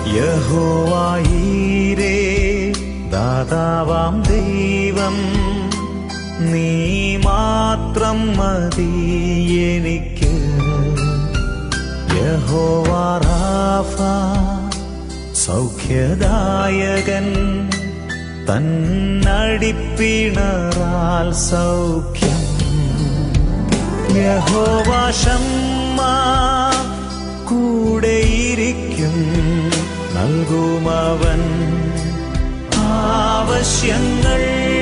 യഹോവായീരേ ദാതാവാം ദൈവം നീ മാത്രം മതി എനിക്ക് യഹോവാറാഫ സൗഖ്യദായകൻ തന്നടിപ്പിണറാൽ സൗഖ്യം യഹോവാശമ്മ കൂടെയിരിക്കും നൽകുമവൻ ആവശ്യങ്ങൾ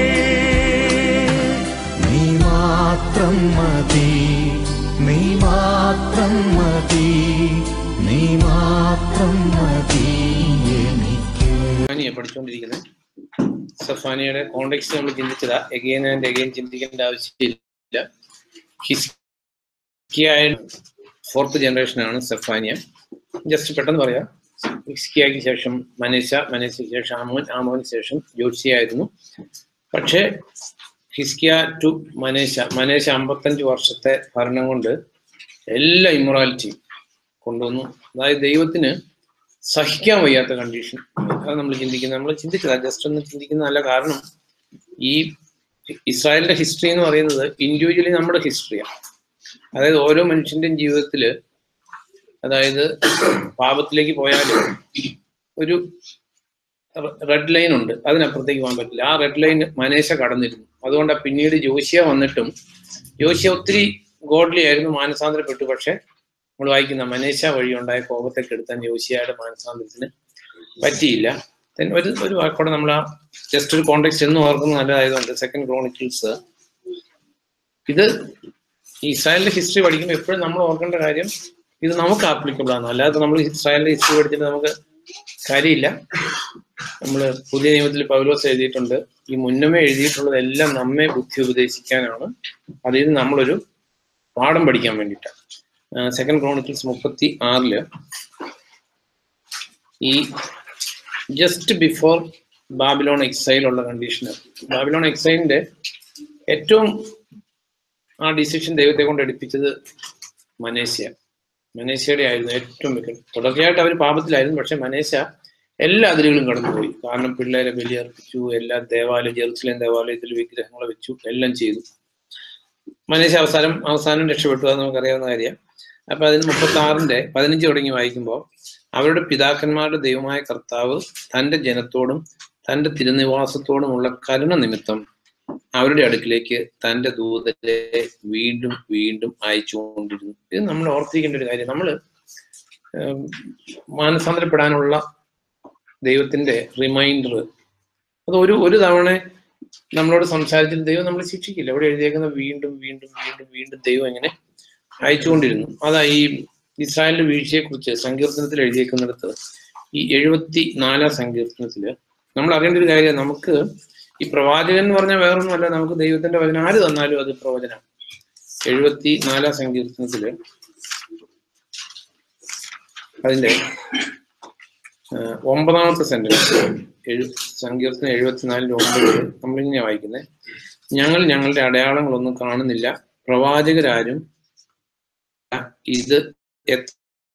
നീ മാത്രം മതി നീ മാത്രം മതി നീ മാത്രം മതി എനിക്ക് സഫാനിയെ പഠിച്ചുകൊണ്ടിരിക്കുന്നത് സഫാനിയുടെ കോണ്ടെക്സ്റ്റ് നമ്മൾ ചിന്തിച്ചതാ എഗെയിൻ ആൻഡ് എഗെയിൻ ചിന്തിക്കേണ്ട ആവശ്യമില്ല ഹിസ്കിയായ ഫോർത്ത് ജനറേഷനാണ് സഫാനിയ ജസ്റ്റ് പെട്ടെന്ന് പറയാം ഹിസ്കിയയ്ക്ക് ശേഷം മനേശ മനേശയ്ക്ക് ശേഷം ആമോൻ ആമോന് ശേഷം ജോഷിയായിരുന്നു പക്ഷേ ഹിസ്കിയ ടു മനേശ മനേശ അമ്പത്തഞ്ച് വർഷത്തെ ഭരണം കൊണ്ട് എല്ലാ ഇമ്മൊറാലിറ്റിയും കൊണ്ടുവന്നു അതായത് ദൈവത്തിന് സഹിക്കാൻ വയ്യാത്ത കണ്ടീഷൻ അത് നമ്മൾ ചിന്തിക്കുന്നത് നമ്മൾ ചിന്തിച്ചതാ ജസ്റ്റ് ഒന്ന് ചിന്തിക്കുന്നതല്ല കാരണം ഈ ഇസ്രായേലിന്റെ ഹിസ്റ്ററി എന്ന് പറയുന്നത് ഇൻഡിവിജ്വലി നമ്മുടെ ഹിസ്റ്ററിയാണ് അതായത് ഓരോ മനുഷ്യന്റെയും ജീവിതത്തിൽ അതായത് പാപത്തിലേക്ക് പോയാലും ഒരു റെഡ് ലൈൻ ഉണ്ട് അതിനപ്പുറത്തേക്ക് പോകാൻ പറ്റില്ല ആ റെഡ് ലൈൻ മനേശ കടന്നിരുന്നു അതുകൊണ്ടാണ് പിന്നീട് ജോഷിയ വന്നിട്ടും ജോഷിയ ഒത്തിരി ഗോഡ്ലി ആയിരുന്നു മാനസാന്തരപ്പെട്ടു പക്ഷെ നമ്മൾ വായിക്കുന്ന മനേശ വഴി ഉണ്ടായ കോപത്തെ കെടുത്താൻ ജോഷിയയുടെ മാനസാന്തരത്തിന് പറ്റിയില്ല Then ഒരു ഒരു വാക്കോടെ നമ്മൾ ആ ജസ്റ്റ് ഒരു കോണ്ടെക്സ്റ്റ് എന്ന് ഓർക്കുന്നത് നല്ലതായതുകൊണ്ട് സെക്കൻഡ് ക്രോണിക്കിൾസ് ഇത് ഈ ഇസ്രായേലിന്റെ ഹിസ്റ്ററി പഠിക്കുമ്പോൾ എപ്പോഴും നമ്മൾ ഓർക്കേണ്ട കാര്യം ഇത് നമുക്ക് ആപ്ലിക്കബിൾ ആണ് അല്ലാതെ നമ്മൾ ഇസ്രായേലിന്റെ ഹിസ്റ്ററി പഠിച്ചിട്ട് നമുക്ക് കാര്യമില്ല നമ്മൾ പുതിയ നിയമത്തിൽ പൗലോസ് എഴുതിയിട്ടുണ്ട് ഈ മുന്നമേ എഴുതിയിട്ടുള്ളതെല്ലാം നമ്മെ ബുദ്ധി ഉപദേശിക്കാനാണ് അതിൽ നിന്ന് നമ്മളൊരു പാഠം പഠിക്കാൻ വേണ്ടിയിട്ടാണ് സെക്കൻഡ് ക്രോണിക്കിൾസ് മുപ്പത്തി ആറില് ഈ ജസ്റ്റ് ബിഫോർ ബാബിലോൺ എക്സൈൽ ഉള്ള കണ്ടീഷന് ബാബിലോൺ എക്സൈലിന്റെ ഏറ്റവും ആ ഡിസിഷൻ ദൈവത്തെ കൊണ്ട് എടുപ്പിച്ചത് മനേഷ്യ മനേഷ്യയുടെ ആയിരുന്നു ഏറ്റവും മിക്ക തുടർച്ചയായിട്ട് അവർ പാപത്തിലായിരുന്നു പക്ഷെ മനേഷ്യ എല്ലാ അതിരുകളും കടന്നുപോയി കാരണം പിള്ളേരെ ബലിയർപ്പിച്ചു എല്ലാ ദേവാലയം ജെറുസലേം ദേവാലയത്തിൽ വിഗ്രഹങ്ങൾ വെച്ചു എല്ലാം ചെയ്തു മനേഷ്യ അവസാനം അവസാനം രക്ഷപ്പെട്ടു അത് നമുക്കറിയാവുന്ന കാര്യം അപ്പൊ അതിന് മുപ്പത്തി ആറിന്റെ പതിനഞ്ച് തുടങ്ങി വായിക്കുമ്പോൾ അവരുടെ പിതാക്കന്മാരുടെ ദൈവമായ കർത്താവ് തന്റെ ജനത്തോടും തന്റെ തിരുനിവാസത്തോടുമുള്ള കരുണ നിമിത്തം അവരുടെ അടുക്കിലേക്ക് തന്റെ ദൂതരെ വീണ്ടും വീണ്ടും അയച്ചുകൊണ്ടിരുന്നു ഇത് നമ്മൾ ഓർത്തിരിക്കേണ്ട ഒരു കാര്യം നമ്മൾ മാനസാന്തരപ്പെടാനുള്ള ദൈവത്തിന്റെ റിമൈൻഡർ അത് ഒരു ഒരു തവണ നമ്മളോട് സംസാരിച്ചിട്ട് ദൈവം നമ്മളെ ശിക്ഷിക്കില്ല ഇവിടെ എഴുതിയേക്കുന്ന വീണ്ടും വീണ്ടും വീണ്ടും വീണ്ടും ദൈവം ഇങ്ങനെ അയച്ചുകൊണ്ടിരുന്നു അതാ ഈ ഇസ്രായേലിന്റെ വീഴ്ചയെ കുറിച്ച് സങ്കീർത്തനത്തിൽ എഴുതിയേക്കുന്നിടത്ത് ഈ എഴുപത്തി നാലാം സങ്കീർത്തനത്തില് നമ്മൾ അറിയേണ്ട ഒരു കാര്യം നമുക്ക് ഈ പ്രവാചകൻ എന്ന് പറഞ്ഞാൽ വേറൊന്നുമല്ല നമുക്ക് ദൈവത്തിന്റെ വചനം ആര് തന്നാലും അത് പ്രവചനം എഴുപത്തി നാലാം സങ്കീർത്തനത്തില് അതിന്റെ ആ, ഒമ്പതാമത്തെ സെന്റൻസ് എഴു സങ്കീർത്തനം എഴുപത്തിനാലിന്റെ ഒമ്പത് നമ്മളിങ്ങനെ വായിക്കുന്നത് ഞങ്ങൾ ഞങ്ങളുടെ അടയാളങ്ങളൊന്നും കാണുന്നില്ല പ്രവാചകരാരും ഇത് എത്ര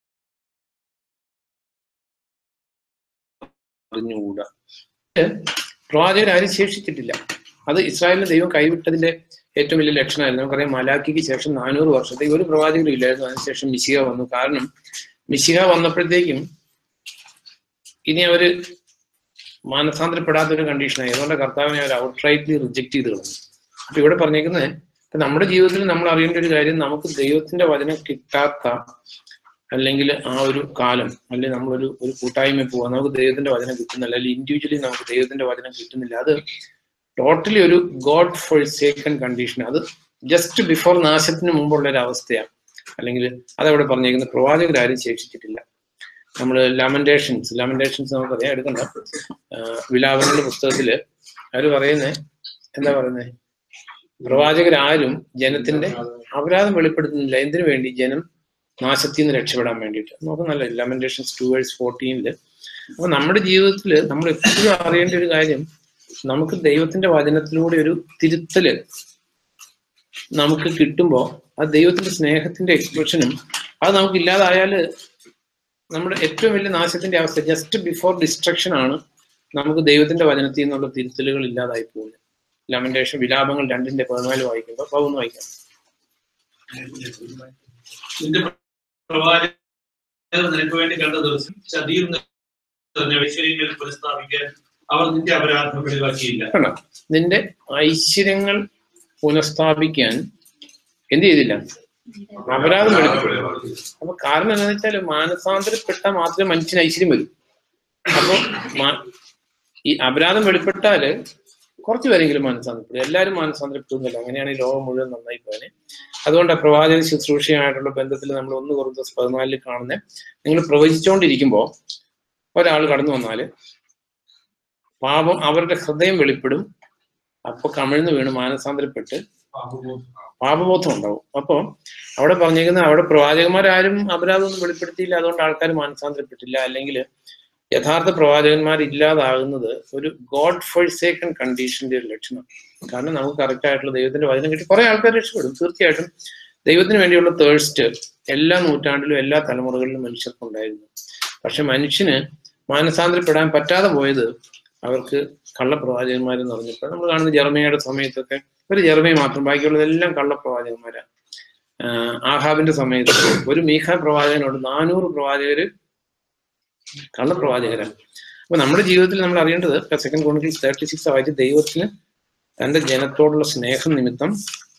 അറിഞ്ഞുകൂടാ പ്രവാചകരാരും ശേഷിച്ചിട്ടില്ല അത് ഇസ്രായേലിന് ദൈവം കൈവിട്ടതിന്റെ ഏറ്റവും വലിയ ലക്ഷണമായിരുന്നു നമുക്കറിയാം മലാക്കിക്ക് ശേഷം നാനൂറ് വർഷത്തേക്ക് ഒരു പ്രവാചകരും ഇല്ലായിരുന്നു അതിനുശേഷം മിശിക വന്നു കാരണം മിശിക വന്നപ്പോഴത്തേക്കും ഇനി അവര് മാനസാന്തരപ്പെടാത്തൊരു കണ്ടീഷനായി അതുകൊണ്ട് കർത്താവിനെ അവർ ഔട്ട്റൈറ്റ്ലി റിജക്ട് ചെയ്ത് കളഞ്ഞു അപ്പൊ ഇവിടെ പറഞ്ഞേക്കുന്നത് ഇപ്പൊ നമ്മുടെ ജീവിതത്തിൽ നമ്മൾ അറിയേണ്ട ഒരു കാര്യം നമുക്ക് ദൈവത്തിന്റെ വചനം കിട്ടാത്ത അല്ലെങ്കിൽ ആ ഒരു കാലം അല്ലെങ്കിൽ നമ്മളൊരു ഒരു കൂട്ടായ്മ പോവാ നമുക്ക് ദൈവത്തിന്റെ വചനം കിട്ടുന്നില്ല അല്ലെങ്കിൽ ഇൻഡിവിജ്വലി നമുക്ക് ദൈവത്തിന്റെ വചനം കിട്ടുന്നില്ല അത് ടോട്ടലി ഒരു ഗോഡ് ഫോർ സേക്കൻ കണ്ടീഷൻ അത് ജസ്റ്റ് ബിഫോർ നാശത്തിന് മുമ്പുള്ള ഒരു അവസ്ഥയാണ് അല്ലെങ്കിൽ അതവിടെ പറഞ്ഞേക്കുന്നത് പ്രവാചകരാരും ശേഷിച്ചിട്ടില്ല നമ്മൾ ലാമന്റേഷൻസ് ലാമന്റേഷൻസ് നമുക്കറിയാം എടുക്കണ്ട ആഹ് വിലാപങ്ങളുടെ പുസ്തകത്തില് അവര് പറയുന്നേ എന്താ പറയുന്നേ പ്രവാചകരാരും ജനത്തിന്റെ അപരാധം വെളിപ്പെടുത്തുന്നില്ല എന്തിനു വേണ്ടി ജനം നാശത്തിൽ നിന്ന് രക്ഷപ്പെടാൻ വേണ്ടിയിട്ട് നമുക്ക് നല്ല ലെമൻറ്റേഷൻസ് ടു വേഴ്സ് ഫോർട്ടീനില് അപ്പൊ നമ്മുടെ ജീവിതത്തിൽ നമ്മൾ എപ്പോഴും അറിയേണ്ട ഒരു കാര്യം നമുക്ക് ദൈവത്തിന്റെ വചനത്തിലൂടെ ഒരു തിരുത്തല് നമുക്ക് കിട്ടുമ്പോൾ അത് ദൈവത്തിന്റെ സ്നേഹത്തിന്റെ എക്സ്പ്രഷനും അത് നമുക്ക് ഇല്ലാതായാല് നമ്മുടെ ഏറ്റവും വലിയ നാശത്തിന്റെ അവസ്ഥ ജസ്റ്റ് ബിഫോർ ഡിസ്ട്രക്ഷൻ ആണ് നമുക്ക് ദൈവത്തിന്റെ വചനത്തിൽ നിന്നുള്ള തിരുത്തലുകൾ ഇല്ലാതായി പോകുന്നത് ലമന്റേഷൻ വിലാപങ്ങൾ രണ്ടിന്റെ പതിനാല് വായിക്കുമ്പോൾ പതിനൊന്ന് വായിക്കാം നിന്റെ പ്രവാചകർ നിനക്ക് വേണ്ടി കണ്ട ദിവസം ചതിയിൽ നിറഞ്ഞ ഐശ്വര്യങ്ങളിൽ പുനഃസ്ഥാപിക്കാൻ അവർ നിന്റെ അപരാധം വെളിവാക്കിയില്ല കണ്ടോ നിന്റെ ഐശ്വര്യങ്ങൾ പുനഃസ്ഥാപിക്കാൻ എന്ത് ചെയ്തില്ല അപരാധം വെളിപ്പെട്ടു അപ്പൊ കാരണം എന്താണെന്ന് വെച്ചാൽ മാനസാന്തരപ്പെട്ട മാത്രമേ മനുഷ്യന് ഐശ്വര്യം വരൂ അപ്പൊ മാ- ഈ അപരാധം വെളിപ്പെട്ടാല് കുറച്ച് പേരെങ്കിലും മാനസാന്തരപ്പെടും എല്ലാവരും മാനസാന്തരപ്പെടുന്നില്ല അങ്ങനെയാണ് ഈ ലോകം മുഴുവൻ നന്നായി പോയത് അതുകൊണ്ട് പ്രവാചക ശുശ്രൂഷയായിട്ടുള്ള ബന്ധത്തിൽ നമ്മൾ ഒന്ന് കുറച്ച് പതിനാലിൽ കാണുന്നത് നിങ്ങൾ പ്രവചിച്ചുകൊണ്ടിരിക്കുമ്പോൾ ഒരാൾ കടന്നു വന്നാല് പാപം അവരുടെ ഹൃദയം വെളിപ്പെടും അപ്പൊ കമിഴ്ന്ന് വീണ് മാനസാന്തരപ്പെട്ട് പാപബോധം ഉണ്ടാവും അപ്പൊ അവിടെ പറഞ്ഞേക്കുന്ന അവിടെ പ്രവാചകന്മാരാരും അപരാധമൊന്നും വെളിപ്പെടുത്തിയില്ല അതുകൊണ്ട് ആൾക്കാർ മാനസാന്തരപ്പെട്ടില്ല അല്ലെങ്കിൽ യഥാർത്ഥ പ്രവാചകന്മാർ ഇല്ലാതാകുന്നത് ഒരു ഗോഡ് ഫോഴ്സേക്കൺ കണ്ടീഷന്റെ ഒരു ലക്ഷണം കാരണം നമുക്ക് കറക്റ്റ് ആയിട്ടുള്ള ദൈവത്തിന്റെ വചനം കിട്ടി കുറെ ആൾക്കാർ രക്ഷപ്പെടും തീർച്ചയായിട്ടും ദൈവത്തിന് വേണ്ടിയുള്ള തേഴ്സ്റ്റ് എല്ലാ നൂറ്റാണ്ടിലും എല്ലാ തലമുറകളിലും മനുഷ്യർക്കുണ്ടായിരുന്നു പക്ഷെ മനുഷ്യന് മാനസാന്തരപ്പെടാൻ പറ്റാതെ പോയത് അവർക്ക് കള്ളപ്രവാചകന്മാരെന്ന് പറഞ്ഞപ്പോൾ നമ്മൾ കാണുന്ന ജർമ്മയുടെ സമയത്തൊക്കെ ഒരു ജർമ്മയെ മാത്രം ബാക്കിയുള്ളതെല്ലാം കള്ളപ്രവാചകന്മാരാണ് ആഹ് ആഹാബിന്റെ സമയത്ത് ഒരു മീഖ പ്രവാചകനോട് നാനൂറ് പ്രവാചകര് കള്ളപ്രവാചകരാണ് അപ്പൊ നമ്മുടെ ജീവിതത്തിൽ നമ്മൾ അറിയേണ്ടത് സെക്കൻഡ് കോണിക്കൽസ് തേർട്ടി സിക്സ് വായിച്ച് ദൈവത്തിന് തന്റെ ജനത്തോടുള്ള സ്നേഹം നിമിത്തം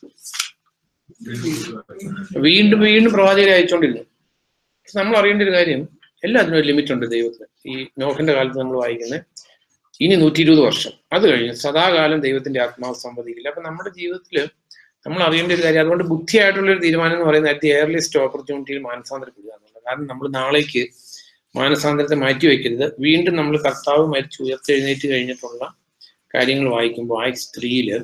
വീണ്ടും വീണ്ടും പ്രവാചകരെ അയച്ചുകൊണ്ടിരുന്നു പക്ഷെ നമ്മൾ അറിയേണ്ട ഒരു കാര്യം എല്ലാത്തിനും ഒരു ലിമിറ്റ് ഉണ്ട് ദൈവത്തിന് ഈ നോഹിന്റെ കാലത്ത് നമ്മൾ വായിക്കുന്നത് ഇനി നൂറ്റി ഇരുപത് വർഷം അത് കഴിഞ്ഞ് സദാകാലം ദൈവത്തിന്റെ ആത്മാവ് സംവദിക്കില്ല അപ്പൊ നമ്മുടെ ജീവിതത്തിൽ നമ്മൾ അറിയേണ്ട ഒരു കാര്യം അതുകൊണ്ട് ബുദ്ധിയായിട്ടുള്ള ഒരു തീരുമാനം എന്ന് പറയുന്നത് അറ്റ് എയർലിസ്റ്റ് ഓപ്പർച്യൂണിറ്റിയിൽ മാനസാന്തരപ്പെടുക എന്നുള്ളത് കാരണം നമ്മൾ നാളേക്ക് മാനസാന്തരത്തെ മാറ്റി വെക്കരുത് വീണ്ടും നമ്മൾ കർത്താവ് മരിച്ചു ഉയർത്തെഴുന്നേറ്റ് കഴിഞ്ഞിട്ടുള്ള കാര്യങ്ങൾ വായിക്കുമ്പോൾ ആക്സ് ത്രീയില്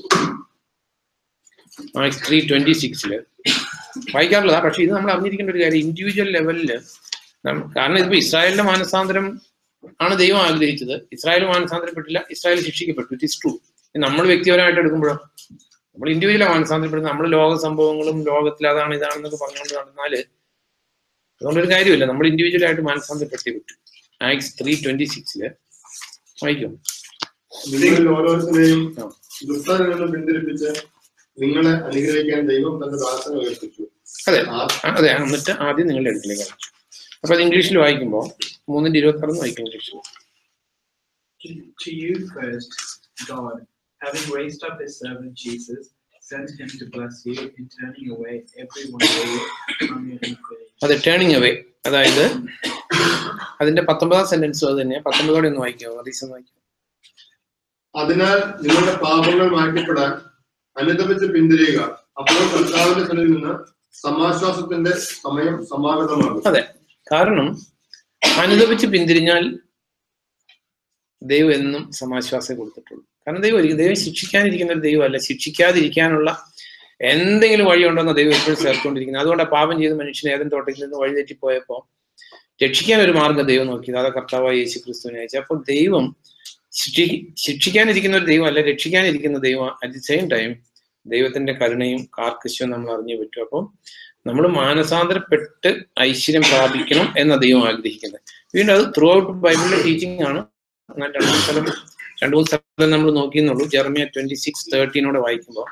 ആക്സ് ത്രീ ട്വന്റി സിക്സില് വായിക്കാറുള്ളതാ പക്ഷെ ഇത് നമ്മൾ അറിഞ്ഞിരിക്കേണ്ട ഒരു കാര്യം ഇൻഡിവിജ്വൽ ലെവലില് കാരണം ഇതിപ്പോ ഇസ്രായേലിന്റെ മാനസാന്തരം ആണ് ദൈവം ആഗ്രഹിച്ചത് ഇസ്രായേൽ മാനസാന്തരപ്പെട്ടില്ല ഇസ്രായേൽ ശിക്ഷിക്കപ്പെട്ടു ഇറ്റ് ഇസ് ട്രൂ നമ്മൾ വ്യക്തിപരമായിട്ട് എടുക്കുമ്പോഴോ നമ്മൾ ഇൻഡിവിജ്വലാണ് മാനസാന്തരപ്പെടുന്നത് നമ്മൾ ലോക സംഭവങ്ങളും ലോകത്തിൽ അതാണ് ഇതാണെന്നൊക്കെ പറഞ്ഞുകൊണ്ട് നടന്നാല് അതുകൊണ്ടൊരു കാര്യമില്ല നമ്മൾ ഇൻഡിവിജ്വൽ ആയിട്ട് മാനസാന്തരപ്പെട്ടേ പറ്റൂ ആക്സ് ത്രീ ട്വന്റി സിക്സില് വായിക്കും നിങ്ങളിൽ ഓരോരുത്തരെയും ആ. ദുഷ്ടതയിൽ നിന്ന് പിന്തിരിപ്പിച്ച് നിങ്ങളെ അനുഗ്രഹിക്കാൻ ദൈവം തന്റെ ദാസനെ ഉയർപ്പിച്ചു അതെ ആ- ആ, അതെ എന്നിട്ട് ആദ്യം നിങ്ങളുടെ അടുക്കിലേക്ക് അയച്ചു അപ്പൊ അത് ഇംഗ്ലീഷിൽ വായിക്കുമ്പോൾ മൂന്നിന്റെ ഇരുപത്തി ആറ് വായിക്കും ഇംഗ്ലീഷിൽ To, to you first, God, having raised up his servant Jesus, sent him to bless you in turning away every one of you from your iniquity. അത് ടേണിങ് അവേ അതായത് അതിന്റെ പത്തൊമ്പതാം സെന്റൻസും അത് തന്നെ പത്തൊമ്പതോടെ ഒന്ന് വായിക്കാമോ അതീസ് ഒന്ന് വായിക്കാം അതിനാൽ നിങ്ങളുടെ പാപങ്ങൾ മാറ്റപ്പെടാൻ അനുദപിച്ച് പിന്തിരിയുക അപ്പോൾ കർത്താവിന്റെ സ്ഥലിൽ നിന്ന് സമാശ്വാസത്തിന്റെ സമയം സമാഗതമാകും അതെ കാരണം അനുദപിച്ച് പിന്തിരിഞ്ഞാൽ ദൈവം എന്നും സമാശ്വാസം കൊടുത്തിട്ടുള്ളൂ കാരണം ദൈവം ഒരിക്കലും ദൈവം ശിക്ഷിക്കാനിരിക്കുന്ന ഒരു ദൈവമല്ല ശിക്ഷിക്കാതിരിക്കാനുള്ള എന്തെങ്കിലും വഴിയുണ്ടെന്ന് ദൈവം എപ്പോഴും ചേർത്തുകൊണ്ടിരിക്കുന്നത് അതുകൊണ്ട് പാപം ചെയ്ത് മനുഷ്യൻ ഏതൻ തോട്ടത്തിൽ നിന്ന് വഴി തെറ്റിപ്പോയപ്പോ രക്ഷിക്കാൻ ഒരു മാർഗ്ഗം ദൈവം നോക്കിയത് അതാ കർത്താവായ യേശു ക്രിസ്തുവിനെ അയച്ചു അപ്പോൾ ദൈവം ശിക്ഷി ശിക്ഷിക്കാനിരിക്കുന്ന ഒരു ദൈവം അല്ല രക്ഷിക്കാനിരിക്കുന്ന ദൈവം അറ്റ് ദി സെയിം ടൈം ദൈവത്തിന്റെ കരുണയും കാർക്കശ്യവും നമ്മൾ അറിഞ്ഞേ പറ്റും അപ്പം നമ്മൾ മാനസാന്തരപ്പെട്ട് ഐശ്വര്യം പ്രാപിക്കണം എന്ന ദൈവം ആഗ്രഹിക്കുന്നത് വീണ്ടും അത് ത്രൂ ഔട്ട് ബൈബിളിലെ ടീച്ചിങ് ആണ് എന്നാൽ രണ്ടു സ്ഥലം രണ്ടു മൂന്ന് സ്ഥലം നമ്മൾ നോക്കിയെന്നുള്ളൂ ജെർമിയ ട്വന്റി സിക്സ് തേർട്ടീനോടെ വായിക്കുമ്പോൾ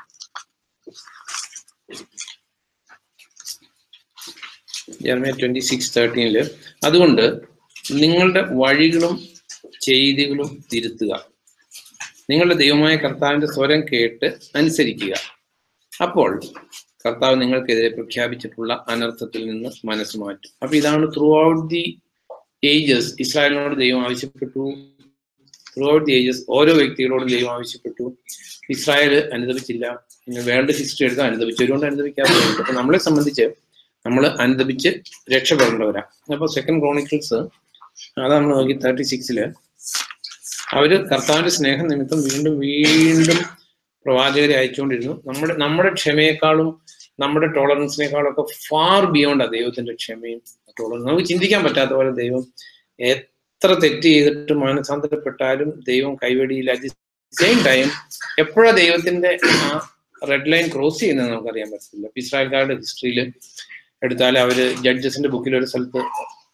ജെർമിയ ട്വന്റി സിക്സ് തേർട്ടീനില് അതുകൊണ്ട് നിങ്ങളുടെ വഴികളും ചെയ്തികളും തിരുത്തുക നിങ്ങളുടെ ദൈവമായ കർത്താവിന്റെ സ്വരം കേട്ട് അനുസരിക്കുക അപ്പോൾ കർത്താവ് നിങ്ങൾക്കെതിരെ പ്രഖ്യാപിച്ചിട്ടുള്ള അനർത്ഥത്തിൽ നിന്ന് മനസ്സ് മാറ്റും അപ്പൊ ഇതാണ് ത്രൂ ഔട്ട് ദി ഏജസ് ഇസ്രായേലിനോട് ദൈവം ആവശ്യപ്പെട്ടു ത്രൂ ഔട്ട് ദി ഏജസ് ഓരോ വ്യക്തികളോടും ദൈവം ആവശ്യപ്പെട്ടു ഇസ്രായേൽ അനുദപിച്ചില്ല പിന്നെ വേൾഡ് ഹിസ്റ്ററി എടുത്താൽ അനുദപിച്ചവരുകൊണ്ട് അനുദപിക്കാത്തവരുണ്ട് അപ്പൊ നമ്മളെ സംബന്ധിച്ച് നമ്മൾ അനുദപിച്ച് രക്ഷപ്പെടേണ്ടവരാ അപ്പൊ സെക്കൻഡ് ക്രോണിക്കിൾസ് അതാണ് നമ്മൾ നോക്കി തേർട്ടി സിക്സില് അവര് കർത്താവിന്റെ സ്നേഹം നിമിത്തം വീണ്ടും വീണ്ടും പ്രവാചകരെ അയച്ചുകൊണ്ടിരുന്നു നമ്മുടെ നമ്മുടെ ക്ഷമയെക്കാളും നമ്മുടെ ടോളറൻസിനേക്കാളും ഒക്കെ ഫാർ ബിയോണ്ടാ ദൈവത്തിന്റെ ക്ഷമയും ടോളറൻസ് നമുക്ക് ചിന്തിക്കാൻ പറ്റാത്ത പോലെ ദൈവം എത്ര തെറ്റ് ചെയ്തിട്ട് മാനസാന്തരപ്പെട്ടാലും ദൈവം കൈവെടിയില്ല അറ്റ് സെയിം ടൈം എപ്പോഴാ ദൈവത്തിന്റെ ആ റെഡ് ലൈൻ ക്രോസ് ചെയ്യുന്നത് നമുക്കറിയാൻ പറ്റില്ല ഇപ്പൊ ഇസ്രായേൽക്കാരുടെ ഹിസ്റ്ററിയിൽ എടുത്താൽ അവര് ജഡ്ജസിന്റെ ബുക്കിൽ ഒരു സ്ഥലത്ത്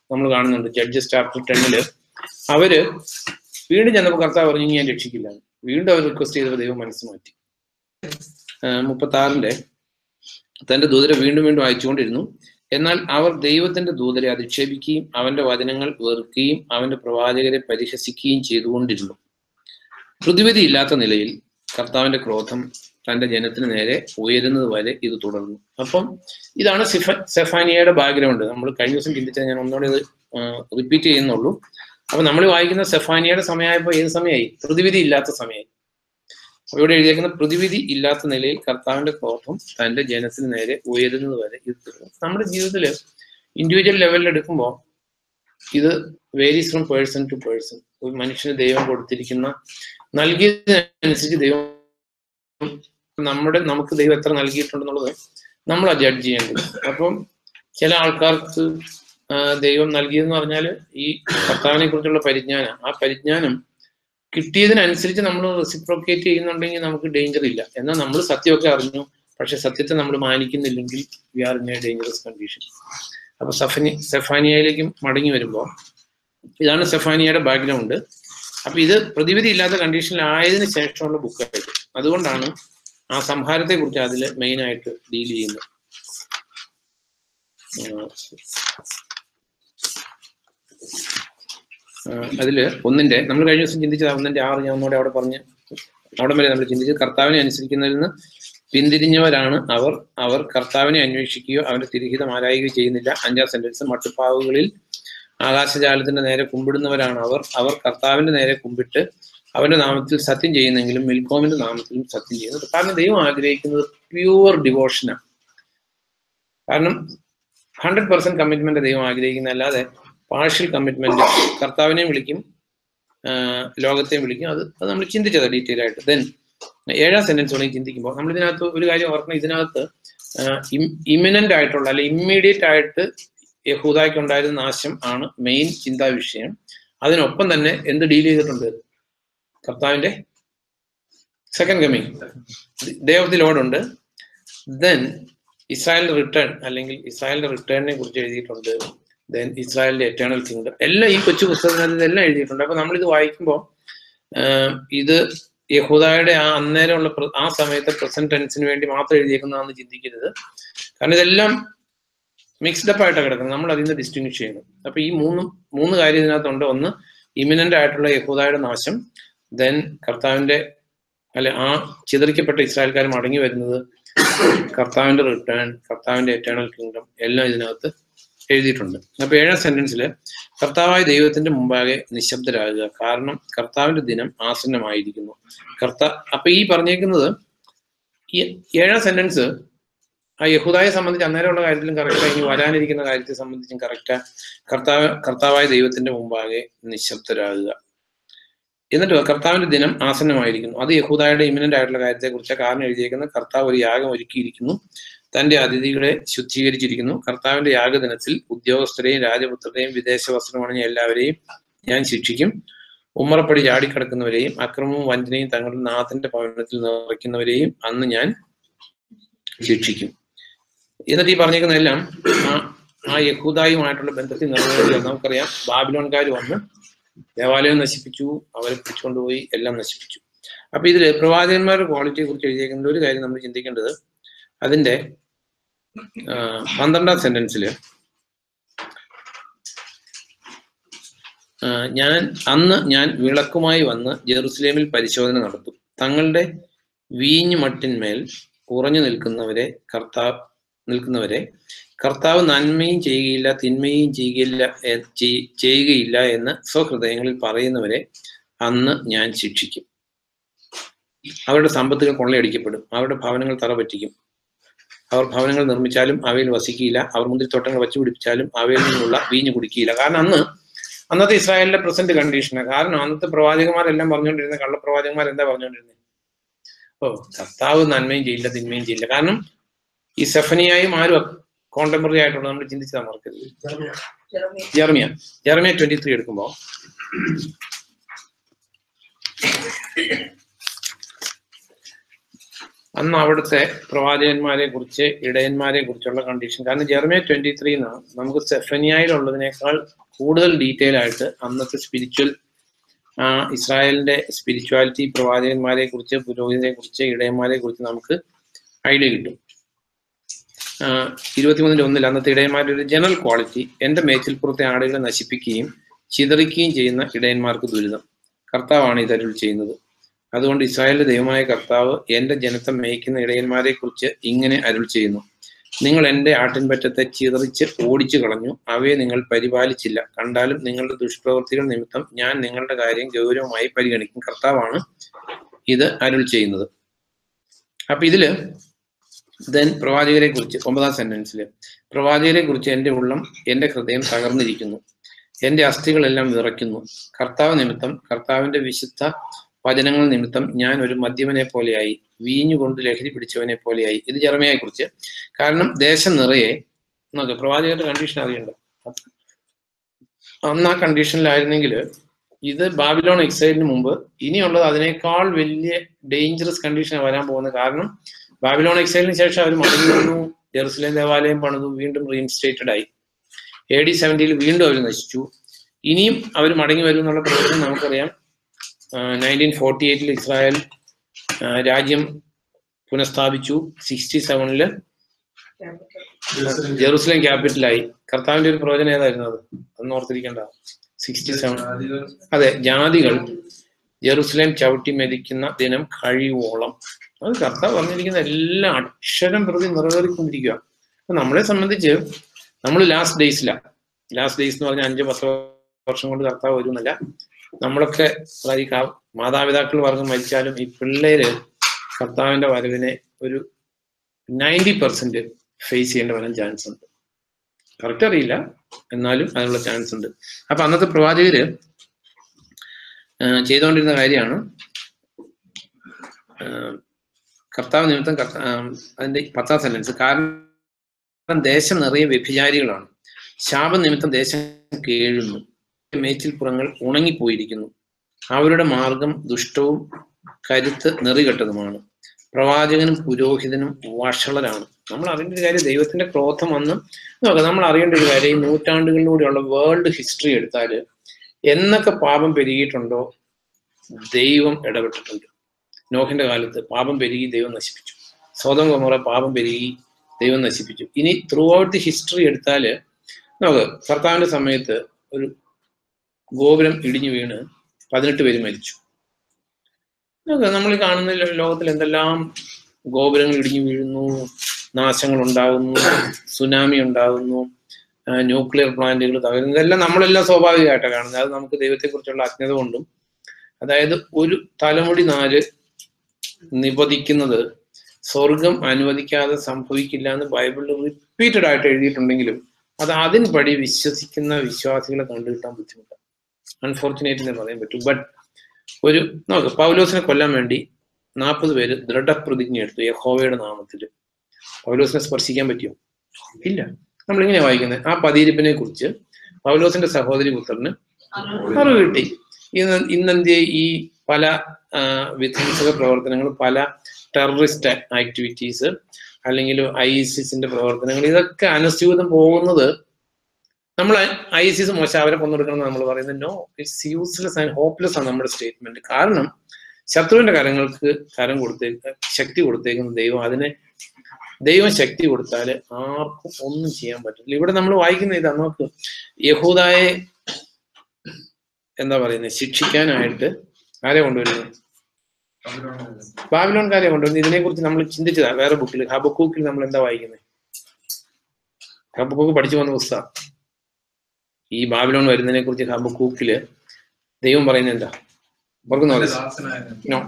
നമ്മൾ കാണുന്നുണ്ട് ജഡ്ജസ് ചാപ്റ്റർ ടെന്നില് അവര് വീണ്ടും ചെന്നപ്പോൾ കർത്താവ് പറഞ്ഞു "ഇനി ഞാൻ രക്ഷിക്കില്ല എന്ന്." വീണ്ടും അവർ റിക്വസ്റ്റ് ചെയ്തപ്പോൾ ദൈവം മനസ്സ് മാറ്റി മുപ്പത്തി ആറിന്റെ തന്റെ ദൂതരെ വീണ്ടും വീണ്ടും അയച്ചുകൊണ്ടിരുന്നു എന്നാൽ അവർ ദൈവത്തിന്റെ ദൂതരെ അധിക്ഷേപിക്കുകയും അവന്റെ വചനങ്ങൾ വെറുക്കുകയും അവന്റെ പ്രവാചകരെ പരിഹസിക്കുകയും ചെയ്തുകൊണ്ടിരുന്നു പ്രതിവിധി ഇല്ലാത്ത നിലയിൽ കർത്താവിന്റെ ക്രോധം തന്റെ ജനത്തിന് നേരെ ഉയരുന്നത് വരെ ഇത് തുടർന്നു അപ്പം ഇതാണ് സിഫ സെഫാനിയയുടെ ബാക്ക്ഗ്രൗണ്ട് നമ്മൾ കഴിഞ്ഞ ദിവസം ചിന്തിച്ചത് ഞാൻ ഒന്നുകൂടി ഇത് റിപ്പീറ്റ് ചെയ്യുന്നുള്ളൂ അപ്പൊ നമ്മൾ വായിക്കുന്ന സെഫാനിയയുടെ സമയമായപ്പോൾ ഏത് സമയമായി പ്രതിവിധി ഇല്ലാത്ത സമയമായി അപ്പൊ ഇവിടെ എഴുതിയേക്കുന്ന പ്രതിവിധി ഇല്ലാത്ത നിലയിൽ കർത്താവിന്റെ ക്രോധം തന്റെ ജനത്തിന് നേരെ ഉയരുന്നത് വരെ ഇത് തുടരും നമ്മുടെ ജീവിതത്തിൽ ഇൻഡിവിജ്വൽ ലെവലിൽ എടുക്കുമ്പോൾ ഇത് varies from person to person ഒരു മനുഷ്യന് ദൈവം കൊടുത്തിരിക്കുന്ന നൽകിയതിനനുസരിച്ച് ദൈവം നമ്മുടെ നമുക്ക് ദൈവം എത്ര നൽകിയിട്ടുണ്ടെന്നുള്ളത് നമ്മളാ ജഡ്ജ് ചെയ്യേണ്ടത് അപ്പം ചില ആൾക്കാർക്ക് ആ, ദൈവം നൽകിയതെന്ന് പറഞ്ഞാൽ ഈ കർത്താവിനെ കുറിച്ചുള്ള പരിജ്ഞാനം ആ പരിജ്ഞാനം കിട്ടിയതിനനുസരിച്ച് നമ്മൾ റെസിപ്രോക്കേറ്റ് ചെയ്യുന്നുണ്ടെങ്കിൽ നമുക്ക് ഡേഞ്ചർ ഇല്ല എന്നാൽ നമ്മൾ സത്യമൊക്കെ അറിഞ്ഞു പക്ഷെ സത്യത്തെ നമ്മൾ മാനിക്കുന്നില്ലെങ്കിൽ we are in a dangerous condition അപ്പൊ സഫനി സെഫാനിയയിലേക്കും മടങ്ങി വരുമ്പോൾ ഇതാണ് സെഫാനിയയുടെ ബാക്ക്ഗ്രൗണ്ട് അപ്പൊ ഇത് പ്രതിവിധി ഇല്ലാത്ത കണ്ടീഷനിലായതിനു ശേഷമുള്ള ബുക്കായിട്ട് അതുകൊണ്ടാണ് ആ സംഹാരത്തെ കുറിച്ച് അതിൽ മെയിൻ ആയിട്ട് ഡീൽ ചെയ്യുന്നത് ആ, അതില് ഒന്നിന്റെ നമ്മൾ കഴിഞ്ഞ ദിവസം ചിന്തിച്ചത് ഒന്നിന്റെ ആറ് ഞാൻ ഒന്നുകൂടെ അവിടെ പറഞ്ഞ് അവിടെ വരെ നമ്മൾ ചിന്തിച്ചത് കർത്താവിനെ അനുസരിക്കുന്നതിൽ നിന്ന് പിന്തിരിഞ്ഞവരാണ് അവർ അവർ കർത്താവിനെ അന്വേഷിക്കുകയോ അവന്റെ തിരിഹിതം ആരായുകയോ ചെയ്യുന്നില്ല അഞ്ചാം സെന്റൻസ് മട്ടുപ്പാവുകളിൽ ആകാശജാലത്തിന്റെ നേരെ കുമ്പിടുന്നവരാണ് അവർ അവർ കർത്താവിന്റെ നേരെ കുമ്പിട്ട് അവന്റെ നാമത്തിൽ സത്യം ചെയ്യുന്നെങ്കിലും മിൽക്കോമിന്റെ നാമത്തിലും സത്യം ചെയ്യുന്നത് കാരണം ദൈവം ആഗ്രഹിക്കുന്നത് പ്യുവർ ഡിവോഷനാണ് കാരണം ഹൺഡ്രഡ് പെർസെന്റ് കമ്മിറ്റ്മെന്റ് ദൈവം ആഗ്രഹിക്കുന്ന അല്ലാതെ പാർഷ്യൽ കമ്മിറ്റ്മെന്റ് കർത്താവിനെയും വിളിക്കും ആ, ലോകത്തെയും വിളിക്കും അത് അത് നമ്മൾ ചിന്തിച്ചത് ഡീറ്റെയിൽ ആയിട്ട് ദെൻ ഏഴാം സെന്റൻസ് വേണമെങ്കിൽ ചിന്തിക്കുമ്പോൾ നമ്മൾ ഇതിനകത്ത് ഒരു കാര്യം ഓർക്കണം ഇതിനകത്ത് ഇമിനന്റ് ആയിട്ടുള്ള അല്ലെ ഇമ്മീഡിയറ്റ് ആയിട്ട് യഹൂദായ്ക്ക് ഉണ്ടായിരുന്ന നാശം ആണ് മെയിൻ ചിന്താ വിഷയം അതിനൊപ്പം തന്നെ എന്ത് ഡീൽ ചെയ്തിട്ടുണ്ട് കർത്താവിന്റെ second coming day of the lord ഉണ്ട് ദെൻ ഇസ്രായേലിന്റെ റിട്ടേൺ അല്ലെങ്കിൽ ഇസ്രായേലിന്റെ റിട്ടേണിനെ കുറിച്ച് എഴുതിയിട്ടുണ്ട് ദെൻ ഇസ്രായേലിന്റെ എറ്റേണൽ കിങ്ഡം എല്ലാം ഈ കൊച്ചു പുസ്തകത്തിനകത്ത് ഇതെല്ലാം എഴുതിയിട്ടുണ്ട് അപ്പൊ നമ്മളിത് വായിക്കുമ്പോൾ ഇത് യഹൂദായുടെ ആ അന്നേരമുള്ള പ്ര- ആ സമയത്തെ പ്രസന്റ് ടെൻസിന് വേണ്ടി മാത്രം എഴുതിയേക്കുന്നതാണെന്ന് ചിന്തിക്കരുത് കാരണം ഇതെല്ലാം മിക്സ്ഡ് അപ്പ് ആയിട്ടാണ് കിടക്കുന്നത് നമ്മൾ അതിൽ നിന്ന് ഡിസ്റ്റിങ്ഷ് ചെയ്യണം അപ്പൊ ഈ മൂന്ന് മൂന്ന് കാര്യം ഇതിനകത്തുണ്ട് ഒന്ന് ഇമിനന്റ് ആയിട്ടുള്ള യഹൂദായുടെ നാശം ദെൻ കർത്താവിന്റെ അല്ലെ ആ ചിതറിക്കപ്പെട്ട ഇസ്രായേൽക്കാർ മടങ്ങി വരുന്നത് കർത്താവിന്റെ റിട്ടേൺ കർത്താവിന്റെ എറ്റേണൽ കിങ്ഡം എല്ലാം ഇതിനകത്ത് എഴുതിയിട്ടുണ്ട് അപ്പൊ ഏഴാം സെന്റൻസിൽ കർത്താവായ ദൈവത്തിന്റെ മുമ്പാകെ നിശബ്ദരാകുക കാരണം കർത്താവിന്റെ ദിനം ആസന്നമായിരിക്കുന്നു കർത്താ അപ്പൊ ഈ പറഞ്ഞേക്കുന്നത് ഈ ഏഴാം സെന്റൻസ് ആ യഹൂദായെ സംബന്ധിച്ച് അന്നേരമുള്ള കാര്യത്തിലും കറക്റ്റാ ഇനി വരാനിരിക്കുന്ന കാര്യത്തെ സംബന്ധിച്ചും കറക്റ്റാ കർത്താവ് കർത്താവായ ദൈവത്തിന്റെ മുമ്പാകെ നിശബ്ദരാകുക എന്നിട്ട് കർത്താവിന്റെ ദിനം ആസന്നമായിരിക്കുന്നു അത് യഹൂദായുടെ ഇമിനന്റ് ആയിട്ടുള്ള കാര്യത്തെ കുറിച്ച് കാരണം എഴുതിയേക്കുന്ന കർത്താവ് ഒരു യാഗം ഒരുക്കിയിരിക്കുന്നു തന്റെ അതിഥികളെ ശുദ്ധീകരിച്ചിരിക്കുന്നു കർത്താവിന്റെ യാഗദിനത്തിൽ ഉദ്യോഗസ്ഥരെയും രാജപുത്രരെയും വിദേശ വസ്ത്രമണിഞ്ഞ എല്ലാവരെയും ഞാൻ ശിക്ഷിക്കും ഉമ്മറപ്പടി ചാടിക്കിടക്കുന്നവരെയും അക്രമവും വഞ്ചനയും തങ്ങളുടെ നാഥന്റെ ഭവനത്തിൽ നിറയ്ക്കുന്നവരെയും അന്ന് ഞാൻ ശിക്ഷിക്കും എന്നിട്ട് ഈ പറഞ്ഞേക്കുന്നതെല്ലാം ആ ആ യഹൂദായുമായിട്ടുള്ള ബന്ധത്തിൽ നിറവേറുക നമുക്കറിയാം ബാബിലോൺകാർ വന്ന് ദേവാലയം നശിപ്പിച്ചു അവരെ പിടിച്ചുകൊണ്ടുപോയി എല്ലാം നശിപ്പിച്ചു അപ്പൊ ഇതില് പ്രവാചകന്മാരുടെ ക്വാളിറ്റിയെ കുറിച്ച് എഴുതിയേക്കുന്ന ഒരു കാര്യം നമ്മൾ ചിന്തിക്കേണ്ടത് അതിന്റെ ആ, പന്ത്രണ്ടാം സെന്റൻസില് ആ, ഞാൻ അന്ന് ഞാൻ വിളക്കുമായി വന്ന് ജെറുസലേമിൽ പരിശോധന നടത്തും തങ്ങളുടെ വീഞ്ഞു മട്ടിന്മേൽ ഉറഞ്ഞു നിൽക്കുന്നവരെ കർത്താവ് നിൽക്കുന്നവരെ കർത്താവ് നന്മയും ചെയ്യുകയില്ല തിന്മയും ചെയ്യുകയില്ല എ- ചെയ്- ചെയ്യുകയില്ല എന്ന് സ്വഹൃദയങ്ങളിൽ പറയുന്നവരെ അന്ന് ഞാൻ ശിക്ഷിക്കും അവരുടെ സമ്പത്തുകൾ കൊള്ളയടിക്കപ്പെടും അവരുടെ ഭവനങ്ങൾ തറപറ്റിക്കും അവർ ഭവനങ്ങൾ നിർമ്മിച്ചാലും അവയിൽ വസിക്കുകയില്ല അവർ മുന്തിരിത്തോട്ടങ്ങൾ വച്ചു പിടിപ്പിച്ചാലും അവയിൽ നിന്നുള്ള വീഞ്ഞു കുടിക്കുകയില്ല കാരണം അന്ന് അന്നത്തെ ഇസ്രായേലിന്റെ പ്രസന്റ് കണ്ടീഷനാണ് കാരണം അന്നത്തെ പ്രവാചകന്മാരെല്ലാം പറഞ്ഞുകൊണ്ടിരുന്ന കള്ളപ്രവാചകന്മാർ എന്താ പറഞ്ഞുകൊണ്ടിരുന്നത് ഓ കർത്താവ് നന്മയും ചെയ്യില്ല തിന്മയും ചെയ്യില്ല കാരണം ഈ സെഫനിയായും ആരും കോണ്ടംപററി ആയിട്ടുള്ള നമ്മൾ ചിന്തിച്ചാൽ മറക്കരുത് ജെർമിയ ജെർമിയ ട്വന്റി ത്രീ എടുക്കുമ്പോൾ അന്ന് അവിടുത്തെ പ്രവാചകന്മാരെ കുറിച്ച് ഇടയന്മാരെ കുറിച്ചുള്ള കണ്ടീഷൻ കാരണം ജെർമിയ ട്വന്റി ത്രീ നമുക്ക് സെഫനിയായിലുള്ളതിനേക്കാൾ കൂടുതൽ ഡീറ്റെയിൽ ആയിട്ട് അന്നത്തെ സ്പിരിച്വൽ ഇസ്രായേലിന്റെ സ്പിരിച്വാലിറ്റി പ്രവാചകന്മാരെ കുറിച്ച് പുരോഹിതരെ കുറിച്ച് ഇടയന്മാരെ കുറിച്ച് നമുക്ക് ഐഡിയ കിട്ടും ആഹ് ഇരുപത്തിമൂന്നിന്റെ ഒന്നിൽ അന്നത്തെ ഇടയന്മാരുടെ ഒരു ജനറൽ ക്വാളിറ്റി എന്റെ മേച്ചിൽപ്പുറത്തെ ആടുകളെ നശിപ്പിക്കുകയും ചിതറിക്കുകയും ചെയ്യുന്ന ഇടയന്മാർക്ക് ദുരിതം കർത്താവാണ് ഇതരുൾ ചെയ്യുന്നത് അതുകൊണ്ട് ഇസ്രായേലിന്റെ ദൈവമായ കർത്താവ് എന്റെ ജനത്തെ മേയ്ക്കുന്ന ഇടയന്മാരെ കുറിച്ച് ഇങ്ങനെ അരുൾ ചെയ്യുന്നു നിങ്ങൾ എന്റെ ആട്ടിൻപറ്റത്തെ ചിതറിച്ച് ഓടിച്ചു കളഞ്ഞു അവയെ നിങ്ങൾ പരിപാലിച്ചില്ല കണ്ടാലും നിങ്ങളുടെ ദുഷ്പ്രവൃത്തികൾ നിമിത്തം ഞാൻ നിങ്ങളുടെ കാര്യം ഗൗരവമായി പരിഗണിക്കും കർത്താവാണ് ഇത് അരുൾ ചെയ്യുന്നത് അപ്പൊ ഇതില് ദെൻ പ്രവാചകരെ കുറിച്ച് ഒമ്പതാം സെന്റൻസിൽ പ്രവാചകരെ കുറിച്ച് എന്റെ ഉള്ളം എന്റെ ഹൃദയം തകർന്നിരിക്കുന്നു എന്റെ അസ്ഥികളെല്ലാം വിറയ്ക്കുന്നു കർത്താവ് നിമിത്തം കർത്താവിന്റെ വിശുദ്ധ വചനങ്ങൾ നിമിത്തം ഞാൻ ഒരു മദ്യമനെ പോലെയായി വീഞ്ഞുകൊണ്ട് ലഹരി പിടിച്ചവനെ പോലെയായി ഇത് ജർമ്മയെ കുറിച്ച് കാരണം ദേശം നിറയെ നോക്ക് പ്രവാചകരുടെ കണ്ടീഷൻ അറിയണ്ട അന്ന് ആ കണ്ടീഷനിലായിരുന്നെങ്കിൽ ഇത് ബാബിലോൺ എക്സൈലിന് മുമ്പ് ഇനിയുള്ളത് അതിനേക്കാൾ വലിയ ഡേഞ്ചറസ് കണ്ടീഷൻ വരാൻ പോകുന്നത് കാരണം ബാബിലോൺ എക്സൈലിന് ശേഷം അവർ മടങ്ങി വന്നു ജെറുസലേം ദേവാലയം പണിതു വീണ്ടും റീഇൻസ്റ്റേറ്റഡ് ആയി എ ഡി സെവൻറ്റിയിൽ വീണ്ടും അവർ നശിച്ചു ഇനിയും അവർ മടങ്ങി വരും എന്നുള്ള പ്രവചനം നമുക്കറിയാം നയൻറ്റീൻ ഫോർട്ടി എയ്റ്റിൽ ഇസ്രായേൽ ആ, രാജ്യം പുനഃസ്ഥാപിച്ചു സിക്സ്റ്റി സെവനില് ജെറുസലേം ക്യാപിറ്റലായി കർത്താവിന്റെ ഒരു പ്രവചനം ഏതായിരുന്നു അത് അന്ന് ഓർത്തിരിക്കേണ്ട സിക്സ്റ്റി സെവൻ അതെ ജാതികൾ ജെറുസലേം ചവിട്ടി മെതിക്കുന്ന ദിനം കഴിയുവോളം അത് കർത്താവ് പറഞ്ഞിരിക്കുന്ന എല്ലാം അക്ഷരം പ്രതി നിറവേറിക്കൊണ്ടിരിക്കുക അപ്പൊ നമ്മളെ സംബന്ധിച്ച് നമ്മൾ ലാസ്റ്റ് ഡേയ്സിലാണ് ലാസ്റ്റ് ഡേയ്സ് എന്ന് പറഞ്ഞാൽ അഞ്ച് പത്ത് വർഷം കൊണ്ട് കർത്താവ് വരുന്നല്ല നമ്മളൊക്കെ അതായത് ഈ കാ- മാതാപിതാക്കൾ പറഞ്ഞ് മരിച്ചാലും ഈ പിള്ളേര് കർത്താവിന്റെ വരവിനെ ഒരു നയൻറ്റി പെർസെന്റ് ഫേസ് ചെയ്യേണ്ട വരാൻ ചാൻസ് ഉണ്ട് കറക്റ്റ് അറിയില്ല എന്നാലും അതിനുള്ള ചാൻസ് ഉണ്ട് അപ്പൊ അന്നത്തെ പ്രവാചകര് ആ, ചെയ്തുകൊണ്ടിരുന്ന കാര്യമാണ് ആ, കർത്താവ് നിമിത്തം കർത്ത- ആ, അതിന്റെ പത്താം സെന്റൻസ് കാരണം ദേശം നിറയെ വ്യഭിചാരികളാണ് ശാപം നിമിത്തം ദേശം കേഴുന്നു മേച്ചിൽപ്പുറങ്ങൾ ഉണങ്ങിപ്പോയിരിക്കുന്നു അവരുടെ മാർഗം ദുഷ്ടവും കരുത്ത് നെറികെട്ടതുമാണ് പ്രവാചകനും പുരോഹിതനും വഷളരാണ് നമ്മൾ അറിയേണ്ട ഒരു കാര്യം ദൈവത്തിന്റെ ക്രോധം വന്ന് നോക്കാം നമ്മൾ അറിയേണ്ട ഒരു കാര്യം ഈ നൂറ്റാണ്ടുകളിലൂടെയുള്ള വേൾഡ് ഹിസ്റ്ററി എടുത്താല് എന്നൊക്കെ പാപം പെരുകിയിട്ടുണ്ടോ ദൈവം ഇടപെട്ടിട്ടുണ്ട് നോഹിന്റെ കാലത്ത് പാപം പെരുകി ദൈവം നശിപ്പിച്ചു സ്വതം കുമറ പാപം പെരുകി ദൈവം നശിപ്പിച്ചു ഇനി ത്രൂ ഔട്ട് ദി ഹിസ്റ്ററി എടുത്താല് നോക്ക് കർത്താവിന്റെ സമയത്ത് ഒരു ഗോപുരം ഇടിഞ്ഞു വീണ് പതിനെട്ട് പേര് മരിച്ചു നോക്ക് നമ്മൾ ഈ കാണുന്ന ലോ- ലോകത്തിൽ എന്തെല്ലാം ഗോപുരങ്ങൾ ഇടിഞ്ഞു വീഴുന്നു നാശങ്ങൾ ഉണ്ടാകുന്നു സുനാമി ഉണ്ടാകുന്നു ന്യൂക്ലിയർ പ്ലാന്റുകൾ തകരുന്നു ഇതെല്ലാം നമ്മളെല്ലാം സ്വാഭാവികമായിട്ടാണ് കാണുന്നത് അത് നമുക്ക് ദൈവത്തെക്കുറിച്ചുള്ള അജ്ഞത കൊണ്ടും അതായത് ഒരു തലമുടി നാല് നിപതിക്കുന്നത് സ്വർഗം അനുവദിക്കാതെ സംഭവിക്കില്ല എന്ന് ബൈബിളിൽ റിപ്പീറ്റഡ് ആയിട്ട് എഴുതിയിട്ടുണ്ടെങ്കിലും അത് അതിൻപടി വിശ്വസിക്കുന്ന വിശ്വാസികളെ കണ്ടുകിട്ടാൻ ബുദ്ധിമുട്ടാണ് അൺഫോർച്ചുനേറ്റ് എന്ന് പറയാൻ പറ്റും ബട്ട് ഒരു നോക്ക് പൗലോസിനെ കൊല്ലാൻ വേണ്ടി നാൽപ്പത് പേര് ദൃഢപ്രതിജ്ഞ എടുത്തു യഹോവയുടെ നാമത്തിൽ പൗലോസിനെ സ്പർശിക്കാൻ പറ്റുമോ ഇല്ല നമ്മളിങ്ങനെ വായിക്കുന്നത് ആ പതിയിരിപ്പിനെ കുറിച്ച് പൗലോസിന്റെ സഹോദരി പുത്രന് അറിവ് കിട്ടി ഇന്ന് ഇന്നെന്ത്യ ഈ പല ആ, വിധ്വംസക പ്രവർത്തനങ്ങൾ പല ടെററിസ്റ്റ് ആക്ടിവിറ്റീസ് അല്ലെങ്കിൽ ഐസിസിന്റെ പ്രവർത്തനങ്ങൾ ഇതൊക്കെ അനുസ്യൂതം പോകുന്നത് നമ്മൾ ഐസിസ് മോശം അവരെ കൊന്നെടുക്കണം നമ്മൾ പറയുന്നത് no it's useless and hopeless ആണ് നമ്മുടെ സ്റ്റേറ്റ്മെന്റ് കാരണം ശത്രുവിന്റെ കരങ്ങൾക്ക് കരം കൊടുത്തേക്ക് ശക്തി കൊടുത്തേക്കുന്ന ദൈവം അതിനെ ദൈവം ശക്തി കൊടുത്താൽ ആർക്കും ഒന്നും ചെയ്യാൻ പറ്റില്ല ഇവിടെ നമ്മൾ വായിക്കുന്ന ഇതാ നോക്ക് യഹൂദായെ എന്താ പറയുന്നത് ശിക്ഷിക്കാനായിട്ട് ആരെ കൊണ്ടുവരുന്നത് ബാബിലോൺകാരെ കൊണ്ടുവരുന്നത് ഇതിനെക്കുറിച്ച് നമ്മൾ ചിന്തിച്ചതാ വേറെ ബുക്കിൽ ഹബക്കൂക്കിൽ നമ്മൾ എന്താ വായിക്കുന്നത് ഹബക്കൂക്ക് പഠിച്ചു വന്ന പുസ്തകം ഈ ബാബിലോൺ വരുന്നതിനെ കുറിച്ച് ഹബക്കൂക്കില് ദൈവം പറയുന്നത് എന്താ ഓർക്കുന്നോ നോ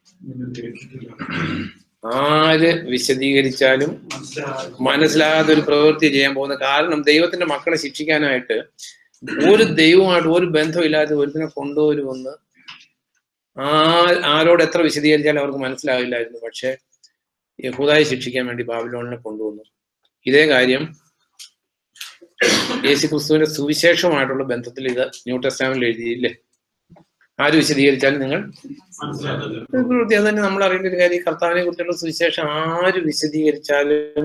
ആര് വിശദീകരിച്ചാലും മനസ്സിലാകാത്ത ഒരു പ്രവൃത്തി ചെയ്യാൻ പോകുന്ന കാരണം ദൈവത്തിന്റെ മക്കളെ ശിക്ഷിക്കാനായിട്ട് ഒരു ദൈവമായിട്ട് ഒരു ബന്ധമില്ലാതെ ഒരുത്തിനെ കൊണ്ടുവരുമെന്ന് ആ ആരോട് എത്ര വിശദീകരിച്ചാലും അവർക്ക് മനസ്സിലാവില്ലായിരുന്നു പക്ഷെ യഹൂദായി ശിക്ഷിക്കാൻ വേണ്ടി ബാബിലോണിനെ കൊണ്ടുവന്നു ഇതേ കാര്യം യേശു ക്രിസ്തുവിന്റെ സുവിശേഷമായിട്ടുള്ള ബന്ധത്തിൽ ഇത് ന്യൂ ടെസ്റ്റാമിൽ എഴുതിയില്ലേ ആര് വിശദീകരിച്ചാലും നിങ്ങൾ മനസ്സിലാക്കുന്നത് ഇത് പ്രവൃത്തി അത് തന്നെ നമ്മൾ അറിയേണ്ട ഒരു കാര്യം ഈ കർത്താവിനെ കുറിച്ചുള്ള സുവിശേഷം ആര് വിശദീകരിച്ചാലും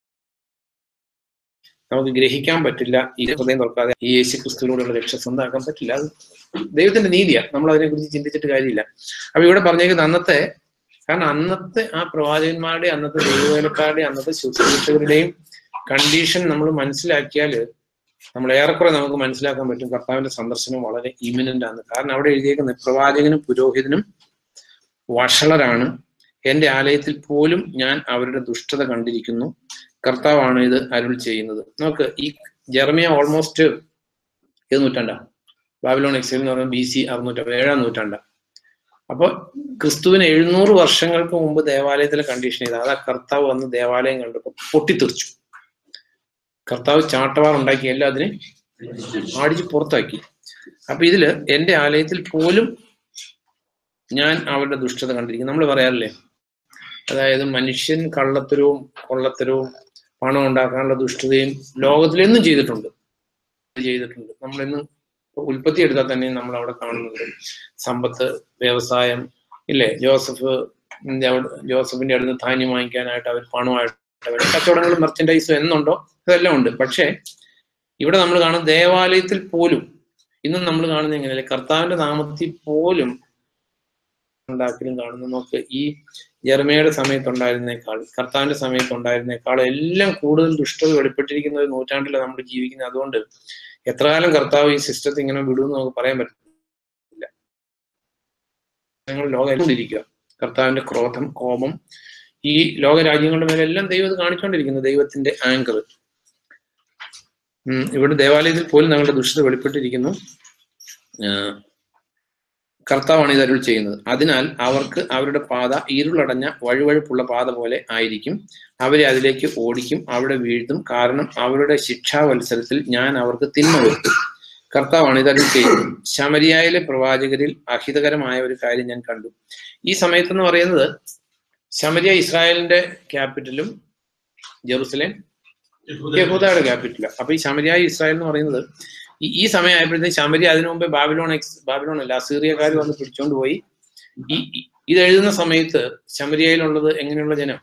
നമുക്ക് ഗ്രഹിക്കാൻ പറ്റില്ല ഈ ഹൃദയം തുറക്കാതെ ഈ യേശു ക്രിസ്തുവിനോടുള്ള രക്ഷ സ്വന്തമാക്കാൻ പറ്റില്ല അത് ദൈവത്തിന്റെ നീതിയാണ് നമ്മൾ അതിനെ കുറിച്ച് ചിന്തിച്ചിട്ട് കാര്യമില്ല അപ്പൊ ഇവിടെ പറഞ്ഞേക്കുന്നത് അന്നത്തെ കാരണം അന്നത്തെ ആ പ്രവാചകന്മാരുടെ അന്നത്തെ ദൈവവേലക്കാരുടെ അന്നത്തെ ശുശ്രൂഷകരുടെയും കണ്ടീഷൻ നമ്മൾ മനസ്സിലാക്കിയാൽ നമ്മൾ ഏറെക്കുറെ നമുക്ക് മനസ്സിലാക്കാൻ പറ്റും കർത്താവിന്റെ സന്ദർശനം വളരെ ഇമിനന്റ് ആണ് കാരണം അവിടെ എഴുതിയേക്കുന്ന പ്രവാചകനും പുരോഹിതനും വഷളരാണ് എന്റെ ആലയത്തിൽ പോലും ഞാൻ അവരുടെ ദുഷ്ടത കണ്ടിരിക്കുന്നു കർത്താവാണ് ഇത് അരുൾ ചെയ്യുന്നത് നമുക്ക് ഈ ജെർമിയ ഓൾമോസ്റ്റ് ഏത് നൂറ്റാണ്ടാ ബാബിലോൺ എക്സൈൽ എന്ന് പറയുന്നത് ബി സി അറുന്നൂറ്റ ഏഴാം നൂറ്റാണ്ടാ അപ്പോൾ ക്രിസ്തുവിന് എഴുന്നൂറ് വർഷങ്ങൾക്ക് മുമ്പ് ദേവാലയത്തിലെ കണ്ടീഷൻ ചെയ്ത അതാ കർത്താവ് വന്ന് ദേവാലയം കണ്ടപ്പോൾ പൊട്ടിത്തെറിച്ചു കർത്താവ് ചാട്ടവാർ ഉണ്ടാക്കി എല്ലാം അതിനെ ആടിച്ച് പുറത്താക്കി അപ്പൊ ഇതില് എന്റെ ആലയത്തിൽ പോലും ഞാൻ അവരുടെ ദുഷ്ടത കണ്ടിരിക്കുന്നു നമ്മൾ പറയാറില്ലേ അതായത് മനുഷ്യൻ കള്ളത്തരവും കൊള്ളത്തരവും പണം ഉണ്ടാക്കാനുള്ള ദുഷ്ടതയും ലോകത്തിലെന്നും ചെയ്തിട്ടുണ്ട് ചെയ്തിട്ടുണ്ട് നമ്മളെന്നും ഉൽപ്പത്തി എടുത്താൽ തന്നെ നമ്മൾ അവിടെ കാണുന്നുണ്ട് സമ്പത്ത് വ്യവസായം ഇല്ലേ ജോസഫ് ന്റെ അവിടെ ജോസഫിന്റെ അടുത്ത് ധാന്യം വാങ്ങിക്കാനായിട്ട് അവർ പണമായിട്ട് അവർ കച്ചവടങ്ങളും മെർച്ചൻഡൈസും എന്നുണ്ടോ ഇതെല്ലാം ഉണ്ട് പക്ഷേ ഇവിടെ നമ്മൾ കാണുന്ന ദേവാലയത്തിൽ പോലും ഇന്നും നമ്മൾ കാണുന്നത് എങ്ങനെയല്ലേ കർത്താവിന്റെ നാമത്തിൽ പോലും ഉണ്ടാക്കലും കാണുന്നു നോക്ക് ഈ ജർമ്മയുടെ സമയത്തുണ്ടായിരുന്നേക്കാൾ കർത്താവിന്റെ സമയത്തുണ്ടായിരുന്നേക്കാൾ എല്ലാം കൂടുതൽ ദുഷ്ടത വെളിപ്പെട്ടിരിക്കുന്ന ഒരു നൂറ്റാണ്ടിലാണ് നമ്മൾ ജീവിക്കുന്നത് അതുകൊണ്ട് എത്ര കാലം കർത്താവ് ഈ സിസ്റ്റത്തെ ഇങ്ങനെ വിടുമെന്ന് നമുക്ക് പറയാൻ പറ്റില്ല ഞങ്ങൾ ലോകം ഇരിക്കുക കർത്താവിന്റെ ക്രോധം കോപം ഈ ലോക രാജ്യങ്ങളുടെ മേലെല്ലാം ദൈവം ഇത് കാണിച്ചുകൊണ്ടിരിക്കുന്നു ദൈവത്തിന്റെ ആങ്കർ ഇവിടെ ദേവാലയത്തിൽ പോലും ഞങ്ങളുടെ ദുഷ്ടത വെളിപ്പെട്ടിരിക്കുന്നു ആഹ് കർത്താവാണ് ഇത് അരുൾ ചെയ്യുന്നത് അതിനാൽ അവർക്ക് അവരുടെ പാത ഇരുളടഞ്ഞ വഴുവഴുപ്പുള്ള പാത പോലെ ആയിരിക്കും അവരെ അതിലേക്ക് ഓടിക്കും അവിടെ വീഴ്ത്തും കാരണം അവരുടെ ശിക്ഷാവത്സരത്തിൽ ഞാൻ അവർക്ക് തിന്മ വരുത്തും കർത്താവാണ് ഇത് അരുൾ ചെയ്യുന്നത് ശമരിയായിലെ പ്രവാചകരിൽ അഹിതകരമായ ഒരു കാര്യം ഞാൻ കണ്ടു ഈ സമയത്ത് എന്ന് പറയുന്നത് ശമരിയ ഇസ്രായേലിന്റെ ക്യാപിറ്റലും ജെറുസലേം യഹൂദയുടെ ക്യാപിറ്റൽ അപ്പൊ ഈ ശമരിയായ ഇസ്രായേൽ എന്ന് പറയുന്നത് ഈ ഈ സമയമായപ്പോഴത്തേക്ക് ശമരി അതിനു മുമ്പേ ബാബിലോൺ എക്സ് ബാബിലോൺ അല്ല അസീറിയക്കാർ വന്ന് പിടിച്ചോണ്ട് പോയി ഈ ഈ- ഇത് എഴുതുന്ന സമയത്ത് ശമരിയയിലുള്ളത് എങ്ങനെയുള്ള ജനം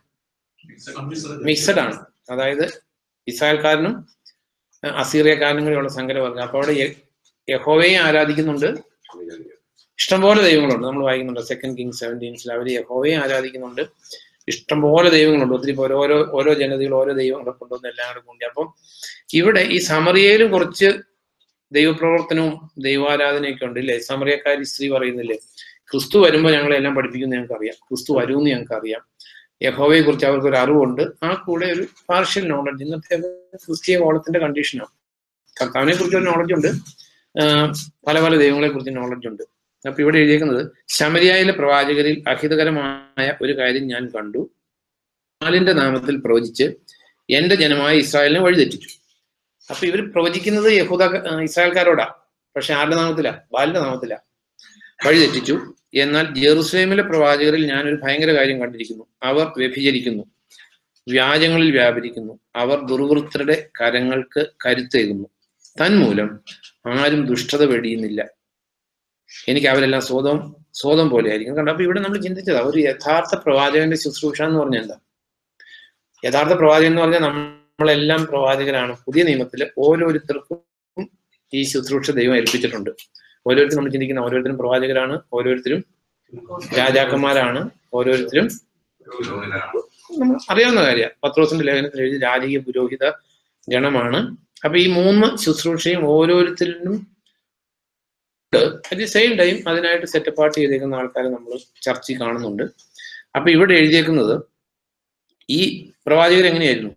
മിക്സഡ് ആണ് അതായത് ഇസ്രായേൽക്കാരനും അഹ് അസീറിയക്കാരനും കൂടെയുള്ള സങ്കരവർഗം അപ്പൊ അവിടെ യ- യഹോവയെ ആരാധിക്കുന്നുണ്ട് ഇഷ്ടംപോലെ ദൈവങ്ങളുണ്ട് നമ്മൾ വായിക്കുന്നുണ്ട് സെക്കൻഡ് കിങ് സെവൻറ്റീൻസിൽ അവർ യഹോവയെ ആരാധിക്കുന്നുണ്ട് ഇഷ്ടംപോലെ ദൈവങ്ങളുണ്ട് ഒത്തിരി പേര് ഓരോ ഓരോ ജനതകൾ ഓരോ ദൈവങ്ങളെ കൊണ്ടുവന്ന് എല്ലാം കൂടെ കൂടി അപ്പം ഇവിടെ ഈ സമറിയയിലും കുറച്ച് ദൈവപ്രവർത്തനവും ദൈവാരാധനയൊക്കെ ഉണ്ട് ഇല്ലേ സമറിയക്കാരി സ്ത്രീ പറയുന്നില്ലേ ക്രിസ്തു വരുമ്പോൾ ഞങ്ങളെ എല്ലാം പഠിപ്പിക്കുന്ന ഞങ്ങൾക്ക് അറിയാം ക്രിസ്തു വരുമെന്ന് ഞങ്ങൾക്ക് അറിയാം യഹോവയെ കുറിച്ച് അവർക്ക് ഒരു അറിവുണ്ട് ആ കൂടെ ഒരു പാർഷ്യൽ നോളജ് ഇന്നത്തെ ക്രിസ്തീയ കോളത്തിന്റെ കണ്ടീഷനാണ് കർത്താവിനെ കുറിച്ച് ഒരു നോളജ് ഉണ്ട് ആഹ് പല പല ദൈവങ്ങളെ കുറിച്ച് നോളജ് ഉണ്ട് അപ്പൊ ഇവിടെ എഴുതിയേക്കുന്നത് ശമരിയായിലെ പ്രവാചകരിൽ അഹിതകരമായ ഒരു കാര്യം ഞാൻ കണ്ടു ബാലിന്റെ നാമത്തിൽ പ്രവചിച്ച് എന്റെ ജനമായ ഇസ്രായേലിനെ വഴിതെറ്റിച്ചു അപ്പൊ ഇവർ പ്രവചിക്കുന്നത് യഹൂദ ആഹ് ഇസ്രായേൽക്കാരോടാ പക്ഷെ ആരുടെ നാമത്തിലാ ബാലിന്റെ നാമത്തിലാ വഴിതെറ്റിച്ചു എന്നാൽ ജെറുസലേമിലെ പ്രവാചകരിൽ ഞാൻ ഒരു ഭയങ്കര കാര്യം കണ്ടിരിക്കുന്നു അവർ വ്യഭിചരിക്കുന്നു വ്യാജങ്ങളിൽ വ്യാപരിക്കുന്നു അവർ ദുർവൃത്തരുടെ കരങ്ങൾക്ക് കരുത്തേകുന്നു തന്മൂലം ആരും ദുഷ്ടത വെടിയുന്നില്ല എനിക്ക് അവരെല്ലാം സ്വതം സ്വതം പോലെ ആയിരിക്കും കണ്ടോ അപ്പൊ ഇവിടെ നമ്മൾ ചിന്തിച്ചതാ ഒരു യഥാർത്ഥ പ്രവാചകന്റെ ശുശ്രൂഷ എന്ന് പറഞ്ഞാൽ എന്താ യഥാർത്ഥ പ്രവാചകൻ എന്ന് പറഞ്ഞാൽ നമ്മളെല്ലാം പ്രവാചകരാണ് പുതിയ നിയമത്തിൽ ഓരോരുത്തർക്കും ഈ ശുശ്രൂഷ ദൈവം ഏൽപ്പിച്ചിട്ടുണ്ട് ഓരോരുത്തരും നമ്മൾ ചിന്തിക്കുന്ന ഓരോരുത്തരും പ്രവാചകരാണ് ഓരോരുത്തരും രാജാക്കന്മാരാണ് ഓരോരുത്തരും നമ്മൾ അറിയാവുന്ന കാര്യമാണ് പത്രോസിന്റെ ലേഖനത്തിൽ എഴുതി രാജകീയ പുരോഹിത ഗണമാണ് അപ്പൊ ഈ മൂന്ന് ശുശ്രൂഷയും ഓരോരുത്തരിലും അറ്റ് ദി സെയിം ടൈം അതിനായിട്ട് സെറ്റപ്പാർട്ട് ചെയ്തേക്കുന്ന ആൾക്കാരെ നമ്മൾ ചർച്ചയിൽ കാണുന്നുണ്ട് അപ്പൊ ഇവിടെ എഴുതിയേക്കുന്നത് ഈ പ്രവാചകർ എങ്ങനെയായിരുന്നു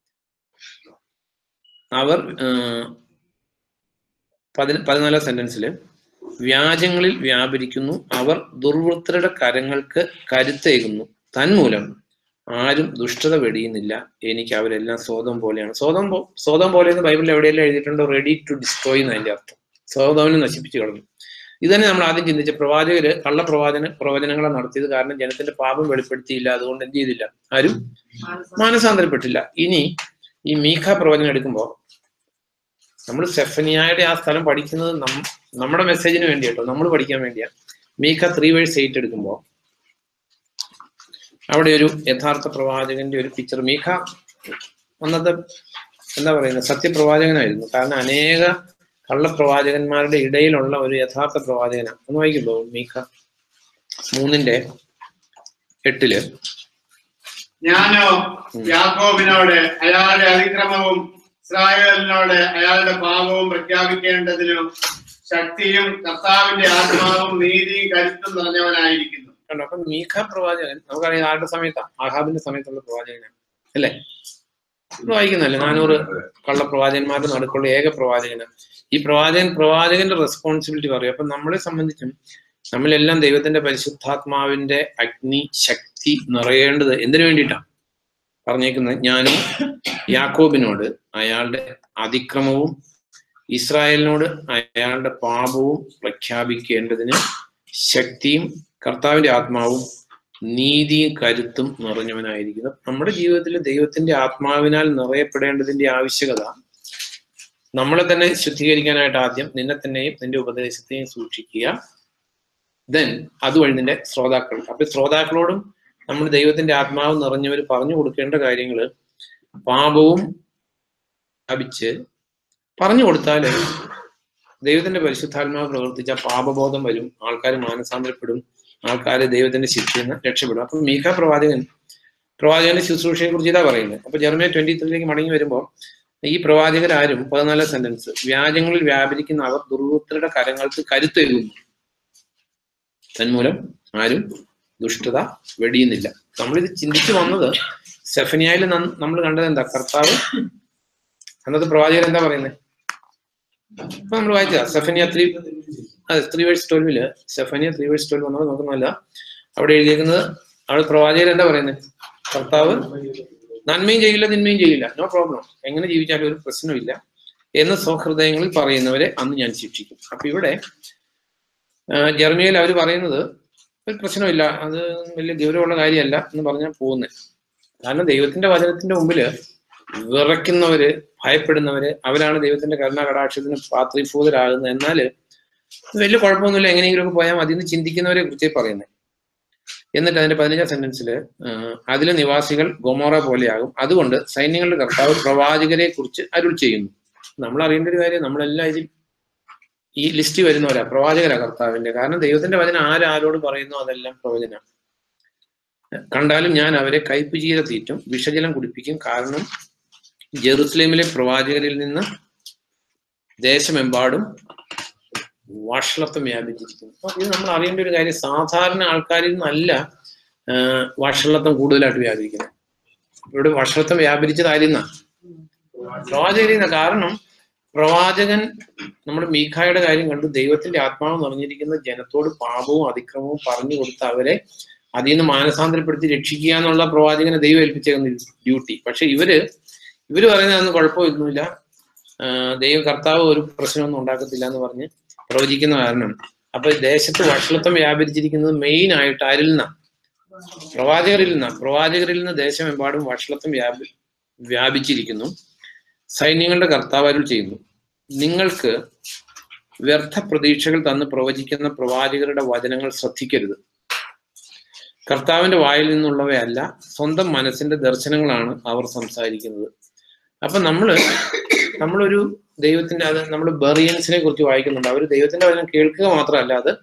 അവർ ആഹ്, പതിന പതിനാലാം സെന്റൻസിൽ വ്യാജങ്ങളിൽ വ്യാപരിക്കുന്നു അവർ ദുർവൃത്തരുടെ കരങ്ങൾക്ക് കരുത്തേകുന്നു തന്മൂലം ആരും ദുഷ്ടത വെടിയുന്നില്ല എനിക്ക് അവരെല്ലാം സ്വതം പോലെയാണ് സ്വതം പോ- സ്വതം പോലെ എന്ന് ബൈബിളിൽ എവിടെയെല്ലാം എഴുതിയിട്ടുണ്ടോ റെഡി ടു ഡിസ്ട്രോയ് എന്ന് അതിന്റെ അർത്ഥം സ്വതവനെ നശിപ്പിച്ചു കളഞ്ഞു ഇത് തന്നെ നമ്മൾ ആദ്യം ചിന്തിച്ച പ്രവാചകര് കള്ളപ്രവാചന പ്രവചനങ്ങളെ നടത്തിയത് കാരണം ജനത്തിന്റെ പാപം വെളിപ്പെടുത്തിയില്ല അതുകൊണ്ട് എന്ത് ചെയ്തില്ല ആരും മാനസാന്തരപ്പെട്ടില്ല ഇനി ഈ മീഖ പ്രവചനം എടുക്കുമ്പോൾ നമ്മൾ സെഫനിയായുടെ ആ സ്ഥലം പഠിക്കുന്നത് നം- നമ്മുടെ മെസ്സേജിന് വേണ്ടി കേട്ടോ നമ്മൾ പഠിക്കാൻ വേണ്ടിയാണ് മീക്ക ത്രീ വേഴ്സ് എയ്റ്റ് എടുക്കുമ്പോൾ അവിടെ ഒരു യഥാർത്ഥ പ്രവാചകന്റെ ഒരു പിക്ചർ മീഖ അന്നത്തെ എന്താ പറയുന്നത് സത്യപ്രവാചകനായിരുന്നു കാരണം അനേക കള്ളപ്രവാചകന്മാരുടെ ഇടയിലുള്ള ഒരു യഥാർത്ഥ പ്രവാചകനാണ് ഒന്ന് വായിക്കുമ്പോ മീഖ മൂന്നിന്റെ എട്ടില് ഞാനോ യാക്കോബിനോട് അയാളുടെ അതിക്രമവും ഇസ്രായേലിനോട് അയാളുടെ പാപവും പ്രഖ്യാപിക്കേണ്ടതിനു ശക്തിയും കർത്താവിന്റെ ആത്മാവും നീതിയും കരുത്തും നിറഞ്ഞവനായിരിക്കുന്നു കണ്ടോ അപ്പൊ മീഖ പ്രവാചകൻ നമുക്കറിയാം ആരുടെ സമയത്താ ആഹാബിന്റെ സമയത്തുള്ള പ്രവാചകനാണ് അല്ലേ ഇത് വായിക്കുന്നല്ലേ നാനൂറ് കള്ളപ്രവാചകന്മാരുടെ നടുക്കുള്ള ഏക പ്രവാചകനാണ് ഈ പ്രവാചകൻ പ്രവാചകന്റെ റെസ്പോൺസിബിലിറ്റി പറയും അപ്പൊ നമ്മളെ സംബന്ധിച്ചും നമ്മളെല്ലാം ദൈവത്തിന്റെ പരിശുദ്ധാത്മാവിന്റെ അഗ്നി ശക്തി നിറയേണ്ടത് എന്തിനു വേണ്ടിയിട്ടാണ് പറഞ്ഞേക്കുന്നത് ഞാനും യാക്കോബിനോട് അയാളുടെ അതിക്രമവും ഇസ്രായേലിനോട് അയാളുടെ പാപവും പ്രഖ്യാപിക്കേണ്ടതിന് ശക്തിയും കർത്താവിന്റെ ആത്മാവും നീതിയും കരുത്തും നിറഞ്ഞവനായിരിക്കുന്നു നമ്മുടെ ജീവിതത്തിൽ ദൈവത്തിന്റെ ആത്മാവിനാൽ നിറയപ്പെടേണ്ടതിന്റെ ആവശ്യകത നമ്മളെ തന്നെ ശുദ്ധീകരിക്കാനായിട്ട് ആദ്യം നിന്നെ തന്നെയും നിന്റെ ഉപദേശത്തെയും സൂക്ഷിക്കുക ദെൻ അതുവഴി നിന്റെ ശ്രോതാക്കൾ അപ്പൊ ശ്രോതാക്കളോടും നമ്മൾ ദൈവത്തിന്റെ ആത്മാവ് നിറഞ്ഞവർ പറഞ്ഞു കൊടുക്കേണ്ട കാര്യങ്ങൾ പാപവും വ്യാപിച്ച് പറഞ്ഞു കൊടുത്താൽ ദൈവത്തിന്റെ പരിശുദ്ധാത്മാവ് പ്രവർത്തിച്ച പാപബോധം വരും ആൾക്കാർ മാനസാന്തരപ്പെടും ആൾക്കാർ ദൈവത്തിന്റെ ശിക്ഷയിൽ നിന്ന് രക്ഷപ്പെടും അപ്പൊ മീഖ പ്രവാചകൻ പ്രവാചകന്റെ ശുശ്രൂഷയെ കുറിച്ച് ഇതാ പറയുന്നത് അപ്പൊ ജർമ്മയ ട്വന്റി ത്രീയിലേക്ക് മടങ്ങി വരുമ്പോൾ ഈ പ്രവാചകരാരും പതിനാലാം സെന്റൻസ് വ്യാജങ്ങളിൽ വ്യാപരിക്കുന്ന അവർ ദുർവൃത്തരുടെ കരങ്ങൾക്ക് കരുത്തേകുന്നു തന്മൂലം ആരും ദുഷ്ടത വെടിയുന്നില്ല നമ്മളിത് ചിന്തിച്ചു വന്നത് സെഫനിയായിൽ നമ്മൾ കണ്ടത് എന്താ കർത്താവ് അന്നത്തെ പ്രവാചകൻ എന്താ പറയുന്നത് ഇപ്പൊ നമ്മൾ വായിച്ചതാ സെഫനിയ ത്രീ അതെ ത്രീ വേഴ്സ് ട്വൽവില് സെഫനിയ ത്രീ വേഴ്സ് ട്വൽവ് നമ്മൾ നോക്കുന്നതല്ല അവിടെ എഴുതിയിരിക്കുന്നത് അവിടെ പ്രവാചകൻ എന്താ പറയുന്നത് കർത്താവ് നന്മയും ചെയ്യില്ല തിന്മയും ചെയ്യില്ല നോ പ്രോബ്ലം എങ്ങനെ ജീവിച്ചാലും ഒരു പ്രശ്നമില്ല എന്ന് സ്വഹൃദയങ്ങളിൽ പറയുന്നവരെ അന്ന് ഞാൻ ശിക്ഷിക്കും അപ്പൊ ഇവിടെ ജർമ്മനിയിൽ അവർ പറയുന്നത് ഒരു പ്രശ്നമില്ല അത് വലിയ ഗൗരവമുള്ള കാര്യമല്ല എന്ന് പറഞ്ഞാൽ പോകുന്നത് കാരണം ദൈവത്തിന്റെ വചനത്തിന്റെ മുമ്പില് വിറയ്ക്കുന്നവര് ഭയപ്പെടുന്നവര് അവരാണ് ദൈവത്തിന്റെ കരുണ കടാക്ഷത്തിന് പാത്രീഭൂതരാകുന്നത് എന്നാല് വലിയ കുഴപ്പമൊന്നുമില്ല എങ്ങനെയെങ്കിലുമൊക്കെ പോയാൽ മതി എന്ന് ചിന്തിക്കുന്നവരെ കുറിച്ച് പറയുന്നത് എന്നിട്ട് അതിന്റെ പതിനഞ്ചാം സെന്റൻസിൽ അതിലെ നിവാസികൾ ഗൊമോറ പോലെയാകും അതുകൊണ്ട് സൈന്യങ്ങളുടെ കർത്താവ് പ്രവാചകരെ കുറിച്ച് അരുൾ ചെയ്യുന്നു നമ്മൾ അറിയേണ്ട ഒരു കാര്യം നമ്മളെല്ലാം ഇതിൽ ഈ ലിസ്റ്റ് വരുന്നവരാ പ്രവാചകരാ കർത്താവിന്റെ കാരണം ദൈവത്തിന്റെ വചനം ആരാരോട് പറയുന്നു അതെല്ലാം പ്രവചന കണ്ടാലും ഞാൻ അവരെ കയ്പ് ചീര തീറ്റും വിഷജലം കുടിപ്പിക്കും കാരണം ജെറുസലേമിലെ പ്രവാചകരിൽ നിന്ന് ദേശമെമ്പാടും വഷളത്വം വ്യാപിച്ചിരിക്കുന്നു അപ്പൊ ഇത് നമ്മൾ അറിയേണ്ട ഒരു കാര്യം സാധാരണ ആൾക്കാരിൽ നിന്നല്ല ആഹ് വഷളത്വം കൂടുതലായിട്ട് വ്യാപിക്കുന്നത് ഇവിടെ വഷളത്വം വ്യാപരിച്ചതായിരുന്ന പ്രവാചകരിൽ നിന്ന് കാരണം പ്രവാചകൻ നമ്മുടെ മീഖായുടെ കാര്യം കണ്ടു ദൈവത്തിന്റെ ആത്മാവ് നിറഞ്ഞിരിക്കുന്ന ജനത്തോട് പാപവും അതിക്രമവും പറഞ്ഞു കൊടുത്ത് അവരെ അതിൽ നിന്ന് മാനസാന്തരപ്പെടുത്തി രക്ഷിക്കുക എന്നുള്ള പ്രവാചകനെ ദൈവം ഏൽപ്പിച്ചേക്കുന്ന ഡ്യൂട്ടി പക്ഷെ ഇവര് ഇവര് പറയുന്നതൊന്നും കുഴപ്പമൊന്നുമില്ല ആഹ് ദൈവ കർത്താവ് ഒരു പ്രശ്നമൊന്നും ഉണ്ടാക്കത്തില്ല എന്ന് പറഞ്ഞ് പ്രവചിക്കുന്ന കാരണം അപ്പൊ ദേശത്ത് വഷളത്വം വ്യാപരിച്ചിരിക്കുന്നത് മെയിൻ ആയിട്ട് ആരിൽ നിന്നാണ് പ്രവാചകരിൽ നിന്നാണ് പ്രവാചകരിൽ നിന്ന് ദേശമെമ്പാടും വഷളത്വം വ്യാപി വ്യാപിച്ചിരിക്കുന്നു സൈന്യങ്ങളുടെ കർത്താവ് അരുൾ ചെയ്യുന്നു നിങ്ങൾക്ക് വ്യർത്ഥ പ്രതീക്ഷകൾ തന്ന് പ്രവചിക്കുന്ന പ്രവാചകരുടെ വചനങ്ങൾ ശ്രദ്ധിക്കരുത് കർത്താവിന്റെ വായിൽ നിന്നുള്ളവയല്ല സ്വന്തം മനസ്സിന്റെ ദർശനങ്ങളാണ് അവർ സംസാരിക്കുന്നത് അപ്പൊ നമ്മള് നമ്മളൊരു ദൈവത്തിന്റെ അത് നമ്മൾ ബറിയൻസിനെ കുറിച്ച് വായിക്കുന്നുണ്ട് അവർ ദൈവത്തിന്റെ വചനം കേൾക്കുക മാത്രമല്ല അത്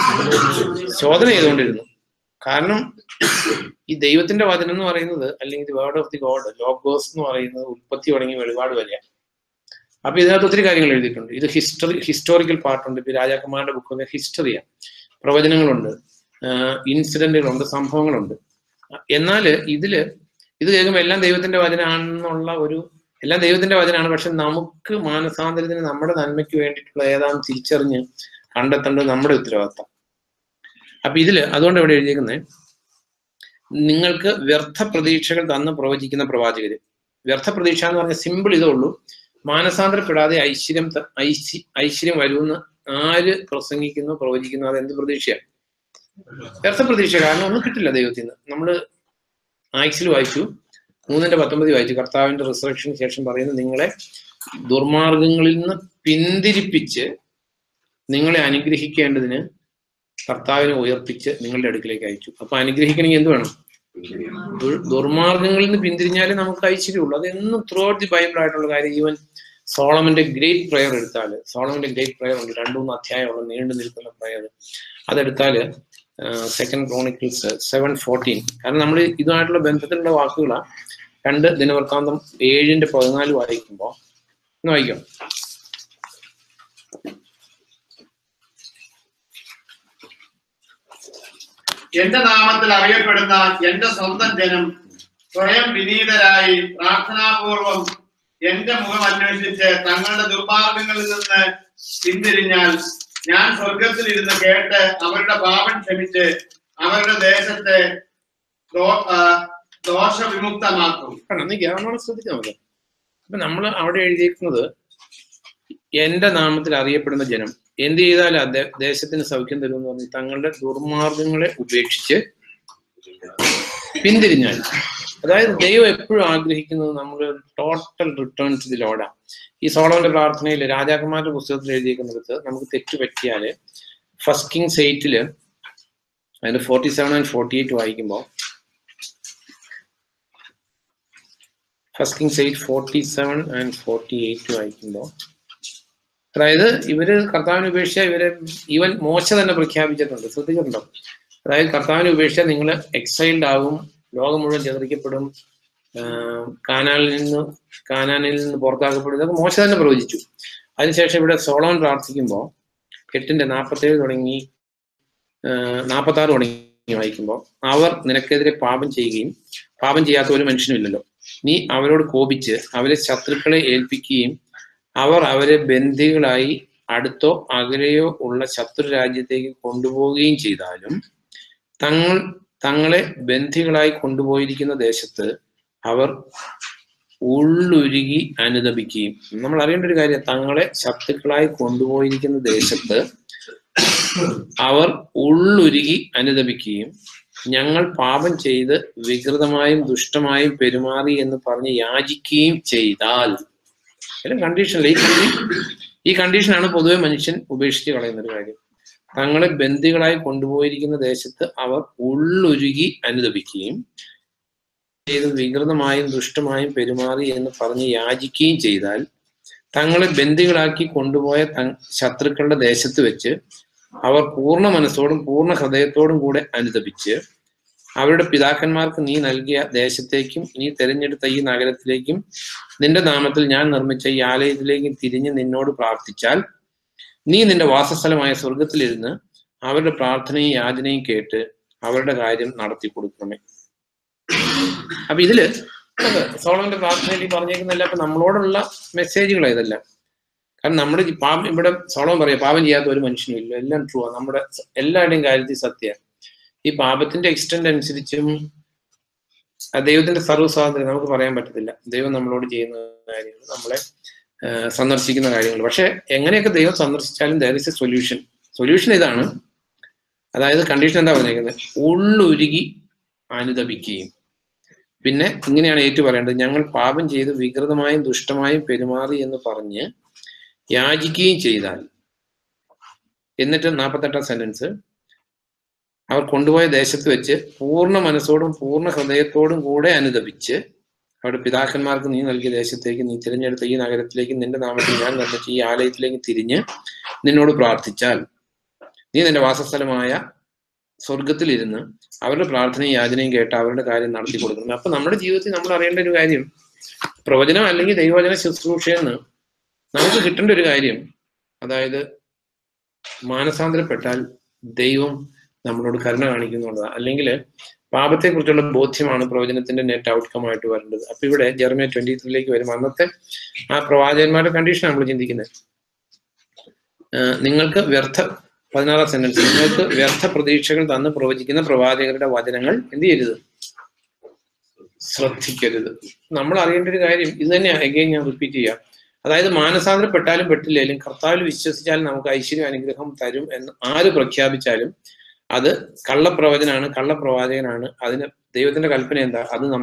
ശോധന ചെയ്തുകൊണ്ടിരുന്നു കാരണം ഈ ദൈവത്തിന്റെ വചനം എന്ന് പറയുന്നത് അല്ലെങ്കിൽ word of the God logos എന്ന് പറയുന്നത് ഉൽപ്പത്തി തുടങ്ങി വെളിപാട് വരെയാണ് അപ്പൊ ഇതിനകത്ത് ഒത്തിരി കാര്യങ്ങൾ എഴുതിയിട്ടുണ്ട് ഇത് ഹിസ്റ്ററി ഹിസ്റ്റോറിക്കൽ പാർട്ടുണ്ട് ഇപ്പൊ രാജാക്കന്മാരുടെ ബുക്കൊക്കെ ഹിസ്റ്ററിയാണ് പ്രവചനങ്ങളുണ്ട് ഇൻസിഡന്റുകളുണ്ട് സംഭവങ്ങളുണ്ട് എന്നാല് ഇതില് ഇത് കേൾക്കുമ്പോൾ എല്ലാം ദൈവത്തിന്റെ വചനാണെന്നുള്ള ഒരു എല്ലാം ദൈവത്തിന്റെ വചനാണ് പക്ഷെ നമുക്ക് മാനസാന്തരത്തിന് നമ്മുടെ നന്മയ്ക്ക് വേണ്ടിയിട്ടുള്ള ഏതാണെന്ന് തിരിച്ചറിഞ്ഞ് കണ്ടെത്തേണ്ടത് നമ്മുടെ ഉത്തരവാദിത്തം അപ്പൊ ഇതില് അതുകൊണ്ട് ഇവിടെ എഴുതിയിരിക്കുന്നത് നിങ്ങൾക്ക് വ്യർത്ഥ പ്രതീക്ഷകൾ തന്ന് പ്രവചിക്കുന്ന പ്രവാചകര് വ്യർത്ഥ പ്രതീക്ഷ എന്ന് പറഞ്ഞ സിമ്പിൾ ഇതേ ഉള്ളൂ മാനസാന്തരപ്പെടാതെ ഐശ്വര്യം ത- ഐശ്വ- ഐശ്വര്യം വരുമെന്ന് ആര് പ്രസംഗിക്കുന്നു പ്രവചിക്കുന്നു അത് എന്ത് പ്രതീക്ഷയാണ് വ്യർത്ഥ പ്രതീക്ഷ കാരണം ഒന്നും കിട്ടില്ല ദൈവത്തിൽ നിന്ന് നമ്മള് ആക്സിൽ വായിച്ചു മൂന്നിന്റെ പത്തൊമ്പത് വായിച്ചു കർത്താവിന്റെ റിസറക്ഷന് ശേഷം പറയുന്നത് നിങ്ങളെ ദുർമാർഗങ്ങളിൽ നിന്ന് പിന്തിരിപ്പിച്ച് നിങ്ങളെ അനുഗ്രഹിക്കേണ്ടതിന് കർത്താവിനെ ഉയർപ്പിച്ച് നിങ്ങളുടെ അടുക്കിലേക്ക് അയച്ചു അപ്പൊ അനുഗ്രഹിക്കണമെങ്കിൽ എന്ത് വേണം ദുർ- ദുർമാർഗങ്ങളിൽ നിന്ന് പിന്തിരിഞ്ഞാലേ നമുക്ക് ഐശ്വര്യമുള്ളൂ അത് എന്നും ത്രൂ ഔട്ട് ദി ബൈബിൾ ആയിട്ടുള്ള കാര്യം ഈവൻ സോളമന്റെ ഗ്രേറ്റ് പ്രയർ എടുത്താൽ സോളമന്റെ ഗ്രേറ്റ് പ്രയർ ഉണ്ട് രണ്ടു മൂന്ന് അധ്യായമുള്ള നീണ്ടു നിൽക്കുന്ന പ്രയർ അതെടുത്താല് സെക്കൻഡ് ക്രോണിക്കിൾസ് സെവൻ ഫോർട്ടീൻ കാരണം നമ്മൾ ഇതുമായിട്ടുള്ള ബന്ധത്തിലുള്ള വാക്കുകളാണ് രണ്ട് ദിനവൃത്താന്തം ഏഴിന്റെ പതിനാല് വായിക്കുമ്പോൾ ഒന്ന് വായിക്കാം എന്റെ നാമത്തിൽ അറിയപ്പെടുന്ന എന്റെ സ്വന്തം ജനം സ്വയം വിനീതരായി പ്രാർത്ഥനാപൂർവം എന്റെ മുഖം അന്വേഷിച്ച് തങ്ങളുടെ ദുർമാർഗങ്ങളിൽ നിന്ന് പിന്തിരിഞ്ഞാൽ ഞാൻ സ്വർഗത്തിൽ ഇരുന്ന് കേട്ട് അവരുടെ പാപം ക്ഷമിച്ച് അവരുടെ ദേശത്തെ ദോ- ആ, ദോഷവിമുക്തമാക്കും കാരണം നീ ഗ്രാമമാണ് ശ്രദ്ധിച്ചാൽ മതി അപ്പൊ നമ്മൾ അവിടെ എഴുതിയിരിക്കുന്നത് എന്റെ നാമത്തിൽ അറിയപ്പെടുന്ന ജനം എന്ത് ചെയ്താൽ ദേശത്തിന് സൗഖ്യം തരുമെന്ന് പറഞ്ഞ് തങ്ങളുടെ ദുർമാർഗങ്ങളെ ഉപേക്ഷിച്ച് പിന്തിരിഞ്ഞാൽ അതായത് ദൈവം എപ്പോഴും ആഗ്രഹിക്കുന്നത് നമ്മൾ total return to the Lord ഈ സോളോന്റെ പ്രാർത്ഥനയിൽ രാജാക്കന്മാരുടെ പുസ്തകത്തിൽ എഴുതിയിരിക്കുന്നിടത്ത് നമുക്ക് തെറ്റ് പറ്റിയാല് ഫസ്റ്റ് കിങ്സ് എയ്റ്റില് അതിന്റെ forty seven and forty eight വായിക്കുമ്പോൾ first Kings eight forty seven and forty eight വായിക്കുമ്പോൾ അതായത് ഇവര് കർത്താവിനെ ഉപേക്ഷിച്ച ഇവര് ഈവൻ മോശ തന്നെ പ്രഖ്യാപിച്ചിട്ടുണ്ട് ശ്രദ്ധിച്ചിട്ടുണ്ടോ അതായത് കർത്താവിനെ ഉപേക്ഷിച്ചാൽ നിങ്ങൾ എക്സൈൽഡ് ആകും ലോകം മുഴുവൻ ചിതറിക്കപ്പെടും ആഹ് കാനാനിൽ നിന്ന് കാനാനിൽ നിന്ന് പുറത്താക്കപ്പെടും ഇതൊക്കെ മോശ തന്നെ പ്രവചിച്ചു അതിനുശേഷം ഇവിടെ സോളോൻ പ്രാർത്ഥിക്കുമ്പോൾ എട്ടിന്റെ നാൽപ്പത്തേഴ് തുടങ്ങി നാൽപ്പത്തി ആറ് തുടങ്ങി വായിക്കുമ്പോൾ അവർ നിനക്കെതിരെ പാപം ചെയ്യുകയും പാപം ചെയ്യാത്ത ഒരു മനുഷ്യനുമില്ലല്ലോ നീ അവരോട് കോപിച്ച് അവരെ ശത്രുക്കളെ ഏൽപ്പിക്കുകയും അവർ അവരെ ബന്ദികളായി അടുത്തോ അകലെയോ ഉള്ള ശത്രു രാജ്യത്തേക്ക് കൊണ്ടുപോവുകയും ചെയ്താലും തങ്ങൾ തങ്ങളെ ബന്ധികളായി കൊണ്ടുപോയിരിക്കുന്ന ദേശത്ത് അവർ ഉള്ളുരുകി അനുദപിക്കുകയും നമ്മൾ അറിയേണ്ട ഒരു കാര്യം തങ്ങളെ ശത്രുക്കളായി കൊണ്ടുപോയിരിക്കുന്ന ദേശത്ത് അവർ ഉള്ളുരുകി അനുദപിക്കുകയും ഞങ്ങൾ പാപം ചെയ്ത് വികൃതമായും ദുഷ്ടമായും പെരുമാറി എന്ന് പറഞ്ഞ് യാചിക്കുകയും ചെയ്താൽ എല്ലാം കണ്ടീഷനില്ല ഈ കണ്ടീ- ഈ കണ്ടീഷനാണ് പൊതുവെ മനുഷ്യൻ ഉപേക്ഷിച്ച് കളയുന്ന ഒരു കാര്യം തങ്ങളെ ബന്ദികളായി കൊണ്ടുപോയിരിക്കുന്ന ദേശത്ത് അവർ ഉള്ളുരുകി അനുദപിക്കുകയും ചെയ്ത് വികൃതമായും ദുഷ്ടമായും പെരുമാറി എന്ന് പറഞ്ഞ് യാചിക്കുകയും ചെയ്താൽ തങ്ങളെ ബന്ദികളാക്കി കൊണ്ടുപോയ ത- ശത്രുക്കളുടെ ദേശത്ത് വെച്ച് അവർ പൂർണ്ണ മനസ്സോടും പൂർണ്ണ ഹൃദയത്തോടും കൂടെ അനുദപിച്ച് അവരുടെ പിതാക്കന്മാർക്ക് നീ നൽകിയ ദേശത്തേക്കും നീ തിരഞ്ഞെടുത്ത ഈ നഗരത്തിലേക്കും നിന്റെ നാമത്തിൽ ഞാൻ നിർമ്മിച്ച ഈ ആലയത്തിലേക്കും തിരിഞ്ഞ് നിന്നോട് പ്രാർത്ഥിച്ചാൽ നീ നിന്റെ വാസസ്ഥലമായ സ്വർഗത്തിലിരുന്ന് അവരുടെ പ്രാർത്ഥനയും യാചനയും കേട്ട് അവരുടെ കാര്യം നടത്തി കൊടുക്കണമേ അപ്പൊ ഇതില് സോളന്റെ പ്രാർത്ഥനയിൽ ഈ പറഞ്ഞേക്കുന്നില്ല അപ്പൊ നമ്മളോടുള്ള മെസ്സേജുകളാണ് ഇതെല്ലാം കാരണം നമ്മുടെ ഈ പാപം ഇവിടെ സോളം പറയാം പാപം ചെയ്യാത്ത ഒരു മനുഷ്യനും ഇല്ല എല്ലാം ട്രൂ ആണ് നമ്മുടെ എല്ലാവരുടെയും കാര്യത്തിൽ സത്യ ഈ പാപത്തിന്റെ എക്സ്റ്റെന്റ് അനുസരിച്ചും ആ ദൈവത്തിന്റെ സർവ്വ സ്വാതന്ത്ര്യം നമുക്ക് പറയാൻ പറ്റത്തില്ല ദൈവം നമ്മളോട് ചെയ്യുന്ന കാര്യങ്ങൾ നമ്മളെ ആ, സന്ദർശിക്കുന്ന കാര്യങ്ങൾ പക്ഷെ എങ്ങനെയൊക്കെ ദൈവം സന്ദർശിച്ചാലും there is a solution solution ഇതാണ് അതായത് കണ്ടീഷൻ എന്താ പറഞ്ഞേക്കുന്നത് ഉള്ളുരുകി അനുദപിക്കുകയും പിന്നെ ഇങ്ങനെയാണ് ഏറ്റു പറയേണ്ടത് ഞങ്ങൾ പാപം ചെയ്ത് വികൃതമായും ദുഷ്ടമായും പെരുമാറി എന്ന് പറഞ്ഞ് യാചിക്കുകയും ചെയ്താൽ എന്നിട്ട് നാൽപ്പത്തെട്ടാം സെന്റൻസ് അവർ കൊണ്ടുപോയ ദേശത്ത് വെച്ച് പൂർണ്ണ മനസ്സോടും പൂർണ്ണ ഹൃദയത്തോടും കൂടെ അനുദപിച്ച് അവരുടെ പിതാക്കന്മാർക്ക് നീ നൽകിയ ദേശത്തേക്ക് നീ തിരഞ്ഞെടുത്ത ഈ നഗരത്തിലേക്ക് നിന്റെ നാമത്തിൽ ഞാൻ നിർമ്മിച്ച ഈ ആലയത്തിലേക്ക് തിരിഞ്ഞ് നിന്നോട് പ്രാർത്ഥിച്ചാൽ നീ നിന്റെ വാസസ്ഥലമായ സ്വർഗത്തിലിരുന്ന് അവരുടെ പ്രാർത്ഥനയും യാചനയും കേട്ട് അവരുടെ കാര്യം നടത്തി കൊടുക്കണം അപ്പൊ നമ്മുടെ ജീവിതത്തിൽ നമ്മൾ അറിയേണ്ട ഒരു കാര്യം പ്രവചനം അല്ലെങ്കിൽ ദൈവവചന ശുശ്രൂഷയെന്ന് നമുക്ക് കിട്ടേണ്ട ഒരു കാര്യം അതായത് മാനസാന്തരപ്പെട്ടാൽ ദൈവം നമ്മളോട് കരുണ കാണിക്കുന്നുള്ളതാണ് അല്ലെങ്കിൽ പാപത്തെക്കുറിച്ചുള്ള ബോധ്യമാണ് പ്രവചനത്തിന്റെ നെറ്റ് ഔട്ട്കം ആയിട്ട് വരേണ്ടത് അപ്പൊ ഇവിടെ ജെർമിയ ട്വന്റി ത്രീയിലേക്ക് വരും അന്നത്തെ ആ പ്രവാചകന്മാരുടെ കണ്ടീഷൻ നമ്മൾ ചിന്തിക്കുന്നത് ആഹ് നിങ്ങൾക്ക് വ്യർത്ഥ പതിനാറാം സെന്റൻസ് നിങ്ങൾക്ക് വ്യർത്ഥ പ്രതീക്ഷകൾ തന്ന് പ്രവചിക്കുന്ന പ്രവാചകരുടെ വചനങ്ങൾ എന്ത് ചെയ്യരുത് ശ്രദ്ധിക്കരുത് നമ്മൾ അറിയേണ്ട ഒരു കാര്യം ഇത് തന്നെ അഗൈൻ ഞാൻ റിപ്പീറ്റ് ചെയ്യാം അതായത് മാനസാന്തരപ്പെട്ടാലും പെട്ടില്ലേലും കർത്താവിൽ വിശ്വസിച്ചാലും നമുക്ക് ഐശ്വര്യം അനുഗ്രഹം തരും എന്ന് ആര് പ്രഖ്യാപിച്ചാലും അത് കള്ളപ്രവചനാണ് കള്ളപ്രവാചകനാണ് അതിന് ദൈവത്തിന്റെ കൽപ്പന എന്താ അത് നമ്മൾ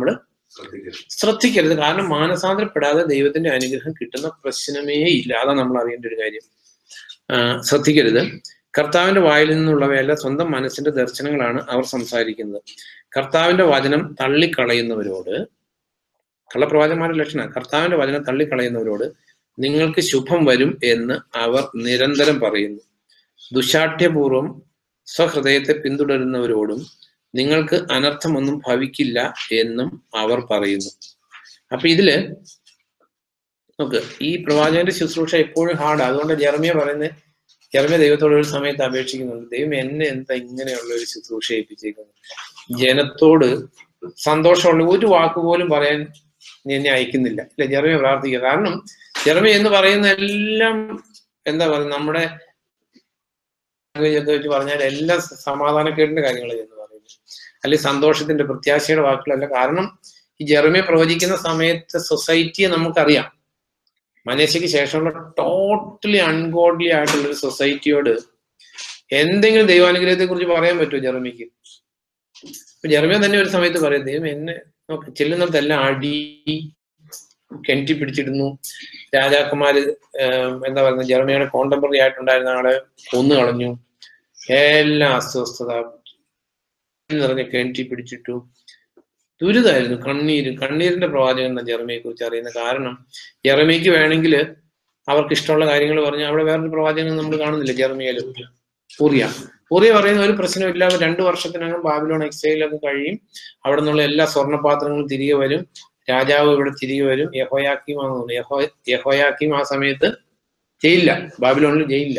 ശ്രദ്ധിക്കരുത് കാരണം മാനസാന്തരപ്പെടാതെ ദൈവത്തിന്റെ അനുഗ്രഹം കിട്ടുന്ന പ്രശ്നമേ ഇല്ല അതാണ് നമ്മൾ അറിയേണ്ട ഒരു കാര്യം ആ, ശ്രദ്ധിക്കരുത് കർത്താവിന്റെ വായിൽ നിന്നുള്ളവയല്ല സ്വന്തം മനസ്സിന്റെ ദർശനങ്ങളാണ് അവർ സംസാരിക്കുന്നത് കർത്താവിന്റെ വചനം തള്ളിക്കളയുന്നവരോട് കള്ളപ്രവാചകന്മാരുടെ ലക്ഷണം കർത്താവിന്റെ വചനം തള്ളിക്കളയുന്നവരോട് നിങ്ങൾക്ക് ശുഭം വരും എന്ന് അവർ നിരന്തരം പറയുന്നു ദുശാഠ്യപൂർവം സ്വഹൃദയത്തെ പിന്തുടരുന്നവരോടും നിങ്ങൾക്ക് അനർത്ഥമൊന്നും ഭവിക്കില്ല എന്നും അവർ പറയുന്നു അപ്പൊ ഇതില് നോക്ക് ഈ പ്രവാചകന്റെ ശുശ്രൂഷ എപ്പോഴും ഹാർഡ് അതുകൊണ്ട് ജെറമിയ പറയുന്നത് ജെറമിയ ദൈവത്തോട് ഒരു സമയത്ത് അപേക്ഷിക്കുന്നുണ്ട് ദൈവം എന്നെ എന്താ ഇങ്ങനെയുള്ള ഒരു ശുശ്രൂഷ ഏൽപ്പിച്ചേക്കുന്നത് ജനത്തോട് സന്തോഷമുള്ള ഒരു വാക്ക് പോലും പറയാൻ നീ എന്നെ അയക്കുന്നില്ല ഇല്ല ജെറമിയ പ്രാർത്ഥിക്കുക കാരണം ജെറമിയ എന്ന് പറയുന്ന എല്ലാം എന്താ പറയുക നമ്മുടെ language ഒക്കെ വെച്ച് പറഞ്ഞാൽ എല്ലാം സമാധാനക്കേടിന്റെ കാര്യങ്ങളാണ് എന്ന് പറയുന്നത് അല്ലെങ്കിൽ സന്തോഷത്തിന്റെ പ്രത്യാശയുടെ വാക്കുകളല്ല കാരണം ഈ ജെറമിയ പ്രവചിക്കുന്ന സമയത്ത് സൊസൈറ്റിയെ നമുക്കറിയാം മനേശയ്ക്ക് ശേഷമുള്ള ടോട്ടലി അൺഗോഡ്ലി ആയിട്ടുള്ള ഒരു സൊസൈറ്റിയോട് എന്തെങ്കിലും ദൈവാനുഗ്രഹത്തെ കുറിച്ച് പറയാൻ പറ്റുമോ ജെറമിക്ക് ഇപ്പൊ ജെറമിയ തന്നെ ഒരു സമയത്ത് പറയും ദൈവം എന്നെ നോക്ക് ചെല്ലുന്നിടത്തെല്ലാം അടി കെട്ടി പിടിച്ചിടുന്നു രാജാക്കന്മാര് ഏഹ്, എന്താ പറയുന്നത് ജെറമിയുടെ കോണ്ടംപററി ആയിട്ടുണ്ടായിരുന്ന ആളെ കൊന്നു കളഞ്ഞു എല്ലാം അസ്വസ്ഥത നിറഞ്ഞ കെട്ടി പിടിച്ചിട്ടു ദുരിതമായിരുന്നു കണ്ണീര് കണ്ണീരിന്റെ പ്രവാചകൻ എന്ന ജെറമിയെ കുറിച്ച് അറിയുന്ന കാരണം ജെറമിക്ക് വേണമെങ്കിൽ അവർക്ക് ഇഷ്ടമുള്ള കാര്യങ്ങൾ പറഞ്ഞാൽ അവിടെ വേറൊരു പ്രവാചകൻ നമ്മൾ കാണുന്നില്ല ജെറമിയയിൽ ഊറിയ ഊറിയ പറയുന്ന ഒരു പ്രശ്നമില്ല രണ്ടു വർഷത്തിനകം ബാബിലോൺ എക്സൈലൊക്കെ കഴിയും അവിടെ നിന്നുള്ള എല്ലാ സ്വർണ്ണപാത്രങ്ങളും തിരികെ വരും രാജാവ് ഇവിടെ തിരികെ വരും യഹോയാക്കിം ആണെന്ന് തോന്നുന്നു യഹോ യഹോയാക്കിം ആ സമയത്ത് ജയിലില്ല ബാബിലോണിൽ ജയിലില്ല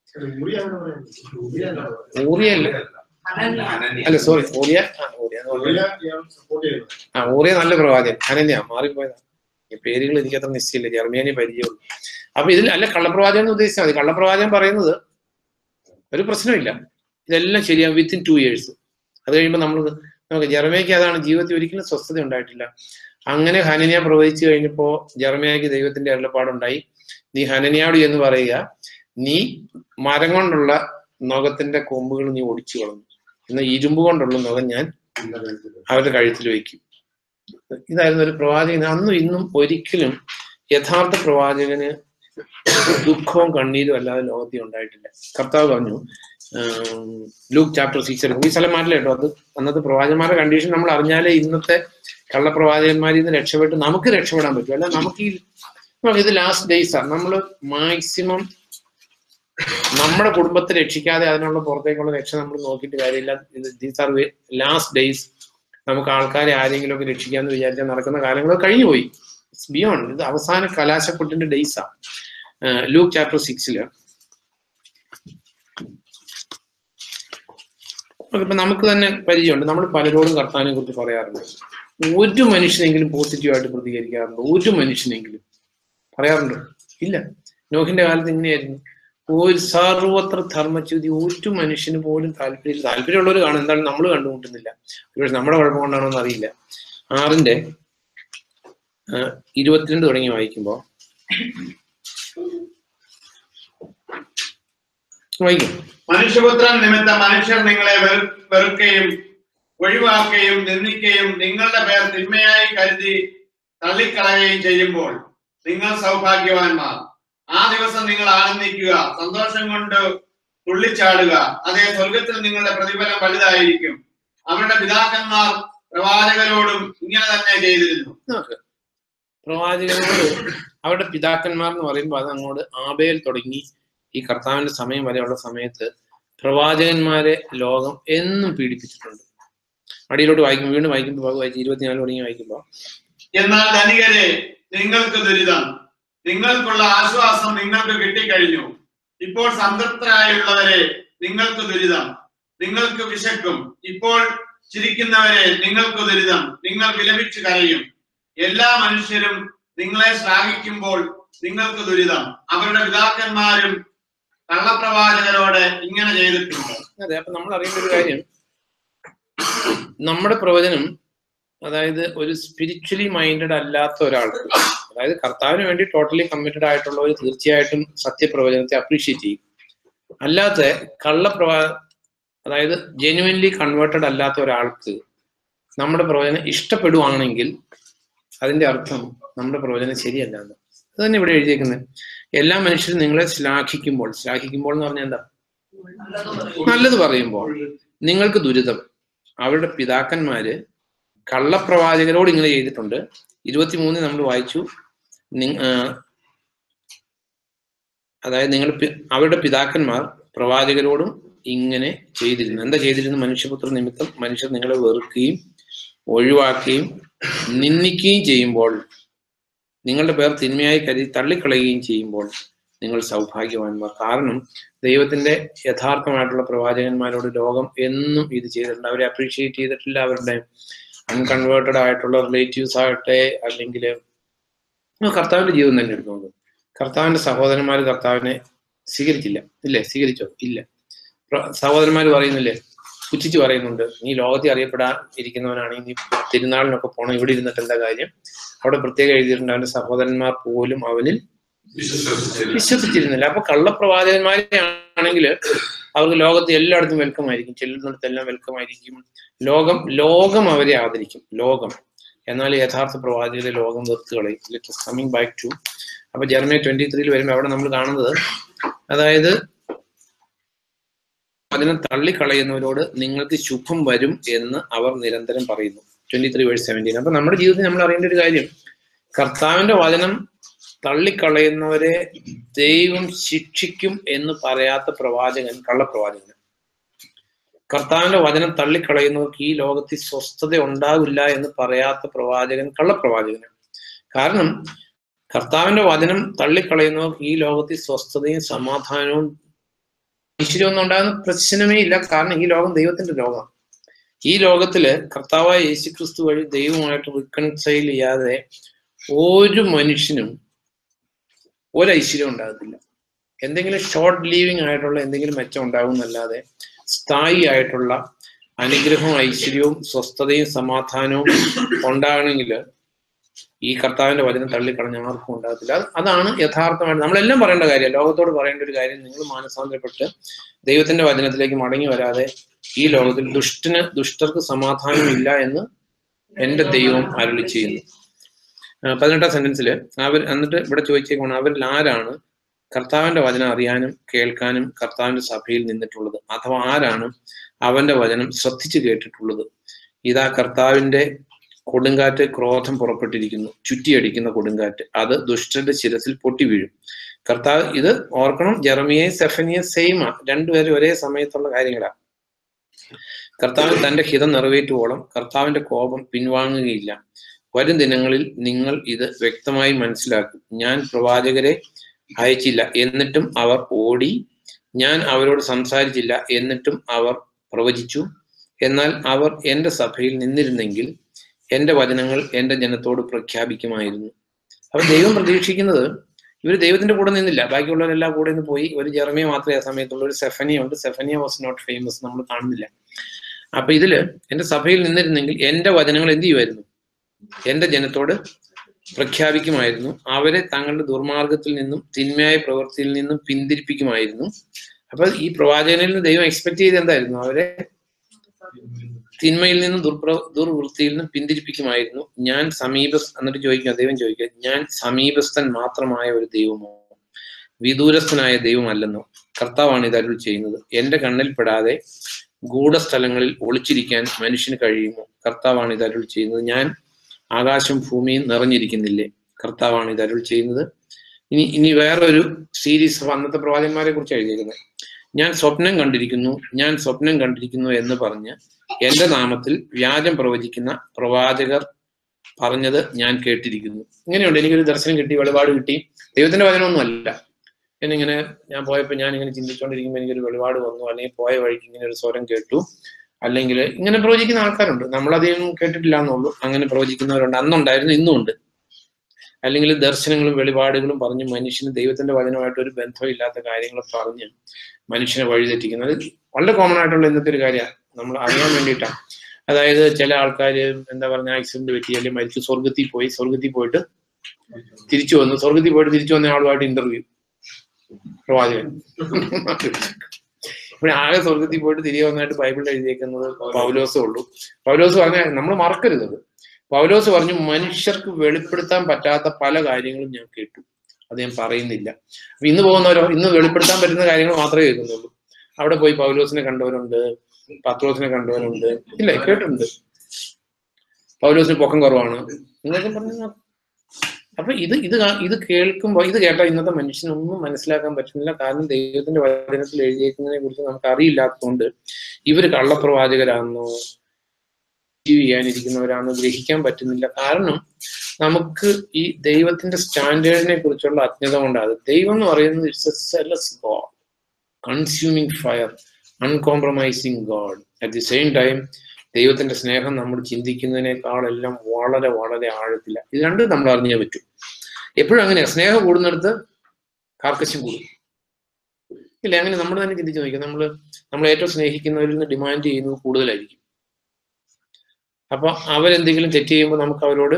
ഊറിയല്ല അല്ല സോറി ഊറിയ ആ ഊറിയ എന്ന് പറഞ്ഞാൽ സപ്പോർട്ട് ചെയ്യുന്നത് ആ ഊറിയ നല്ല പ്രവാചകൻ അനന്യ മാറിപ്പോയതാ ഈ പേരുകൾ എനിക്ക് അത്ര നിശ്ചയില്ല ജർമ്മനി പരിചയമുള്ളൂ അപ്പൊ ഇതിൽ അല്ല കള്ളപ്രവാചകൻ എന്ന് ഉദ്ദേശിച്ചാൽ മതി കള്ളപ്രവാചകൻ പറയുന്നത് ഒരു പ്രശ്നമില്ല ഇതെല്ലാം ശരിയാവും വിത്തിൻ ടു ഇയേഴ്സ് അത് കഴിയുമ്പോൾ നമ്മൾ നമുക്ക് ജർമ്മയ്ക്ക് അതാണ് ജീവിതത്തിൽ ഒരിക്കലും സ്വസ്ഥത ഉണ്ടായിട്ടില്ല അങ്ങനെ ഹനനിയ പ്രവചിച്ചു കഴിഞ്ഞപ്പോ ജർമ്മയ്ക്ക് ദൈവത്തിന്റെ അരുളപ്പാടുണ്ടായി നീ ഹനനിയോട് എന്ന് പറയുക നീ മരം കൊണ്ടുള്ള നഖത്തിന്റെ കൊമ്പുകൾ നീ ഒടിച്ചു കളഞ്ഞു എന്നാൽ ഇരുമ്പ് കൊണ്ടുള്ള നഖം ഞാൻ അവരുടെ കഴുത്തിൽ വയ്ക്കും ഇതായിരുന്നു ഒരു പ്രവാചകൻ അന്നും ഇന്നും ഒരിക്കലും യഥാർത്ഥ പ്രവാചകന് ദുഃഖവും കണ്ണീരും അല്ലാതെ ലോകത്തിൽ ഉണ്ടായിട്ടില്ല കർത്താവ് പറഞ്ഞു ലൂക്ക് ചാപ്റ്റർ സിക്സ് എടുക്കും ഈ സ്ഥലം മാറ്റില്ല കേട്ടോ അത് അന്നത്തെ പ്രവാചകന്മാരുടെ കണ്ടീഷൻ നമ്മൾ അറിഞ്ഞാലേ ഇന്നത്തെ കള്ളപ്രവാചകന്മാരിൽ നിന്ന് രക്ഷപ്പെട്ട് നമുക്ക് രക്ഷപ്പെടാൻ പറ്റും അല്ല നമുക്ക് ഈ നമുക്ക് ഇത് ലാസ്റ്റ് ഡേയ്സ് ആണ് നമ്മൾ മാക്സിമം നമ്മുടെ കുടുംബത്തെ രക്ഷിക്കാതെ അതിനുള്ള പുറത്തേക്കുള്ള രക്ഷ നമ്മൾ നോക്കിയിട്ട് കാര്യമില്ല ദീസ് ആർ ലാസ്റ്റ് ഡേയ്സ് നമുക്ക് ആൾക്കാരെ ആരെങ്കിലും ഒക്കെ രക്ഷിക്കാന്ന് വിചാരിച്ചാൽ നടക്കുന്ന കാലങ്ങൾ കഴിഞ്ഞു പോയി ഇറ്റ്സ് ബിയോണ്ട് ഇത് അവസാന കലാശക്കൊട്ടിന്റെ ഡേയ്സാ ലൂക്ക് ചാപ്റ്റർ സിക്സില് ഇപ്പൊ നമുക്ക് തന്നെ പരിചയമുണ്ട് നമ്മൾ പലരോടും കർത്താവിനെ കുറിച്ച് പറയാറുണ്ട് ഒരു മനുഷ്യനെങ്കിലും പോസിറ്റീവായിട്ട് പ്രതികരിക്കാറുണ്ട് ഒരു മനുഷ്യനെങ്കിലും പറയാറുണ്ടോ ഇല്ല നോഹിന്റെ കാലത്ത് ഇങ്ങനെയായിരുന്നു ഒരു സർവത്ര ധർമ്മച്യുതി ഒരു മനുഷ്യന് പോലും താല്പര്യം താല്പര്യമുള്ളവർ കാണും എന്താണ് നമ്മൾ കണ്ടുമുട്ടുന്നില്ല പക്ഷെ നമ്മുടെ കുഴപ്പം കൊണ്ടാണോ എന്ന് അറിയില്ല ആറിന്റെ ആ, ഇരുപത്തിരണ്ട് തുടങ്ങി വായിക്കുമ്പോ വായിക്കും മനുഷ്യപുത്രൻ നിമിത്തം മനുഷ്യർ നിങ്ങളെ വെറു- വെറുക്കുകയും ഒഴിവാക്കുകയും നിന്ദിക്കുകയും നിങ്ങളുടെ പേർ തിന്മയായി കരുതി തള്ളിക്കളയുകയും ചെയ്യുമ്പോൾ നിങ്ങൾ സൗഭാഗ്യവാന്മാർ ആ ദിവസം നിങ്ങൾ ആനന്ദിക്കുക സന്തോഷം കൊണ്ട് തുള്ളിച്ചാടുക അതേ സ്വർഗത്തിൽ നിങ്ങളുടെ പ്രതിഫലം വലുതായിരിക്കും അവരുടെ പിതാക്കന്മാർ പ്രവാചകരോടും ഇങ്ങനെ തന്നെ ചെയ്തിരുന്നു നോക്ക് പ്രവാചകനോട് അവരുടെ പിതാക്കന്മാർ എന്ന് പറയുമ്പോൾ അത് അങ്ങോട്ട് ആബേൽ തുടങ്ങി ഈ കർത്താവിന്റെ സമയം വരെയുള്ള സമയത്ത് പ്രവാചകന്മാരെ ലോകം എന്നും പീഡിപ്പിച്ചിട്ടുണ്ട് അടിയിലോട്ട് വായിക്കും വീണ്ടും വായിക്കുമ്പോൾ ഭാഗം വായിച്ച് ഇരുപത്തിനാല് തുടങ്ങി വായിക്കുമ്പോൾ എന്നാൽ ധനികരെ നിങ്ങൾക്ക് ദുരിതം നിങ്ങൾക്കുള്ള ആശ്വാസം നിങ്ങൾക്ക് കിട്ടിക്കഴിഞ്ഞു ഇപ്പോൾ സംതൃപ്തരായുള്ളവരെ നിങ്ങൾക്ക് ദുരിതം നിങ്ങൾക്ക് വിശക്കും ഇപ്പോൾ ചിരിക്കുന്നവരെ നിങ്ങൾക്ക് ദുരിതം നിങ്ങൾ വിലപിച്ചു കരയും എല്ലാ മനുഷ്യരും നിങ്ങളെ ശ്ലാഘിക്കുമ്പോൾ നിങ്ങൾക്ക് ദുരിതം അവരുടെ പിതാക്കന്മാരും കള്ളപ്രവാചകരോട് ഇങ്ങനെ ചെയ്തിട്ടുണ്ട് അതെ അപ്പൊ നമ്മൾ അറിയേണ്ട ഒരു കാര്യം നമ്മുടെ പ്രവചനം അതായത് ഒരു സ്പിരിച്വലി മൈൻഡഡ് അല്ലാത്ത ഒരാൾക്ക് അതായത് കർത്താവിന് വേണ്ടി ടോട്ടലി കമ്മിറ്റഡ് ആയിട്ടുള്ളവർ തീർച്ചയായിട്ടും സത്യപ്രവചനത്തെ അപ്രീഷിയേറ്റ് ചെയ്യും അല്ലാത്ത കള്ളപ്രവാ അതായത് ജെനുവൻലി കൺവേർട്ടഡ് അല്ലാത്ത ഒരാൾക്ക് നമ്മുടെ പ്രവചനം ഇഷ്ടപ്പെടുവാണെങ്കിൽ അതിന്റെ അർത്ഥം നമ്മുടെ പ്രവചനം ശരിയല്ല എന്ന് അത് തന്നെ ഇവിടെ എഴുതിയേക്കുന്നത് എല്ലാ മനുഷ്യരും നിങ്ങളെ ശ്ലാഘിക്കുമ്പോൾ ശ്ലാഘിക്കുമ്പോൾ എന്ന് പറഞ്ഞാൽ എന്താ നല്ലത് പറയുമ്പോൾ നിങ്ങൾക്ക് ദുരിതം അവരുടെ പിതാക്കന്മാര് കള്ളപ്രവാചകരോട് ഇങ്ങനെ ചെയ്തിട്ടുണ്ട് ഇരുപത്തിമൂന്ന് നമ്മൾ വായിച്ചു നി- ആ, അതായത് നിങ്ങൾ പി- അവരുടെ പിതാക്കന്മാർ പ്രവാചകരോടും ഇങ്ങനെ ചെയ്തിരുന്നു എന്താ ചെയ്തിരുന്നു മനുഷ്യപുത്ര നിമിത്തം മനുഷ്യർ നിങ്ങളെ വെറുക്കുകയും ഒഴിവാക്കുകയും നിന്ദിക്കുകയും ചെയ്യുമ്പോൾ നിങ്ങളുടെ പേർ തിന്മയായി കരുതി തള്ളിക്കളയുകയും ചെയ്യുമ്പോൾ നിങ്ങൾ സൗഭാഗ്യവാന്മാർ കാരണം ദൈവത്തിന്റെ യഥാർത്ഥമായിട്ടുള്ള പ്രവാചകന്മാരോട് ലോകം എന്നും ഇത് ചെയ്തിട്ടുണ്ട് അവരെ അപ്രീഷിയേറ്റ് ചെയ്തിട്ടില്ല അവരുടെ അൺകൺവേർട്ടഡ് ആയിട്ടുള്ള റിലേറ്റീവ്സ് ആകട്ടെ അല്ലെങ്കിൽ കർത്താവിന്റെ ജീവിതം തന്നെ എടുക്കുന്നത് കർത്താവിന്റെ സഹോദരന്മാർ കർത്താവിനെ സ്വീകരിച്ചില്ല ഇല്ലേ സ്വീകരിച്ചോ ഇല്ല പ്ര- സഹോദരന്മാർ പറയുന്നില്ലേ പുച്ഛിച്ച് പറയുന്നുണ്ട് നീ ലോകത്തിൽ അറിയപ്പെടാൻ ഇരിക്കുന്നവനാണെങ്കിൽ നീ തിരുനാളിനൊക്കെ പോണം ഇവിടെ ഇരുന്നിട്ട് എന്താ കാര്യം അവിടെ പ്രത്യേകം എഴുതിയിട്ടുണ്ട് അവന്റെ സഹോദരന്മാർ പോലും അവനിൽ വിശ്വസിച്ചിരുന്നില്ല അപ്പൊ കള്ളപ്രവാചകന്മാരെ ആണെങ്കിൽ അവർക്ക് ലോകത്ത് എല്ലായിടത്തും വെൽക്കം ആയിരിക്കും ചെല്ലുന്നിടത്തെല്ലാം വെൽക്കം ആയിരിക്കും ലോകം ലോകം അവരെ ആദരിക്കും ലോകം എന്നാൽ യഥാർത്ഥ പ്രവാചകരെ ലോകം വെറുത്ത് കളയും ലെറ്റ് കമ്മിങ് ബാക്ക് ടു അപ്പൊ ജർമ്മനി ട്വന്റി ത്രീയിൽ വരുമ്പോൾ അവിടെ നമ്മൾ കാണുന്നത് അതായത് അതിനെ തള്ളിക്കളയുന്നവരോട് നിങ്ങൾക്ക് ശുഭം വരും എന്ന് അവർ നിരന്തരം പറയുന്നു ട്വന്റി ത്രീ വേഴ്സ് സെവൻറ്റീൻ അപ്പൊ നമ്മുടെ ജീവിതത്തിൽ നമ്മൾ അറിയേണ്ട ഒരു കാര്യം കർത്താവിന്റെ വചനം തള്ളിക്കളയുന്നവരെ ദൈവം ശിക്ഷിക്കും എന്ന് പറയാത്ത പ്രവാചകൻ കള്ളപ്രവാചകൻ കർത്താവിന്റെ വചനം തള്ളിക്കളയുന്നവർക്ക് ഈ ലോകത്തിൽ സ്വസ്ഥത ഉണ്ടാവില്ല എന്ന് പറയാത്ത പ്രവാചകൻ കള്ളപ്രവാചകനാണ് കാരണം കർത്താവിന്റെ വചനം തള്ളിക്കളയുന്നവർക്ക് ഈ ലോകത്തിൽ സ്വസ്ഥതയും സമാധാനവും ഐശ്വര്യമൊന്നും ഉണ്ടാകുന്ന പ്രശ്നമേ ഇല്ല കാരണം ഈ ലോകം ദൈവത്തിന്റെ ലോകമാണ് ഈ ലോകത്തില് കർത്താവായ യേശു ക്രിസ്തു വഴി ദൈവമായിട്ട് റിക്കൺസൈൽ ചെയ്യാതെ ഒരു മനുഷ്യനും ഒരു ഐശ്വര്യം ഉണ്ടാകത്തില്ല എന്തെങ്കിലും ഷോർട്ട് ലീവിങ് ആയിട്ടുള്ള എന്തെങ്കിലും മെച്ചം ഉണ്ടാകും എന്നല്ലാതെ സ്ഥായി ആയിട്ടുള്ള അനുഗ്രഹവും ഐശ്വര്യവും സ്വസ്ഥതയും സമാധാനവും ഉണ്ടാകണമെങ്കിൽ ഈ കർത്താവിന്റെ വചനം തള്ളിക്കളഞ്ഞ ആർക്കും ഉണ്ടാകത്തില്ല അത് അതാണ് യഥാർത്ഥമായിട്ട് നമ്മളെല്ലാം പറയേണ്ട കാര്യം ലോകത്തോട് പറയേണ്ട ഒരു കാര്യം നിങ്ങൾ മാനസാന്തരപ്പെട്ട് ദൈവത്തിന്റെ വചനത്തിലേക്ക് മടങ്ങി വരാതെ ഈ ലോകത്തിൽ ദുഷ്ടന് ദുഷ്ടർക്ക് സമാധാനമില്ല എന്ന് എന്റെ ദൈവം അരുളി ചെയ്യുന്നു ആ, പതിനെട്ടാം സെന്റൻസിൽ അവർ എന്നിട്ട് ഇവിടെ ചോദിച്ചേക്കാണ് അവരിൽ ആരാണ് കർത്താവിന്റെ വചനം അറിയാനും കേൾക്കാനും കർത്താവിന്റെ സഭയിൽ നിന്നിട്ടുള്ളത് അഥവാ ആരാണ് അവന്റെ വചനം ശ്രദ്ധിച്ചു കേട്ടിട്ടുള്ളത് ഇതാ കർത്താവിന്റെ കൊടുങ്കാറ്റ് ക്രോധം പുറപ്പെട്ടിരിക്കുന്നു ചുറ്റിയടിക്കുന്ന കൊടുങ്കാറ്റ് അത് ദുഷ്ടന്റെ ശിരസിൽ പൊട്ടി വീഴും കർത്താവ് ഇത് ഓർക്കണം ജെറമിയെ സെഫനിയെ സെയിമാ രണ്ടുപേരും ഒരേ സമയത്തുള്ള കാര്യങ്ങളാണ് കർത്താവ് തന്റെ ഹിതം നിറവേറ്റുവോളം കർത്താവിന്റെ കോപം പിൻവാങ്ങുകയില്ല വരും ദിനങ്ങളിൽ നിങ്ങൾ ഇത് വ്യക്തമായി മനസ്സിലാക്കും ഞാൻ പ്രവാചകരെ അയച്ചില്ല എന്നിട്ടും അവർ ഓടി ഞാൻ അവരോട് സംസാരിച്ചില്ല എന്നിട്ടും അവർ പ്രവചിച്ചു എന്നാൽ അവർ എന്റെ സഭയിൽ നിന്നിരുന്നെങ്കിൽ എന്റെ വചനങ്ങൾ എന്റെ ജനത്തോട് പ്രഖ്യാപിക്കുമായിരുന്നു അപ്പൊ ദൈവം പ്രതീക്ഷിക്കുന്നത് ഇവർ ദൈവത്തിന്റെ കൂടെ നിന്നില്ല ബാക്കിയുള്ളവരെല്ലാം കൂടെ നിന്ന് പോയി ഒരു ജെറമിയ മാത്രമേ ആ സമയത്തുള്ള ഒരു സെഫനിയ ഉണ്ട് സെഫനിയ വാസ് നോട്ട് ഫേമസ് നമ്മൾ കാണുന്നില്ല അപ്പൊ ഇതില് എന്റെ സഭയിൽ നിന്നിരുന്നെങ്കിൽ എന്റെ വചനങ്ങൾ എന്ത് ചെയ്യുമായിരുന്നു എന്റെ ജനത്തോട് പ്രഖ്യാപിക്കുമായിരുന്നു അവരെ തങ്ങളുടെ ദുർമാർഗത്തിൽ നിന്നും തിന്മയായ പ്രവൃത്തിയിൽ നിന്നും പിന്തിരിപ്പിക്കുമായിരുന്നു അപ്പൊ ഈ പ്രവാചകനിൽ നിന്ന് ദൈവം എക്സ്പെക്ട് ചെയ്ത് എന്തായിരുന്നു അവരെ തിന്മയിൽ നിന്നും ദുർപ്ര ദുർവൃത്തിയിൽ നിന്നും പിന്തിരിപ്പിക്കുമായിരുന്നു ഞാൻ സമീപ എന്നിട്ട് ചോദിക്കുക ദൈവം ചോദിക്കുക ഞാൻ സമീപസ്ഥൻ മാത്രമായ ഒരു ദൈവമോ വിദൂരസ്ഥനായ ദൈവമല്ലെന്നോ കർത്താവാണ് ഇത് അരുൾ ചെയ്യുന്നത് എന്റെ കണ്ണിൽ പെടാതെ ഗൂഢസ്ഥലങ്ങളിൽ ഒളിച്ചിരിക്കാൻ മനുഷ്യന് കഴിയുമോ കർത്താവാണ് ഇത് അരുൾ ചെയ്യുന്നത് ഞാൻ ആകാശം ഭൂമിയും നിറഞ്ഞിരിക്കുന്നില്ലേ കർത്താവാണ് ഇത് അരുൾ ചെയ്യുന്നത് ഇനി ഇനി വേറൊരു സീരീസ് അന്നത്തെ പ്രവാചകന്മാരെ കുറിച്ച് എഴുതിയിരിക്കുന്നത് ഞാൻ സ്വപ്നം കണ്ടിരിക്കുന്നു ഞാൻ സ്വപ്നം കണ്ടിരിക്കുന്നു എന്ന് പറഞ്ഞ് എന്റെ നാമത്തിൽ വ്യാജം പ്രവചിക്കുന്ന പ്രവാചകർ പറഞ്ഞത് ഞാൻ കേട്ടിരിക്കുന്നു ഇങ്ങനെയുണ്ട് എനിക്കൊരു ദർശനം കിട്ടി വെളിപാട് കിട്ടി ദൈവത്തിന്റെ വചനമൊന്നും അല്ല എന്നിങ്ങനെ ഞാൻ പോയപ്പോൾ ഞാൻ ഇങ്ങനെ ചിന്തിച്ചുകൊണ്ടിരിക്കുമ്പോൾ എനിക്കൊരു വെളിപാട് വന്നു അല്ലെങ്കിൽ പോയ വഴിക്ക് ഇങ്ങനെ ഒരു സ്വരം കേട്ടു അല്ലെങ്കിൽ ഇങ്ങനെ പ്രവചിക്കുന്ന ആൾക്കാരുണ്ട് നമ്മളധികം കേട്ടിട്ടില്ല എന്നുള്ളൂ അങ്ങനെ പ്രവചിക്കുന്നവരുണ്ട് അന്നുണ്ടായിരുന്നു ഇന്നും ഉണ്ട് അല്ലെങ്കിൽ ദർശനങ്ങളും വെളിപാടുകളും പറഞ്ഞ് മനുഷ്യന് ദൈവത്തിന്റെ വചനമായിട്ട് ഒരു ബന്ധമില്ലാത്ത കാര്യങ്ങൾ പറഞ്ഞ് മനുഷ്യനെ വഴിതെറ്റിക്കുന്നത് വളരെ കോമൺ ആയിട്ടുള്ള ഇന്നത്തെ ഒരു കാര്യമാണ് നമ്മൾ അറിയാൻ വേണ്ടിയിട്ടാണ് അതായത് ചില ആൾക്കാർ എന്താ പറഞ്ഞ ആക്സിഡന്റ് പറ്റി അല്ലെങ്കിൽ മരിച്ചു സ്വർഗത്തിൽ പോയി സ്വർഗത്തിൽ പോയിട്ട് തിരിച്ചു വന്നു സ്വർഗത്തിൽ പോയിട്ട് തിരിച്ചു വന്ന ആളുമായിട്ട് ഇന്റർവ്യൂ പ്രവാചകൻ ഇവിടെ ആകെ സ്വർഗത്തിൽ പോയിട്ട് തിരികെ വന്നായിട്ട് ബൈബിളിൽ എഴുതിയേക്കുന്നത് പൗലോസേ ഉള്ളൂ പൗലോസ് പറഞ്ഞ നമ്മൾ മറക്കരുത് അത്. പൗലോസ് പറഞ്ഞു മനുഷ്യർക്ക് വെളിപ്പെടുത്താൻ പറ്റാത്ത പല കാര്യങ്ങളും ഞാൻ കേട്ടു അത് ഞാൻ പറയുന്നില്ല അപ്പൊ ഇന്ന് പോകുന്നവരോ ഇന്ന് വെളിപ്പെടുത്താൻ പറ്റുന്ന കാര്യങ്ങൾ മാത്രമേ കേൾക്കുന്നുള്ളൂ അവിടെ പോയി പൗലോസിനെ കണ്ടവരുണ്ട് പത്രോസിനെ കണ്ടവരുണ്ട് ഇല്ല കേട്ടിട്ടുണ്ട് പൗലോസിന് പൊക്കം കുറവാണ് എന്നൊക്കെ പറഞ്ഞു അപ്പൊ ഇത് ഇത് കാ- ഇത് കേൾക്കുമ്പോൾ ഇത് കേട്ടാൽ ഇന്നത്തെ മനുഷ്യനൊന്നും മനസ്സിലാക്കാൻ പറ്റുന്നില്ല കാരണം ദൈവത്തിന്റെ വചനത്തിൽ എഴുതിയേക്കുന്നതിനെ കുറിച്ച് നമുക്ക് അറിയില്ലാത്തതുകൊണ്ട് ഇവര് കള്ളപ്രവാചകരാണെന്നോ ചെയ്യാനിരിക്കുന്നവരാണെന്നോ ഗ്രഹിക്കാൻ പറ്റുന്നില്ല കാരണം നമുക്ക് ഈ ദൈവത്തിന്റെ സ്റ്റാൻഡേർഡിനെ കുറിച്ചുള്ള അജ്ഞത കൊണ്ടാണ് ദൈവം എന്ന് പറയുന്നത് it's a jealous God consuming fire uncompromising God at the same time ദൈവത്തിന്റെ സ്നേഹം നമ്മൾ ചിന്തിക്കുന്നതിനേക്കാളെല്ലാം വളരെ വളരെ ആഴത്തില്ല ഇത് രണ്ടും നമ്മൾ അറിഞ്ഞേ പറ്റൂ എപ്പോഴും അങ്ങനെയാ സ്നേഹം കൂടുന്നിടത്ത് കാർക്കശ്യം കൂടും ഇല്ല അങ്ങനെ നമ്മൾ തന്നെ ചിന്തിച്ച് നോക്കിയാൽ നമ്മൾ നമ്മൾ ഏറ്റവും സ്നേഹിക്കുന്നവരിൽ നിന്ന് ഡിമാൻഡ് ചെയ്യുന്നത് കൂടുതലായിരിക്കും അപ്പൊ അവരെന്തെങ്കിലും തെറ്റ് ചെയ്യുമ്പോൾ നമുക്ക് അവരോട്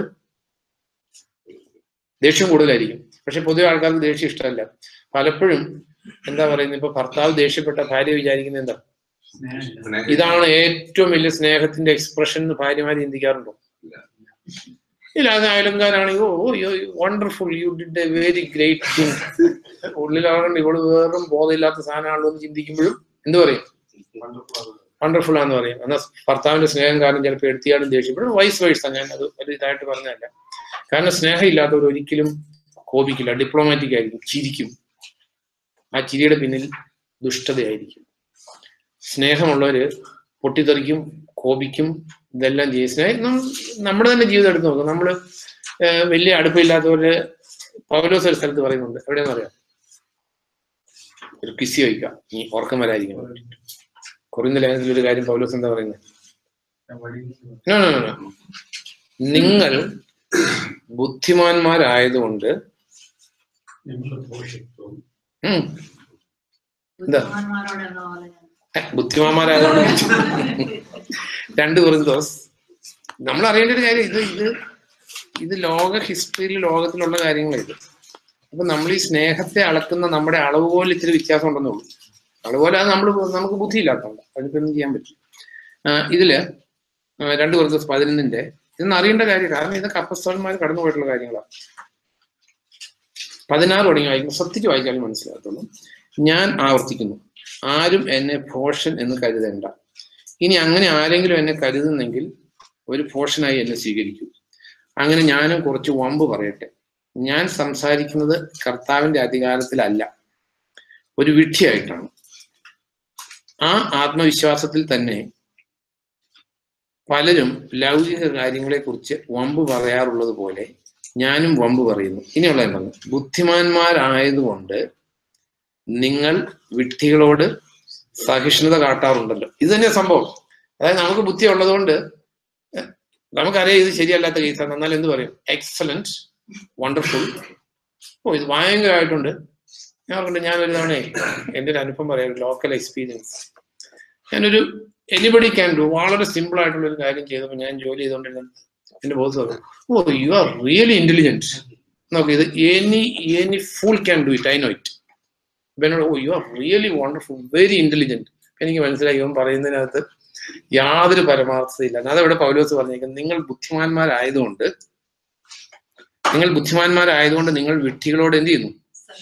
ദേഷ്യം കൂടുതലായിരിക്കും പക്ഷെ പൊതുവെ ആൾക്കാർക്ക് ദേഷ്യം ഇഷ്ടമല്ല പലപ്പോഴും എന്താ പറയുന്നത് ഇപ്പൊ ഭർത്താവ് ദേഷ്യപ്പെട്ട ഭാര്യ വിചാരിക്കുന്നത് എന്താ ഇതാണ് ഏറ്റവും വലിയ സ്നേഹത്തിന്റെ എക്സ്പ്രഷൻ എന്ന് ഭാര്യമാര് ചിന്തിക്കാറുണ്ടോ ഇല്ല അത് അയലങ്കാരാണെങ്കിൽ oh wonderful you did a very great thing ഉള്ളിലാകണ്ട് ഇവള് വേറും ബോധമില്ലാത്ത സാധനമാണല്ലോ എന്ന് ചിന്തിക്കുമ്പോഴും എന്ത് പറയും വണ്ടർഫുൾ ആണെന്ന് പറയും എന്നാൽ ഭർത്താവിന്റെ സ്നേഹം കാരണം ചിലപ്പോൾ എടുത്തിയാലും ദേഷ്യപ്പെടും വൈസ് വൈസ് ഞാൻ അത് ഒരു ഇതായിട്ട് പറഞ്ഞതല്ല കാരണം സ്നേഹം ഇല്ലാത്തവർ ഒരിക്കലും കോപിക്കില്ല ഡിപ്ലോമാറ്റിക് ആയിരിക്കും ചിരിക്കും ആ ചിരിയുടെ പിന്നിൽ ദുഷ്ടതയായിരിക്കും സ്നേഹമുള്ളവര് പൊട്ടിത്തെറിക്കും കോപിക്കും ഇതെല്ലാം ചെയ്യും സ്നേഹം നം- നമ്മുടെ തന്നെ ജീവിതം എടുത്ത് നോക്കും നമ്മള് ഏഹ് വലിയ അടുപ്പമില്ലാത്തവര് പൗലോസ് ഒരു സ്ഥലത്ത് പറയുന്നുണ്ട് എവിടെയെന്ന് അറിയാം ഒരു കിസി വയ്ക്കാം നീ ഉറക്കം വരാതിരിക്കാൻ വേണ്ടിയിട്ട് കുറഞ്ഞ ലേഖനത്തിൽ ഒരു കാര്യം പൗലോസ് എന്താ പറയുന്നത് No, no, no, no. നിങ്ങൾ ബുദ്ധിമാന്മാരായതുകൊണ്ട് ഉം, എന്താ ബുദ്ധിമാന്മാരോടുള്ള പോലെ ഞാൻ. ഏ, ബുദ്ധിമാന്മാരായതുകൊണ്ട് രണ്ട് കുറിന്തോസ് നമ്മൾ അറിയേണ്ട ഒരു കാര്യം ഇത് ഇത് ഇത് ലോക ഹിസ്റ്ററിയിൽ ലോകത്തിലുള്ള കാര്യങ്ങളാണ് ഇത് അപ്പൊ നമ്മൾ ഈ സ്നേഹത്തെ അളക്കുന്ന നമ്മുടെ അളവ് പോലെ ഇത്തിരി വ്യത്യാസം ഉണ്ടെന്നേ ഉള്ളൂ അളവുപോലെ അത് നമ്മൾ നമുക്ക് ബുദ്ധിയില്ലാത്തതുകൊണ്ട് അതിനൊന്നും ചെയ്യാൻ പറ്റും ആ, ഇതില് ആ, രണ്ട് കുറിന്തോസ് പതിനൊന്നിന്റെ ഇതൊന്നും അറിയേണ്ട കാര്യം കാരണം ഇതൊക്കെ അപ്പസ്തോന്മാർ കടന്നു പോയിട്ടുള്ള കാര്യങ്ങളാണ് പതിനാറ് തുടങ്ങി വായിക്കുമ്പോൾ ശ്രദ്ധിച്ച് വായിച്ചാലും മനസ്സിലാകത്തുള്ളൂ ഞാൻ ആവർത്തിക്കുന്നു ആരും എന്നെ ഭോഷൻ എന്ന് കരുതേണ്ട ഇനി അങ്ങനെ ആരെങ്കിലും എന്നെ കരുതുന്നെങ്കിൽ ഒരു ഭോഷനായി എന്നെ സ്വീകരിക്കൂ അങ്ങനെ ഞാനും കുറച്ച് വമ്പ് പറയട്ടെ ഞാൻ സംസാരിക്കുന്നത് കർത്താവിന്റെ അധികാരത്തിലല്ല ഒരു വിഡ്ഢിയായിട്ടാണ് ആ ആത്മവിശ്വാസത്തിൽ തന്നെ പലരും ലൗകിക കാര്യങ്ങളെ കുറിച്ച് വമ്പ് പറയാറുള്ളത് പോലെ ഞാനും വമ്പ് പറയുന്നു ഇനിയുള്ള എന്താണ് ബുദ്ധിമാന്മാരായതുകൊണ്ട് നിങ്ങൾ വിഡ്ഢികളോട് സഹിഷ്ണുത കാട്ടാറുണ്ടല്ലോ ഇത് തന്നെയാ സംഭവം അതായത് നമുക്ക് ബുദ്ധി ഉള്ളതുകൊണ്ട് എഹ്, നമുക്കറിയാം ഇത് ശരിയല്ലാത്ത കേസാണ് എന്നാൽ എന്ത് പറയും എക്സലന്റ് വണ്ടർഫുൾ ഓ ഇത് ഭയങ്കരമായിട്ടുണ്ട് ഞാൻ പറഞ്ഞിട്ട് ഞാൻ ഒരു തവണ എൻ്റെ ഒരു അനുഭവം പറയാം ലോക്കൽ എക്സ്പീരിയൻസ് ഞാനൊരു എനിബഡി ക്യാൻ ഡു വളരെ സിമ്പിൾ ആയിട്ടുള്ള ഒരു കാര്യം ചെയ്തപ്പോൾ ഞാൻ ജോലി ചെയ്തുകൊണ്ടിരുന്ന എന്റെ ബോസ് പറഞ്ഞു oh you are really intelligent നോക്ക് ഇത് any any fool can do it I know it എന്നോട് oh you are really wonderful very intelligent എനിക്ക് മനസ്സിലായി ഇവൻ പറയുന്നതിനകത്ത് യാതൊരു പരമാർത്ഥതയില്ല അതവിടെ പൗലോസ് പറഞ്ഞേക്കുന്നത് നിങ്ങൾ ബുദ്ധിമാന്മാരായതുകൊണ്ട് നിങ്ങൾ ബുദ്ധിമാന്മാരായതുകൊണ്ട് നിങ്ങൾ വിഡ്ഢികളോട് എന്ത് ചെയ്യുന്നു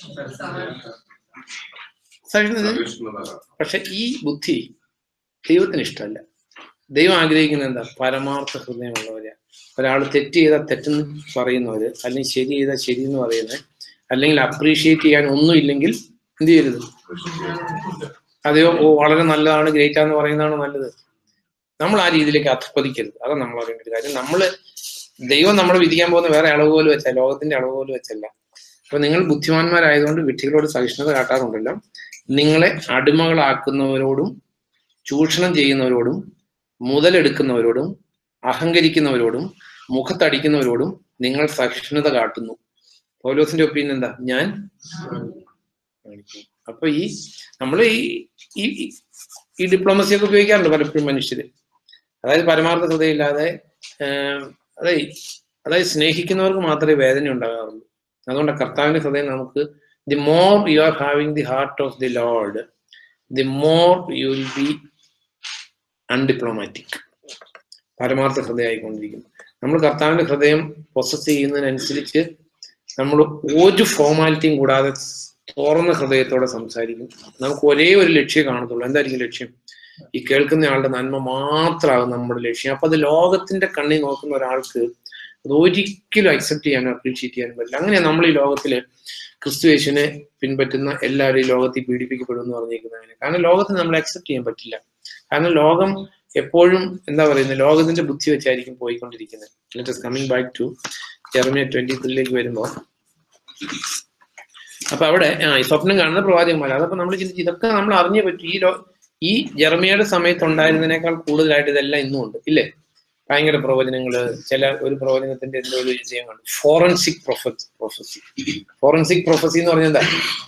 സഹിഷ്ണുത പക്ഷെ ഈ ബുദ്ധി ദൈവത്തിന് ഇഷ്ടമല്ല ദൈവം ആഗ്രഹിക്കുന്നത് എന്താ പരമാർത്ഥ ഹൃദയമുള്ളവരെയാ ഒരാൾ തെറ്റ് ചെയ്താൽ തെറ്റെന്ന് പറയുന്നവര് അല്ലെങ്കിൽ ശരി ചെയ്താൽ ശരി എന്ന് പറയുന്നത് അല്ലെങ്കിൽ അപ്രീഷിയേറ്റ് ചെയ്യാൻ ഒന്നുമില്ലെങ്കിൽ എന്ത് ചെയ്യരുത് അതെയോ ഓ വളരെ നല്ലതാണ് ഗ്രേറ്റ് ആന്ന് പറയുന്നതാണ് നല്ലത് നമ്മൾ ആ രീതിയിലേക്ക് അധപ്പതിക്കരുത് അതാണ് നമ്മൾ അറിയേണ്ട ഒരു കാര്യം നമ്മള് ദൈവം നമ്മളെ വിധിക്കാൻ പോകുന്ന വേറെ അളവ് പോലും വെച്ചല്ല ലോകത്തിന്റെ അളവ് പോലും വെച്ചല്ല അപ്പൊ നിങ്ങൾ ബുദ്ധിമാന്മാരായതുകൊണ്ട് വിഡ്ഢികളോട് സഹിഷ്ണുത കാട്ടാറുണ്ടല്ലോ നിങ്ങളെ അടിമകളാക്കുന്നവരോടും ചൂഷണം ചെയ്യുന്നവരോടും മുതലെടുക്കുന്നവരോടും അഹങ്കരിക്കുന്നവരോടും മുഖത്തടിക്കുന്നവരോടും നിങ്ങൾ സഹിഷ്ണുത കാട്ടുന്നു പൗലോസിന്റെ ഒപ്പീനിയൻ എന്താ ഞാൻ കാണിക്കും. അപ്പൊ ഈ നമ്മൾ ഈ ഈ- ഈ- ഈ ഡിപ്ലോമസി ഒക്കെ ഉപയോഗിക്കാറുണ്ട് പലപ്പോഴും മനുഷ്യര് അതായത് പരമാർത്ഥ ഹൃദയമില്ലാതെ ആഹ് അതായത് അതായത് സ്നേഹിക്കുന്നവർക്ക് മാത്രമേ വേദന ഉണ്ടാകാറുള്ളൂ അതുകൊണ്ട് കർത്താവിന്റെ ഹൃദയം നമുക്ക് the more you are having the heart of the Lord the more you will be undiplomatic പരമാർത്ഥ ഹൃദയമായിക്കൊണ്ടിരിക്കും നമ്മൾ കർത്താവിന്റെ ഹൃദയം പൊസസ് ചെയ്യുന്നതിനനുസരിച്ച് നമ്മൾ ഒരു ഫോർമാലിറ്റിയും കൂടാതെ തുറന്ന ഹൃദയത്തോടെ സംസാരിക്കും നമുക്ക് ഒരേ ഒരു ലക്ഷ്യം കാണത്തുള്ളൂ എന്തായിരിക്കും ലക്ഷ്യം ഈ കേൾക്കുന്ന ആളുടെ നന്മ മാത്രമാകും നമ്മുടെ ലക്ഷ്യം അപ്പൊ അത് ലോകത്തിന്റെ കണ്ണിൽ നോക്കുന്ന ഒരാൾക്ക് അത് ഒരിക്കലും അക്സെപ്റ്റ് ചെയ്യാനോ അപ്രീഷിയേറ്റ് ചെയ്യാനും പറ്റില്ല അങ്ങനെയാണ് നമ്മൾ ഈ ലോകത്തില് ക്രിസ്തു യേശുവിനെ പിൻപറ്റുന്ന എല്ലാവരും ഈ ലോകത്തിൽ പീഡിപ്പിക്കപ്പെടും എന്ന് പറഞ്ഞിരിക്കുന്നത് അങ്ങനെ കാരണം ലോകത്തിന് നമ്മൾ അക്സെപ്റ്റ് ചെയ്യാൻ പറ്റില്ല കാരണം ലോകം എപ്പോഴും എന്താ പറയുന്നത് ലോകത്തിന്റെ ബുദ്ധി വെച്ചായിരിക്കും പോയിക്കൊണ്ടിരിക്കുന്നത് let is coming back to Jeremiah twenty ത്രീയിലേക്ക് വരുമ്പോൾ അപ്പൊ അവിടെ ആ ഈ സ്വപ്നം കാണുന്ന പ്രവാചകന്മാർ അതപ്പോ നമ്മൾ ചിന്തിച്ചു ഇതൊക്കെ നമ്മൾ അറിഞ്ഞേ പറ്റൂ ഈ ലോ ഈ ജെർമിയയുടെ സമയത്ത് ഉണ്ടായിരുന്നതിനേക്കാൾ കൂടുതലായിട്ട് ഇതെല്ലാം ഇന്നും ഉണ്ട് ഇല്ലേ ഭയങ്കര പ്രവചനങ്ങള് ചില ഒരു പ്രവചനത്തിന്റെ എന്തോ ഒരു വിജയം കണ്ടു ഫോറൻസിക് പ്രൊഫസി ഫോറൻസിക് പ്രൊഫസി എന്ന് പറഞ്ഞാൽ എന്താ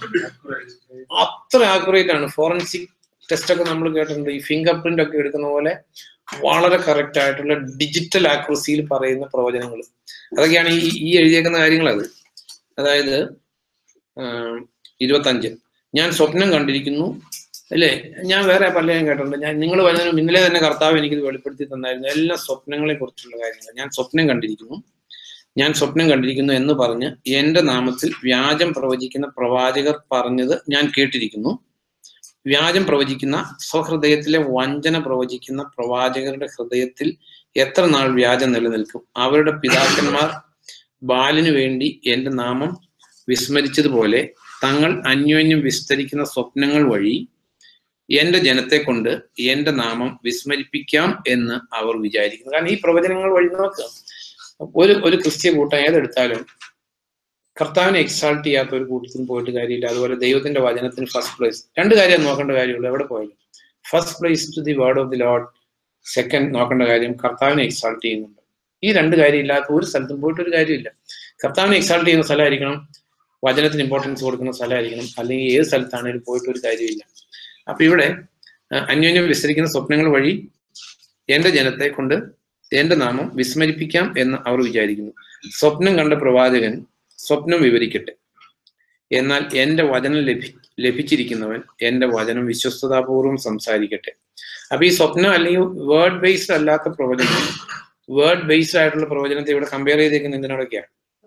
അത്ര ആക്യുറേറ്റ് ആണ് ഫോറൻസിക് ടെസ്റ്റ് ഒക്കെ നമ്മൾ കേട്ടിട്ടുണ്ട് ഈ ഫിംഗർ പ്രിന്റ് ഒക്കെ എടുക്കുന്ന പോലെ വളരെ കറക്റ്റ് ആയിട്ടുള്ള ഡിജിറ്റൽ ആക്യുറസിയിൽ പറയുന്ന പ്രവചനങ്ങൾ അതൊക്കെയാണ് ഈ ഈ എഴുതിയേക്കുന്ന കാര്യങ്ങൾ അത് അതായത് ഇരുപത്തഞ്ച് ഞാൻ സ്വപ്നം കണ്ടിരിക്കുന്നു അല്ലേ ഞാൻ വേറെ പലരും കേട്ടിട്ടുണ്ട് ഞാൻ നിങ്ങൾ വരുന്നതിന് ഇന്നലെ തന്നെ കർത്താവ് എനിക്കിത് വെളിപ്പെടുത്തി തന്നായിരുന്നു എല്ലാ സ്വപ്നങ്ങളെ കുറിച്ചുള്ള കാര്യങ്ങൾ ഞാൻ സ്വപ്നം കണ്ടിരിക്കുന്നു ഞാൻ സ്വപ്നം കണ്ടിരിക്കുന്നു എന്ന് പറഞ്ഞ് എന്റെ നാമത്തിൽ വ്യാജം പ്രവചിക്കുന്ന പ്രവാചകർ പറഞ്ഞത് ഞാൻ കേട്ടിരിക്കുന്നു വ്യാജം പ്രവചിക്കുന്ന സ്വഹൃദയത്തിലെ വഞ്ചന പ്രവചിക്കുന്ന പ്രവാചകരുടെ ഹൃദയത്തിൽ എത്ര നാൾ വ്യാജം നിലനിൽക്കും അവരുടെ പിതാക്കന്മാർ ബാലിനു വേണ്ടി എന്റെ നാമം വിസ്മരിച്ചതുപോലെ തങ്ങൾ അന്യോന്യം വിസ്തരിക്കുന്ന സ്വപ്നങ്ങൾ വഴി എന്റെ ജനത്തെ കൊണ്ട് എന്റെ നാമം വിസ്മരിപ്പിക്കാം എന്ന് അവർ വിചാരിക്കുന്നു കാരണം ഈ പ്രവചനങ്ങൾ വഴി നോക്കുക ഒരു ഒരു ക്രിസ്ത്യ കൂട്ടം ഏതെടുത്താലും കർത്താവിനെ എക്സാൾട്ട് ചെയ്യാത്ത ഒരു കൂട്ടത്തിന് പോയിട്ട് കാര്യമില്ല അതുപോലെ ദൈവത്തിന്റെ വചനത്തിന് ഫസ്റ്റ് പ്ലേസ് രണ്ട് കാര്യം നോക്കേണ്ട കാര്യമുള്ളൂ എവിടെ പോയാലും first place to the word of the Lord second നോക്കേണ്ട കാര്യം കർത്താവിനെ എക്സാൾട്ട് ചെയ്യുന്നുണ്ട് ഈ രണ്ട് കാര്യം ഇല്ലാത്ത ഒരു സ്ഥലത്തും പോയിട്ട് ഒരു കാര്യമില്ല കർത്താവിനെ എക്സാൾട്ട് ചെയ്യുന്ന സ്ഥലമായിരിക്കണം വചനത്തിന് ഇമ്പോർട്ടൻസ് കൊടുക്കുന്ന സ്ഥലമായിരിക്കണം അല്ലെങ്കിൽ ഏത് സ്ഥലത്താണെങ്കിലും പോയിട്ട് ഒരു കാര്യമില്ല അപ്പൊ ഇവിടെ അന്യോന്യം വിസ്തരിക്കുന്ന സ്വപ്നങ്ങൾ വഴി എന്റെ ജനത്തെ കൊണ്ട് എന്റെ നാമം വിസ്മരിപ്പിക്കാം എന്ന് അവർ വിചാരിക്കുന്നു സ്വപ്നം കണ്ട പ്രവാചകൻ സ്വപ്നം വിവരിക്കട്ടെ എന്നാൽ എന്റെ വചനം ലഭി ലഭിച്ചിരിക്കുന്നവൻ എന്റെ വചനം വിശ്വസ്തതാപൂർവ്വം സംസാരിക്കട്ടെ അപ്പൊ ഈ സ്വപ്നം അല്ലെങ്കിൽ വേർഡ് ബേസ്ഡ് അല്ലാത്ത പ്രവചനം വേർഡ് ബേസ്ഡ് ആയിട്ടുള്ള പ്രവചനത്തെ ഇവിടെ കമ്പയർ ചെയ്തേക്കുന്ന എന്തിനോടൊക്കെയാണ്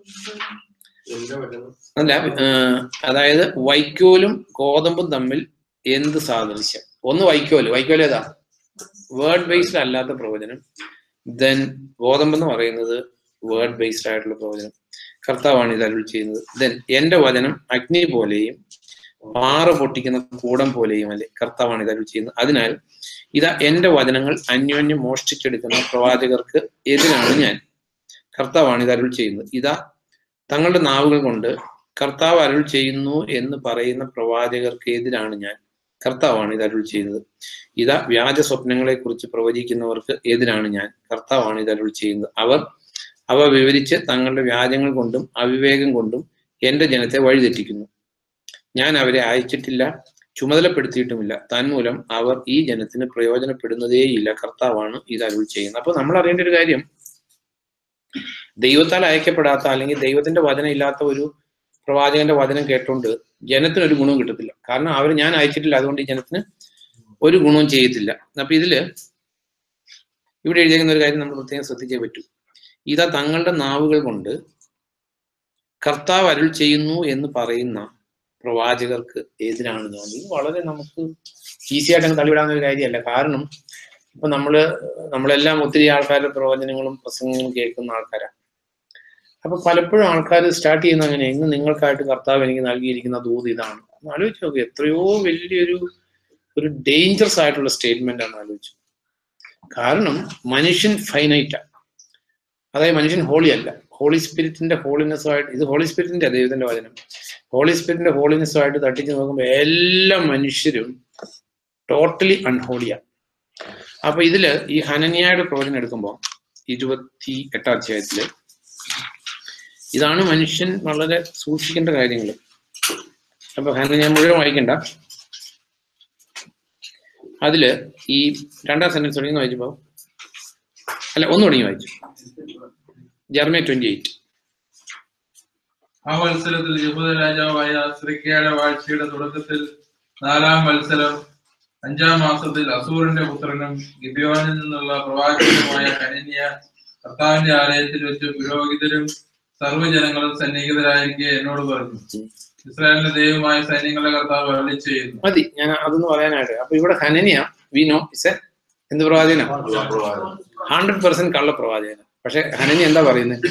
എന്റെ വചനം അല്ല അതായത് വൈക്കോലും ഗോതമ്പും തമ്മിൽ എന്ത് സാദൃശ്യം ഒന്ന് വൈക്കോല് വൈക്കോല് ഏതാ വേർഡ് ബേസ്ഡ് അല്ലാത്ത പ്രവചനം ദെൻ ഗോതമ്പ് എന്ന് പറയുന്നത് വേർഡ് ബേസ്ഡ് ആയിട്ടുള്ള പ്രവചനം കർത്താവാണ് ഇത് അരുൾ ചെയ്യുന്നത് ദെൻ എന്റെ വചനം അഗ്നി പോലെയും പാറ പൊട്ടിക്കുന്ന കൂടം പോലെയും അല്ലെ കർത്താവാണ് ഇത് അരുൾ ചെയ്യുന്നത് അതിനാൽ ഇതാ എന്റെ വചനങ്ങൾ അന്യോന്യം മോഷ്ടിച്ചെടുക്കുന്ന പ്രവാചകർക്ക് എതിരാണ് ഞാൻ കർത്താവാണ് ഇത് അരുൾ ചെയ്യുന്നത് ഇതാ തങ്ങളുടെ നാവുകൾ കൊണ്ട് കർത്താവ് അരുൾ ചെയ്യുന്നു എന്ന് പറയുന്ന പ്രവാചകർക്ക് എതിരാണ് ഞാൻ കർത്താവാണ് ഇത് അരുൾ ചെയ്യുന്നത് ഇതാ വ്യാജ സ്വപ്നങ്ങളെ കുറിച്ച് പ്രവചിക്കുന്നവർക്ക് എതിരാണ് ഞാൻ കർത്താവാണ് ഇത് അരുൾ ചെയ്യുന്നത് അവർ അവ വിവരിച്ച് തങ്ങളുടെ വ്യാജങ്ങൾ കൊണ്ടും അവിവേകം കൊണ്ടും എന്റെ ജനത്തെ വഴിതെറ്റിക്കുന്നു ഞാൻ അവരെ അയച്ചിട്ടില്ല ചുമതലപ്പെടുത്തിയിട്ടുമില്ല തന്മൂലം അവർ ഈ ജനത്തിന് പ്രയോജനപ്പെടുന്നതേയില്ല കർത്താവാണ് ഇത് അരുൾ ചെയ്യുന്നത് അപ്പൊ നമ്മൾ അറിയേണ്ട ഒരു കാര്യം ദൈവത്താൽ അയക്കപ്പെടാത്ത അല്ലെങ്കിൽ ദൈവത്തിന്റെ വചനം ഇല്ലാത്ത ഒരു പ്രവാചകന്റെ വചനം കേട്ടുകൊണ്ട് ജനത്തിന് ഒരു ഗുണവും കിട്ടത്തില്ല കാരണം അവർ ഞാൻ അയച്ചിട്ടില്ല അതുകൊണ്ട് ഈ ജനത്തിന് ഒരു ഗുണവും ചെയ്യത്തില്ല അപ്പൊ ഇതില് ഇവിടെ എഴുതിയിരിക്കുന്ന ഒരു കാര്യം നമ്മൾ പ്രത്യേകം ശ്രദ്ധിച്ചേ പറ്റൂ ഇതാ തങ്ങളുടെ നാവുകൾ കൊണ്ട് കർത്താവ് അരുൾ ചെയ്യുന്നു എന്ന് പറയുന്ന പ്രവാചകർക്ക് എതിരാണ് ഞാൻ ഇത് വളരെ നമുക്ക് ഈസി ആയിട്ട് അങ്ങ് തള്ളിവിടാവുന്ന ഒരു കാര്യമല്ല കാരണം ഇപ്പൊ നമ്മള് നമ്മളെല്ലാം ഒത്തിരി ആൾക്കാരുടെ പ്രവചനങ്ങളും പ്രസംഗങ്ങളും കേൾക്കുന്ന ആൾക്കാരാണ് അപ്പൊ പലപ്പോഴും ആൾക്കാർ സ്റ്റാർട്ട് ചെയ്യുന്ന അങ്ങനെ ഇന്ന് നിങ്ങൾക്കായിട്ട് കർത്താവ് എനിക്ക് നൽകിയിരിക്കുന്ന ദൂത് ഇതാണ് ഒന്ന് ആലോചിച്ച് നോക്കുക എത്രയോ വലിയൊരു ഒരു ഡേഞ്ചറസ് ആയിട്ടുള്ള സ്റ്റേറ്റ്മെന്റ് ആണ് ആലോചിച്ചു കാരണം മനുഷ്യൻ ഫൈനൈറ്റാണ് അതായത് മനുഷ്യൻ ഹോളി അല്ല ഹോളി സ്പിരിറ്റിന്റെ ഹോളിനെസ്സുമായിട്ട് ഇത് ഹോളി സ്പിരിറ്റിന്റെ ദൈവത്തിന്റെ വചനം ഹോളി സ്പിരിറ്റിന്റെ ഹോളിനെസ്സുമായിട്ട് തട്ടിച്ച് നോക്കുമ്പോൾ എല്ലാ മനുഷ്യരും ടോട്ടലി അൺഹോളിയാണ് അപ്പൊ ഇതില് ഈ ഹനനിയയുടെ പ്രവചനം എടുക്കുമ്പോൾ ഇരുപത്തി എട്ടാം അധ്യായത്തില് ഇതാണ് മനുഷ്യൻ വളരെ സൂക്ഷിക്കേണ്ട കാര്യങ്ങൾ അപ്പൊ ഹനനിയ മുഴുവൻ വായിക്കണ്ട അതില് ഈ രണ്ടാം സെന്റൻസ് തുടങ്ങി വായിച്ചപ്പോ അല്ല ഒന്ന് തുടങ്ങി വായിച്ചു ജർമ്മനി ട്വന്റി എയ്റ്റ് ആ മത്സരത്തിൽ യഹൂദ രാജാവായ സിറിക്കയുടെ വാഴ്ചയുടെ തുടക്കത്തിൽ നാലാം മത്സരം അഞ്ചാം മാസത്തിൽ അസൂറിന്റെ പുത്രനും ഗിബിയോനിൽ നിന്നുള്ള പ്രവാചകനുമായ ഹനന്യ കർത്താവിന്റെ ആലയത്തിൽ വെച്ച് പുരോഹിതരും സർവ്വജനങ്ങളും സന്നിഹിതരായിരിക്കെ എന്നോട് പറഞ്ഞു ഇസ്രായേലിന്റെ ദൈവമായ സൈന്യങ്ങളുടെ കർത്താവ് അരളി ചെയ്യുന്നു മതി ഞാൻ അതൊന്ന് പറയാനായിട്ട് അപ്പൊ ഇവിടെ Hananiah we know is a എന്ത് പ്രവാചകന ഹൺഡ്രഡ് പെർസെന്റ് കള്ള പ്രവാചകന പക്ഷെ ഹനനി എന്താ പറയുന്നത്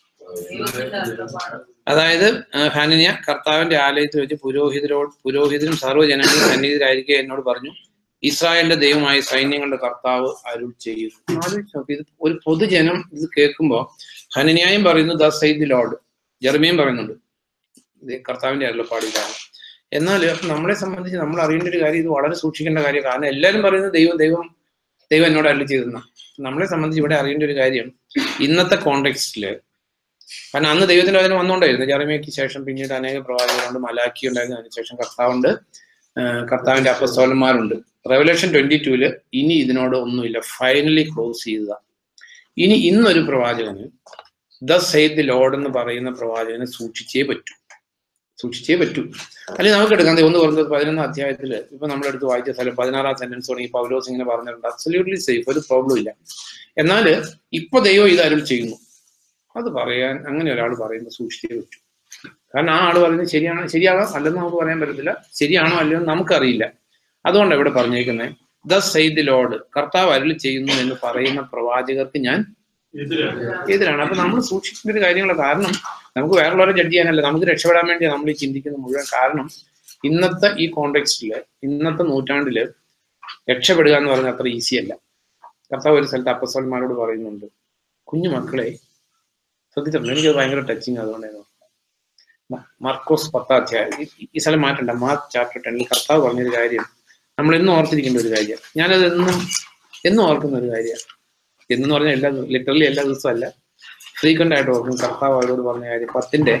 അതായത് ആ, ഹനനിയ കർത്താവിന്റെ ആലയത്തിൽ വെച്ച് പുരോഹിതരോട് പുരോഹിതരും സർവ്വജനങ്ങളും സന്നിഹിതരായിരിക്കെ എന്നോട് പറഞ്ഞു ഇസ്രായേലിന്റെ ദൈവമായ സൈന്യങ്ങളുടെ കർത്താവ് അരുൾ ചെയ്യുന്നു ആലോചിച്ച് നോക്ക് ഇത് ഒരു പൊതുജനം ഇത് കേൾക്കുമ്പോൾ ഹനന്യായും പറയുന്നു ദ സൈദ് ലോഡ് ജെർമിയും പറയുന്നുണ്ട് ഇത് കർത്താവിന്റെ അരുളപ്പാടിലാണ് എന്നാൽ നമ്മളെ സംബന്ധിച്ച് നമ്മൾ അറിയേണ്ട ഒരു കാര്യം ഇത് വളരെ സൂക്ഷിക്കേണ്ട കാര്യം കാരണം എല്ലാവരും പറയുന്നത് ദൈവം ദൈവം ദൈവം എന്നോട് അരുളി ചെയ്തെന്ന നമ്മളെ സംബന്ധിച്ച് ഇവിടെ അറിയേണ്ട ഒരു കാര്യം ഇന്നത്തെ കോണ്ടെക്സ്റ്റില് കാരണം അന്ന് ദൈവത്തിന്റെ വചനം വന്നുകൊണ്ടായിരുന്നു ജെറമിയയ്ക്ക് ശേഷം പിന്നീട് അനേക പ്രവാചകരുണ്ട് മലാക്കി ഉണ്ടായിരുന്നു അതിനുശേഷം കർത്താവുണ്ട് ആ, കർത്താവിന്റെ അപ്പസ്തോലന്മാരുണ്ട് റെവലേഷൻ ട്വന്റി ടൂല് ഇനി ഇതിനോട് ഒന്നുമില്ല ഫൈനലി ക്ലോസ് ചെയ്തതാ ഇനി ഇന്നൊരു പ്രവാചകന് ദ സെയ്ദ് ദി ലോഡ് എന്ന് പറയുന്ന പ്രവാചകനെ സൂക്ഷിച്ചേ പറ്റൂ സൂക്ഷിച്ചേ പറ്റൂ അല്ലെങ്കിൽ നമുക്ക് എടുക്കാം ദേ ഒന്ന് പറഞ്ഞത് പതിനൊന്നാം അധ്യായത്തിൽ ഇപ്പൊ നമ്മളെടുത്ത് വായിച്ച സ്ഥലം പതിനാറാം സെന്റൻസ് തുടങ്ങി പൗലോസ് ഇങ്ങനെ പറഞ്ഞിട്ടുണ്ട് അബ്സല്യൂട്ട്ലി സേഫ് ഒരു പ്രോബ്ലം ഇല്ല എന്നാൽ ഇപ്പൊ ദൈവം ഇത് അരുൾ ചെയ്യുന്നു അത് പറയാൻ അങ്ങനെ ഒരാൾ പറയുമ്പോൾ സൂക്ഷിച്ചേ പറ്റൂ കാരണം ആ ആൾ പറയുന്നത് ശരിയാണ് ശരിയാകാം അല്ലെന്ന് നമുക്ക് പറയാൻ പറ്റത്തില്ല ശരിയാണോ അല്ലയോ എന്ന് നമുക്കറിയില്ല അതുകൊണ്ട് ഇവിടെ പറഞ്ഞേക്കുന്നത് ദ സെയ്ദ് ലോഡ് കർത്താവ് അരുളി ചെയ്യുന്നു എന്ന് പറയുന്ന പ്രവാചകർക്ക് ഞാൻ എതിരാണ് എതിരാണ് അപ്പൊ നമ്മൾ സൂക്ഷിക്കേണ്ട ഒരു കാര്യങ്ങൾ കാരണം നമുക്ക് വേറുള്ളവരെ ജഡ്ജ് ചെയ്യാനല്ല നമുക്ക് രക്ഷപ്പെടാൻ വേണ്ടിയാണ് നമ്മൾ ഈ ചിന്തിക്കുന്ന മുഴുവൻ കാരണം ഇന്നത്തെ ഈ കോണ്ടെക്സ്റ്റില് ഇന്നത്തെ നൂറ്റാണ്ടില് രക്ഷപ്പെടുക എന്ന് പറഞ്ഞാൽ അത്ര ഈസി അല്ല കർത്താവ് ഒരു സ്ഥലത്ത് അപ്പസ്വന്മാരോട് പറയുന്നുണ്ട് കുഞ്ഞു മക്കളെ ശ്രദ്ധിച്ചിട്ടുണ്ട് എനിക്ക് ഭയങ്കര ടച്ചിങ് അതുകൊണ്ടായിരുന്നു മ- മാർക്കോസ് പത്താം അധ്യായം ഈ- ഈ സ്ഥലം മാറ്റണ്ട മാർക്ക് ചാപ്റ്റർ ടെന്നിൽ കർത്താവ് പറഞ്ഞൊരു കാര്യം നമ്മൾ എന്നും ഓർത്തിരിക്കേണ്ട ഒരു കാര്യം ഞാനത് എന്നും എന്നും ഓർക്കുന്ന ഒരു കാര്യമാണ് എന്ന് പറഞ്ഞാൽ എല്ലാ ലിറ്ററലി എല്ലാ ദിവസവും അല്ല ഫ്രീക്വന്റ് ആയിട്ട് ഓർക്കും കർത്താവ് അവരോട് പറഞ്ഞ കാര്യം പത്തിന്റെ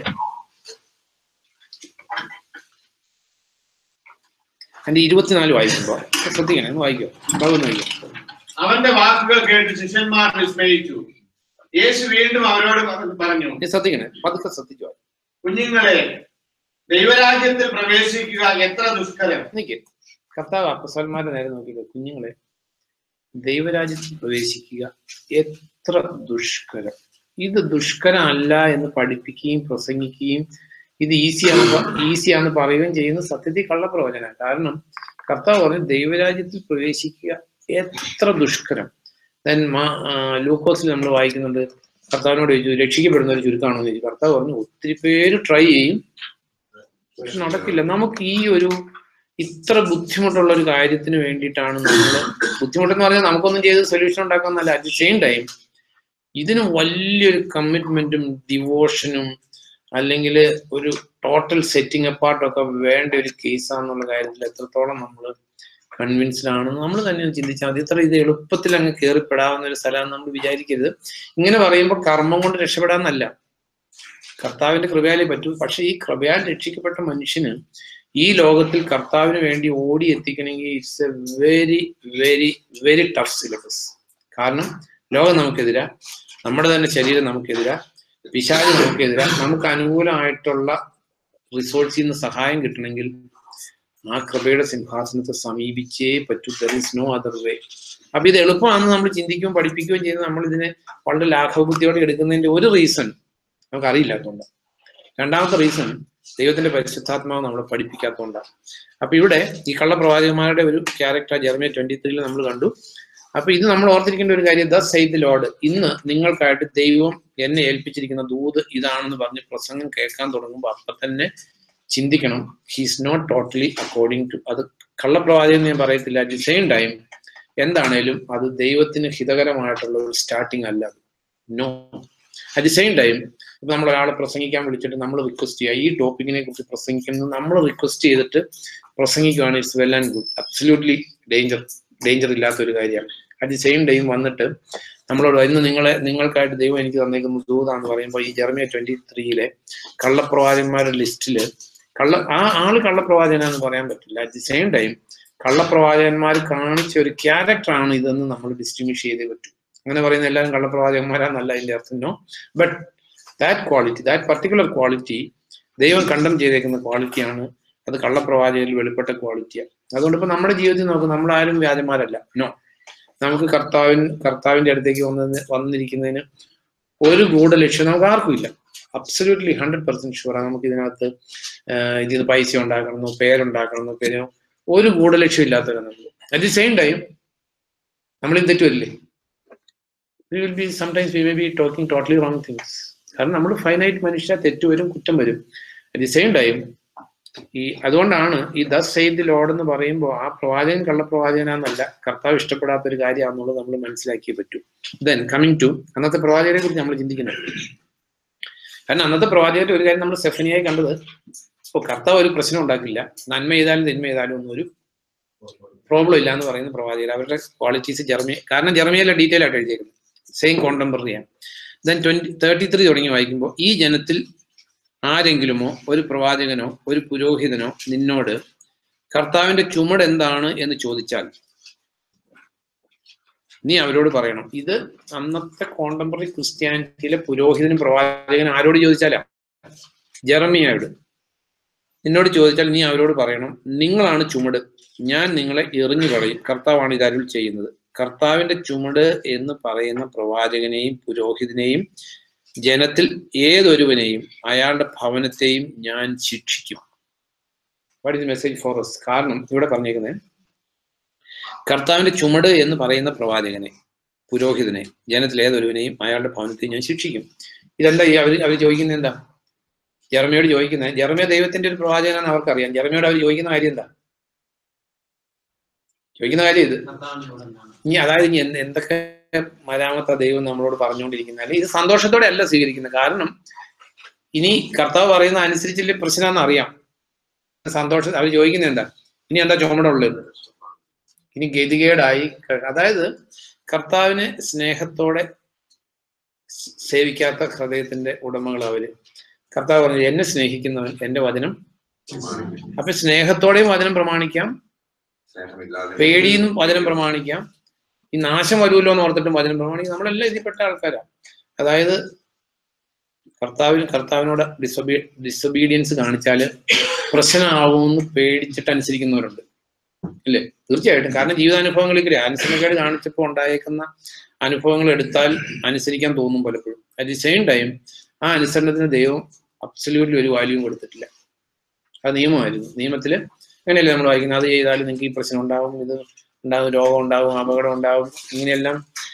അതിന്റെ ഇരുപത്തിനാല് വായിക്കുമ്പോ ശ്രദ്ധിക്കണേ ഒന്ന് വായിക്കോ ഭാഗം വായിക്കോ അവന്റെ വാക്കുകൾ കേട്ട് ശിഷ്യന്മാർ വിസ്മയിച്ചു യേശു വീണ്ടും അവരോട് പ- പറഞ്ഞു നീ ശ്രദ്ധിക്കണേ പതുക്കെ ശ്രദ്ധിച്ചു വാ. കുഞ്ഞുങ്ങളെ ദൈവരാജ്യത്തിൽ പ്രവേശിക്കുക എത്ര ദുഷ്കരം നിക്ക് കർത്താവ് അപ്പസ്വന്മാരെ നേരെ നോക്കിയിട്ട് കുഞ്ഞുങ്ങളെ ദൈവരാജ്യത്തിൽ പ്രവേശിക്കുക എത്ര ദുഷ്കരം ഇത് ദുഷ്കരമല്ല എന്ന് പഠിപ്പിക്കുകയും പ്രസംഗിക്കുകയും ഇത് ഈസിയാന്ന് ഈസിയാന്ന് പറയുകയും ചെയ്യുന്ന സത്യത്തിൽ കള്ളപ്രവചന കാരണം കർത്താവ് പറഞ്ഞു ദൈവരാജ്യത്തിൽ പ്രവേശിക്കുക എത്ര ദുഷ്കരം ദെൻ ലൂക്കോസിൽ നമ്മൾ വായിക്കുന്നുണ്ട് കർത്താവിനോട് ചോദിച്ചു രക്ഷിക്കപ്പെടുന്ന ഒരു ചുരുക്കമാണോ എന്ന് ചോദിച്ചു കർത്താവ് പറഞ്ഞു ഒത്തിരി പേര് ട്രൈ ചെയ്യും പക്ഷെ നടക്കില്ല നമുക്ക് ഈ ഒരു ഇത്ര ബുദ്ധിമുട്ടുള്ള ഒരു കാര്യത്തിന് വേണ്ടിയിട്ടാണ് നമ്മൾ ബുദ്ധിമുട്ടെന്ന് പറഞ്ഞാൽ നമുക്കൊന്നും ചെയ്ത് സൊല്യൂഷൻ ഉണ്ടാക്കാന്നല്ല അറ്റ് സെയിം ടൈം ഇതിന് വലിയൊരു കമ്മിറ്റ്മെന്റും ഡിവോഷനും അല്ലെങ്കിൽ ഒരു ടോട്ടൽ സെറ്റിംഗ് അപ്പാർട്ടൊക്കെ വേണ്ട ഒരു കേസാന്നുള്ള കാര്യത്തിൽ എത്രത്തോളം നമ്മൾ കൺവിൻസ്ഡ് ആണെന്ന് നമ്മൾ തന്നെ ഒന്ന് ചിന്തിച്ചാൽ മതി ഇത്ര ഇത് എളുപ്പത്തിൽ അങ്ങ് കയറിപ്പെടാവുന്ന ഒരു സ്ഥലമാണെന്ന് നമ്മൾ വിചാരിക്കരുത് ഇങ്ങനെ പറയുമ്പോൾ കർമ്മം കൊണ്ട് രക്ഷപ്പെടാന്നല്ല കർത്താവിന്റെ കൃപയാലേ പറ്റൂ പക്ഷെ ഈ കൃപയാൽ രക്ഷിക്കപ്പെട്ട മനുഷ്യന് ഈ ലോകത്തിൽ കർത്താവിന് വേണ്ടി ഓടി എത്തിക്കണമെങ്കിൽ it's a very very very tough syllabus കാരണം ലോകം നമുക്കെതിരാ നമ്മുടെ തന്നെ ശരീരം നമുക്കെതിരാ പിശാച് നമുക്കെതിരാ നമുക്ക് അനുകൂലമായിട്ടുള്ള റിസോഴ്സിൽ നിന്ന് സഹായം കിട്ടണമെങ്കിൽ ആ കൃപയുടെ സിംഹാസനത്തെ സമീപിച്ചേ പറ്റൂ there is no other way അപ്പൊ ഇത് എളുപ്പമാണെന്ന് നമ്മൾ ചിന്തിക്കുകയും പഠിപ്പിക്കുകയും ചെയ്യുന്ന നമ്മൾ ഇതിനെ വളരെ ലാഘവബുദ്ധിയോടെ എടുക്കുന്നതിന്റെ ഒരു റീസൺ നമുക്കറിയില്ലാത്തതുകൊണ്ട് രണ്ടാമത്തെ റീസൺ ദൈവത്തിന്റെ പരിശുദ്ധാത്മാവ് നമ്മളെ പഠിപ്പിക്കാത്തതുകൊണ്ടാണ് അപ്പൊ ഇവിടെ ഈ കള്ളപ്രവാചകന്മാരുടെ ഒരു ക്യാരക്ടർ ജെർമിയ ട്വന്റി ത്രീയിൽ നമ്മൾ കണ്ടു അപ്പൊ ഇത് നമ്മൾ ഓർത്തിരിക്കേണ്ട ഒരു കാര്യം ദ സൈദ് ലോഡ് ഇന്ന് നിങ്ങൾക്കായിട്ട് ദൈവം എന്നെ ഏൽപ്പിച്ചിരിക്കുന്ന ദൂത് ഇതാണെന്ന് പറഞ്ഞ് പ്രസംഗം കേൾക്കാൻ തുടങ്ങുമ്പോൾ അപ്പൊ തന്നെ ചിന്തിക്കണം he's not totally according to അത് കള്ളപ്രവാചകൻ ഞാൻ പറയത്തില്ല അറ്റ് ദി സെയിം ടൈം എന്താണേലും അത് ദൈവത്തിന് ഹിതകരമായിട്ടുള്ള ഒരു സ്റ്റാർട്ടിങ് അല്ല no at the same time ഇപ്പൊ നമ്മൾ ഒരാളെ പ്രസംഗിക്കാൻ വിളിച്ചിട്ട് നമ്മൾ റിക്വസ്റ്റ് ചെയ്യുക ഈ ടോപ്പിക്കിനെ കുറിച്ച് പ്രസംഗിക്കുന്നത് നമ്മൾ റിക്വസ്റ്റ് ചെയ്തിട്ട് പ്രസംഗിക്കുകയാണ് it's well and good absolutely danger danger ഇല്ലാത്ത ഒരു കാര്യമാണ് അറ്റ് ദി സെയിം ടൈം വന്നിട്ട് നമ്മളോട് ഇന്ന് നിങ്ങളെ നിങ്ങൾക്കായിട്ട് ദൈവം എനിക്ക് തന്നേക്കുന്ന ദൂതാന്ന് പറയുമ്പോൾ ഈ ജെർമിയ ട്വന്റി ത്രീയിലെ കള്ളപ്രവാചകന്മാരുടെ ലിസ്റ്റില് കള്ള ആ ആള് കള്ളപ്രവാചകനാന്ന് പറയാൻ പറ്റില്ല അറ്റ് ദി സെയിം ടൈം കള്ളപ്രവാചകന്മാർ കാണിച്ച ഒരു ക്യാരക്ടറാണ് ഇതെന്ന് നമ്മൾ ഡിസ്റ്റിങ്വിഷ് ചെയ്തേ പറ്റൂ അങ്ങനെ പറയുന്ന എല്ലാവരും കള്ളപ്രവാചകന്മാരാന്നല്ല അതിന്റെ അർത്ഥം no but that quality that particular quality ദൈവം കണ്ടം ചെയ്തേക്കുന്ന ക്വാളിറ്റിയാണ് അത് കള്ളപ്രവാചകരിൽ വെളിപ്പെട്ട ക്വാളിറ്റിയാണ് അതുകൊണ്ട് ഇപ്പൊ നമ്മുടെ ജീവിതത്തിൽ നോക്കും നമ്മൾ ആരും വ്യാജന്മാരല്ല നോ നമുക്ക് കർത്താവിൻ കർത്താവിന്റെ അടുത്തേക്ക് വന്നതിന് വന്നിരിക്കുന്നതിന് ഒരു ഗൂഢ ലക്ഷ്യം നമുക്ക് ആർക്കും ഇല്ല അബ്സല്യൂട്ട്ലി ഹൺഡ്രഡ് പെർസെന്റ് ഷുവറാണ് നമുക്ക് ഇതിനകത്ത് ആഹ് ഇതിന് പൈസ ഉണ്ടാക്കണമെന്നോ പേരുണ്ടാക്കണമെന്നോ പേരോ ഒരു ഗൂഢ ലക്ഷ്യം ഇല്ലാത്തവരാണ് നമ്മൾ അറ്റ് ദി സെയിം ടൈം നമ്മൾ ഇത് തെറ്റ് വരില്ലേ we will be sometimes we may be talking totally wrong things കാരണം നമ്മൾ ഫൈനൈറ്റ് മനുഷ്യ തെറ്റ് വരും കുറ്റം വരും അറ്റ് ദി സെയിം ടൈം ഈ അതുകൊണ്ടാണ് ഈ ദസ് സെയ്ദ് ദി ലോഡ് എന്ന് പറയുമ്പോൾ ആ പ്രവാചകൻ കള്ളപ്രവാചകനാന്നല്ല കർത്താവ് ഇഷ്ടപ്പെടാത്ത ഒരു കാര്യമാണെന്നുള്ളത് നമ്മൾ മനസ്സിലാക്കിയേ പറ്റൂ ദെൻ കമ്മിങ് ടു അന്നത്തെ പ്രവാചകനെ കുറിച്ച് നമ്മൾ ചിന്തിക്കണം കാരണം അന്നത്തെ പ്രവാചകന്റെ ഒരു കാര്യം നമ്മൾ സെഫനിയായി കണ്ടത് ഇപ്പോൾ കർത്താവ് ഒരു പ്രശ്നം ഉണ്ടാക്കില്ല നന്മ ചെയ്താലും തിന്മ ചെയ്താലും ഒന്നും ഒരു പ്രോബ്ലം ഇല്ല എന്ന് പറയുന്ന പ്രവാചകർ അവരുടെ ക്വാളിറ്റീസ് ജെർമിയ കാരണം ജെർമിയല്ല ഡീറ്റെയിൽ ആയിട്ട് എഴുതിയേക്കുന്നത് സെയിം കോണ്ടംപററിയാണ് ദെൻ ട്വന്റി തേർട്ടി ത്രീ തുടങ്ങി വായിക്കുമ്പോൾ ഈ ജനത്തിൽ ആരെങ്കിലുമോ ഒരു പ്രവാചകനോ ഒരു പുരോഹിതനോ നിന്നോട് കർത്താവിന്റെ ചുമട് എന്താണ് എന്ന് ചോദിച്ചാൽ നീ അവരോട് പറയണം ഇത് അന്നത്തെ കോണ്ടംപററി ക്രിസ്ത്യാനിറ്റിയിലെ പുരോഹിതനും പ്രവാചകനും ആരോട് ചോദിച്ചാലാ ജെറമിയായോട് നിന്നോട് ചോദിച്ചാൽ നീ അവരോട് പറയണം നിങ്ങളാണ് ചുമട് ഞാൻ നിങ്ങളെ എറിഞ്ഞു കളയും കർത്താവാണ് ഇത് അരുൾ ചെയ്യുന്നത് കർത്താവിന്റെ ചുമട് എന്ന് പറയുന്ന പ്രവാചകനെയും പുരോഹിതനെയും ജനത്തിൽ ഏതൊരുവനെയും അയാളുടെ ഭവനത്തെയും ഞാൻ ശിക്ഷിക്കും what is message for us കാരണം ഇവിടെ പറഞ്ഞേക്കുന്നത് കർത്താവിന്റെ ചുമട് എന്ന് പറയുന്ന പ്രവാചകനെ പുരോഹിതനെ ജനത്തിൽ ഏതൊരുവനെയും അയാളുടെ ഭവനത്തെയും ഞാൻ ശിക്ഷിക്കും ഇതെന്താ ഈ അവർ അവർ ചോദിക്കുന്നത് എന്താ ജെറമയോട് ചോദിക്കുന്നത് ജെറമിയ ദൈവത്തിന്റെ ഒരു പ്രവാചകനാണെന്ന് അവർക്കറിയാം ജെറമയോട് അവർ ചോദിക്കുന്ന കാര്യം എന്താ ചോദിക്കുന്ന കാര്യം ഇത് ഇനി അതായത് ഇനി എന്ത് എന്തൊക്കെ മരാമത്ത ദൈവം നമ്മളോട് പറഞ്ഞുകൊണ്ടിരിക്കുന്ന ഇത് സന്തോഷത്തോടെ അല്ല സ്വീകരിക്കുന്നത് കാരണം ഇനി കർത്താവ് പറയുന്ന അനുസരിച്ചില്ല പ്രശ്നമാണെന്ന് അറിയാം സന്തോഷം അവർ ചോദിക്കുന്നത് എന്താ ഇനി എന്താ ചുമടുള്ളത് ഇനി ഗതികേടായി ക- അതായത് കർത്താവിനെ സ്നേഹത്തോടെ സ് സേവിക്കാത്ത ഹൃദയത്തിന്റെ ഉടമകൾ അവര് കർത്താവ് പറഞ്ഞു എന്നെ സ്നേഹിക്കുന്നവൻ എന്റെ വചനം അപ്പൊ സ്നേഹത്തോടെയും വചനം പ്രമാണിക്കാം പേടിയും വചനം പ്രമാണിക്കാം ഈ നാശം വരുമല്ലോ എന്ന് ഓർത്തിട്ടും വചനം പ്രമാണിക്കാം നമ്മളെല്ലാം ഇതിൽപ്പെട്ട ആൾക്കാരാ അതായത് കർത്താവിന് കർത്താവിനോട് ഡിസൊബീ ഡിസൊബീഡിയൻസ് കാണിച്ചാല് പ്രശ്നമാവുമെന്ന് പേടിച്ചിട്ട് അനുസരിക്കുന്നവരുണ്ട് ഇല്ലേ തീർച്ചയായിട്ടും കാരണം ജീവിതാനുഭവങ്ങളിൽ അനുസരണക്കേട് കാണിച്ചപ്പോൾ ഉണ്ടായേക്കുന്ന അനുഭവങ്ങൾ എടുത്താൽ അനുസരിക്കാൻ തോന്നും പലപ്പോഴും അറ്റ് ദി സെയിം ടൈം ആ അനുസരണത്തിന് ദൈവം അബ്സല്യൂട്ട്ലി ഒരു വാല്യൂവും കൊടുത്തിട്ടില്ല അത് നിയമമായിരുന്നു നിയമത്തില് അങ്ങനെയല്ലേ നമ്മൾ വായിക്കുന്നത് അത് ചെയ്താൽ നിങ്ങൾക്ക് ഈ പ്രശ്നം ഉണ്ടാവും ഇത് ഉണ്ടാവും രോഗം ഉണ്ടാവും അപകടം ഉണ്ടാവും ഇങ്ങനെയെല്ലാം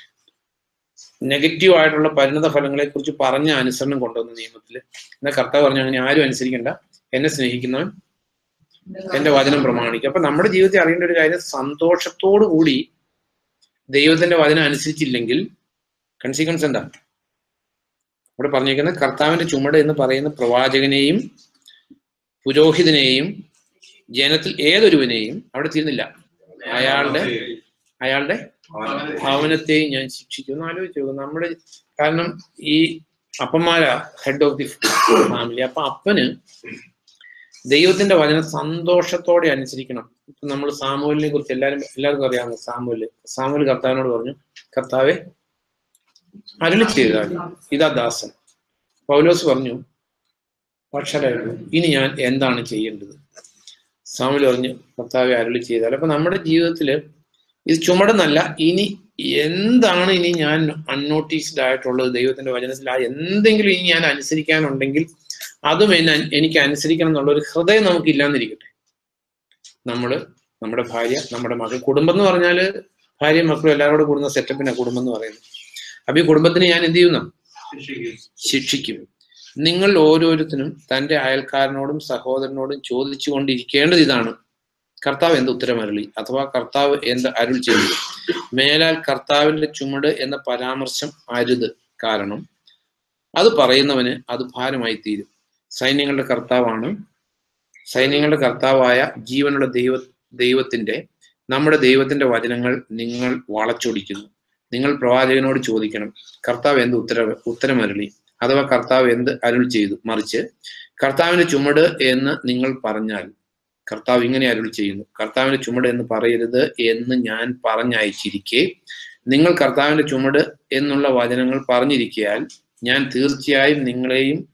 നെഗറ്റീവ് ആയിട്ടുള്ള പരിണത ഫലങ്ങളെ കുറിച്ച് പറഞ്ഞ അനുസരണം കൊണ്ടുവന്ന നിയമത്തിൽ എന്നാൽ കർത്താവ് പറഞ്ഞു അങ്ങനെ ആരും അനുസരിക്കണ്ട എന്നെ സ്നേഹിക്കുന്നവൻ എന്റെ വചനം പ്രമാണിക്കും അപ്പൊ നമ്മുടെ ജീവിതത്തിൽ അറിയേണ്ട ഒരു കാര്യം സന്തോഷത്തോടു കൂടി ദൈവത്തിന്റെ വചനം അനുസരിച്ചില്ലെങ്കിൽ കൺസിക്വൻസ് എന്താ ഇവിടെ പറഞ്ഞേക്കുന്നത് കർത്താവിന്റെ ചുമട് എന്ന് പറയുന്ന പ്രവാചകനെയും പുരോഹിതനെയും ജനത്തിൽ ഏതൊരുവനെയും അവിടെ തീർന്നില്ല അയാളുടെ അയാളുടെ ഭവനത്തെയും ഞാൻ ശിക്ഷിക്കും എന്ന് ആലോചിച്ച് നോക്കും നമ്മുടെ കാരണം ഈ അപ്പന്മാരാ ഹെഡ് ഓഫ് ദി ഫാമിലി അപ്പൊ അപ്പന് ദൈവത്തിന്റെ വചനം സന്തോഷത്തോടെ അനുസരിക്കണം ഇപ്പൊ നമ്മൾ സാമൂലിനെ കുറിച്ച് എല്ലാവരും എല്ലാവർക്കും അറിയാവുന്ന സാമൂല് സാമൂല് കർത്താവിനോട് പറഞ്ഞു കർത്താവെ അരുളി ചെയ്താൽ ഇതാ ദാസൻ പൗലോസ് പറഞ്ഞു പക്ഷരായിരുന്നു ഇനി ഞാൻ എന്താണ് ചെയ്യേണ്ടത് സാമുൽ പറഞ്ഞു കർത്താവെ അരുളി ചെയ്താൽ അപ്പൊ നമ്മുടെ ജീവിതത്തിൽ ഇത് ചുമടെന്നല്ല ഇനി എന്താണ് ഇനി ഞാൻ അൺനോട്ടീസ്ഡ് ആയിട്ടുള്ളത് ദൈവത്തിന്റെ വചനത്തിൽ ആ എന്തെങ്കിലും ഇനി ഞാൻ അനുസരിക്കാനുണ്ടെങ്കിൽ അതും എന്നെ എനിക്ക് അനുസരിക്കണം എന്നുള്ള ഒരു ഹൃദയം നമുക്ക് ഇല്ലാന്നിരിക്കട്ടെ നമ്മള് നമ്മുടെ ഭാര്യ നമ്മുടെ മകൾ കുടുംബം എന്ന് പറഞ്ഞാല് ഭാര്യയും മക്കളും എല്ലാവരോടും കൂടുന്ന സെറ്റപ്പിനാ കുടുംബം എന്ന് പറയുന്നത് അപ്പൊ ഈ കുടുംബത്തിന് ഞാൻ എന്ത് ചെയ്യുന്നു ശിക്ഷിക്കും നിങ്ങൾ ഓരോരുത്തരും തന്റെ അയൽക്കാരനോടും സഹോദരനോടും ചോദിച്ചു കൊണ്ടിരിക്കേണ്ടത് ഇതാണ് കർത്താവ് എന്ത് ഉത്തരമരളി അഥവാ കർത്താവ് എന്ത് അരുൾ ചെയ്തു മേലാൽ കർത്താവിന്റെ ചുമട് എന്ന പരാമർശം അരുത് കാരണം അത് പറയുന്നവന് അത് ഭാരമായി തീരും സൈന്യങ്ങളുടെ കർത്താവാണ് സൈന്യങ്ങളുടെ കർത്താവായ ജീവനുള്ള ദൈവ ദൈവത്തിന്റെ നമ്മുടെ ദൈവത്തിന്റെ വചനങ്ങൾ നിങ്ങൾ വളച്ചൊടിക്കുന്നു നിങ്ങൾ പ്രവാചകനോട് ചോദിക്കണം കർത്താവ് എന്ത് ഉത്തര ഉത്തരമരളി അഥവാ കർത്താവ് എന്ത് അരുൾ ചെയ്തു മറിച്ച് കർത്താവിന്റെ ചുമട് എന്ന് നിങ്ങൾ പറഞ്ഞാൽ കർത്താവ് ഇങ്ങനെ അരുൾ ചെയ്യുന്നു കർത്താവിന്റെ ചുമട് എന്ന് പറയരുത് എന്ന് ഞാൻ പറഞ്ഞയച്ചിരിക്കെ നിങ്ങൾ കർത്താവിന്റെ ചുമട് എന്നുള്ള വചനങ്ങൾ പറഞ്ഞിരിക്കയാൽ ഞാൻ തീർച്ചയായും നിങ്ങളെയും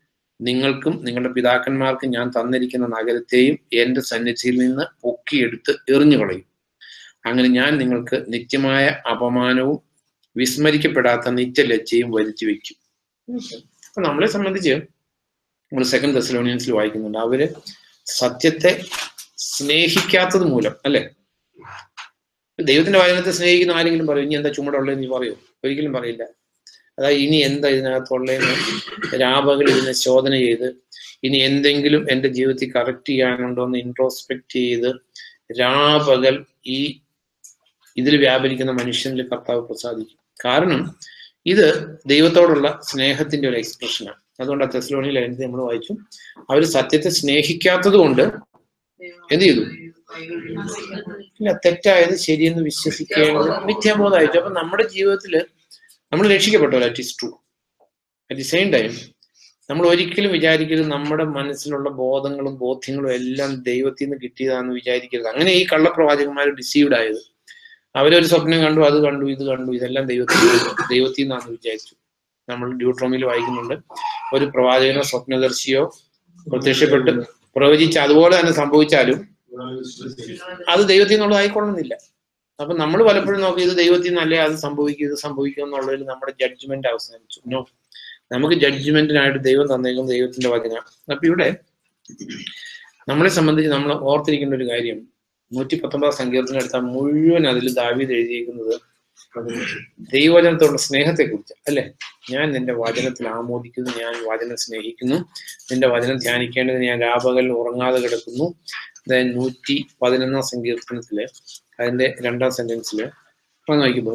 നിങ്ങൾക്കും നിങ്ങളുടെ പിതാക്കന്മാർക്കും ഞാൻ തന്നിരിക്കുന്ന നഗരത്തെയും എന്റെ സന്നിധിയിൽ നിന്ന് പൊക്കിയെടുത്ത് എറിഞ്ഞു കളയും അങ്ങനെ ഞാൻ നിങ്ങൾക്ക് നിത്യമായ അപമാനവും വിസ്മരിക്കപ്പെടാത്ത നിത്യലജ്ജയും വരുത്തി വെക്കും അപ്പൊ നമ്മളെ സംബന്ധിച്ച് നമ്മൾ സെക്കൻഡ് തെസലോണിയൻസിൽ വായിക്കുന്നുണ്ട് അവര് സത്യത്തെ സ്നേഹിക്കാത്തത് മൂലം അല്ലെ ദൈവത്തിന്റെ വചനത്തെ സ്നേഹിക്കുന്ന ആരെങ്കിലും പറയും ഇനി എന്താ ചുമടുള്ളതെന്ന് നീ പറയോ ഒരിക്കലും പറയില്ല അതായത് ഇനി എന്താ ഇതിനകത്തുള്ളതെന്ന് രാപകൽ ഇതിനെ ശോധന ചെയ്ത് ഇനി എന്തെങ്കിലും എൻ്റെ ജീവിതത്തിൽ കറക്റ്റ് ചെയ്യാനുണ്ടോ എന്ന് ഇൻട്രോസ്പെക്ട് ചെയ്ത് രാപകൽ ഈ ഇതിൽ വ്യാപരിക്കുന്ന മനുഷ്യനിൽ കർത്താവ് പ്രസാദിക്കും കാരണം ഇത് ദൈവത്തോടുള്ള സ്നേഹത്തിന്റെ ഒരു എക്സ്പ്രഷനാണ് അതുകൊണ്ട് ആ തെസ്ലോണിയിൽ എന്ത് നമ്മൾ വായിച്ചു അവർ സത്യത്തെ സ്നേഹിക്കാത്തത് കൊണ്ട് എന്ത് ചെയ്തു ഇല്ല തെറ്റായത് ശരിയെന്ന് വിശ്വസിക്കേണ്ടത് മിഥ്യാബോധമായിട്ടു അപ്പൊ നമ്മുടെ ജീവിതത്തിൽ നമ്മൾ രക്ഷിക്കപ്പെട്ടല്ലോ it is true at the same time നമ്മൾ ഒരിക്കലും വിചാരിക്കരുത് നമ്മുടെ മനസ്സിലുള്ള ബോധങ്ങളും ബോധ്യങ്ങളും എല്ലാം ദൈവത്തിൽ നിന്ന് കിട്ടിയതാണെന്ന് വിചാരിക്കരുത് അങ്ങനെ ഈ കള്ളപ്രവാചകന്മാർ ഡിസീവ്ഡ് ആയത് അവരൊരു സ്വപ്നം കണ്ടു അത് കണ്ടു ഇത് കണ്ടു ഇതെല്ലാം ദൈവത്തിൽ ദൈവത്തിൽ നിന്നാണെന്ന് വിചാരിച്ചു നമ്മൾ ഡ്യൂട്രോമിൽ വായിക്കുന്നുണ്ട് ഒരു പ്രവാചകനോ സ്വപ്നദർശിയോ പ്രത്യക്ഷപ്പെട്ട് പ്രവചിച്ച് അതുപോലെ തന്നെ സംഭവിച്ചാലും അത് ദൈവത്തിൽ നിന്നുള്ളത് ആയിക്കൊള്ളുന്നില്ല അപ്പൊ നമ്മൾ പലപ്പോഴും നോക്കി ഇത് ദൈവത്തിൽ നിന്നല്ലേ അത് സംഭവിക്കും ഇത് സംഭവിക്കും എന്നുള്ളതിൽ നമ്മുടെ ജഡ്ജ്മെന്റ് അവസാനിച്ചു നോ നമുക്ക് ജഡ്ജ്മെന്റിനായിട്ട് ദൈവം തന്നേക്കും ദൈവത്തിന്റെ വചന അപ്പൊ ഇവിടെ നമ്മളെ സംബന്ധിച്ച് നമ്മൾ ഓർത്തിരിക്കേണ്ട ഒരു കാര്യം നൂറ്റി പത്തൊമ്പതാം സങ്കീർത്തനം എടുത്താൽ മുഴുവൻ അതിൽ ദാവീദ് എഴുതിയിരിക്കുന്നത് ദൈവവചനത്തോടുള്ള സ്നേഹത്തെ കുറിച്ച് അല്ലെ ഞാൻ നിന്റെ വചനത്തിൽ ആമോദിക്കുന്നു ഞാൻ വചനം സ്നേഹിക്കുന്നു നിന്റെ വചനം ധ്യാനിക്കേണ്ടതിന് ഞാൻ രാപകൽ ഉറങ്ങാതെ കിടക്കുന്നു അതായത് നൂറ്റി പതിനൊന്നാം സങ്കീർത്തനത്തില് അതിന്റെ രണ്ടാം സെന്റൻസില് ഒന്ന് നോക്കിപ്പോ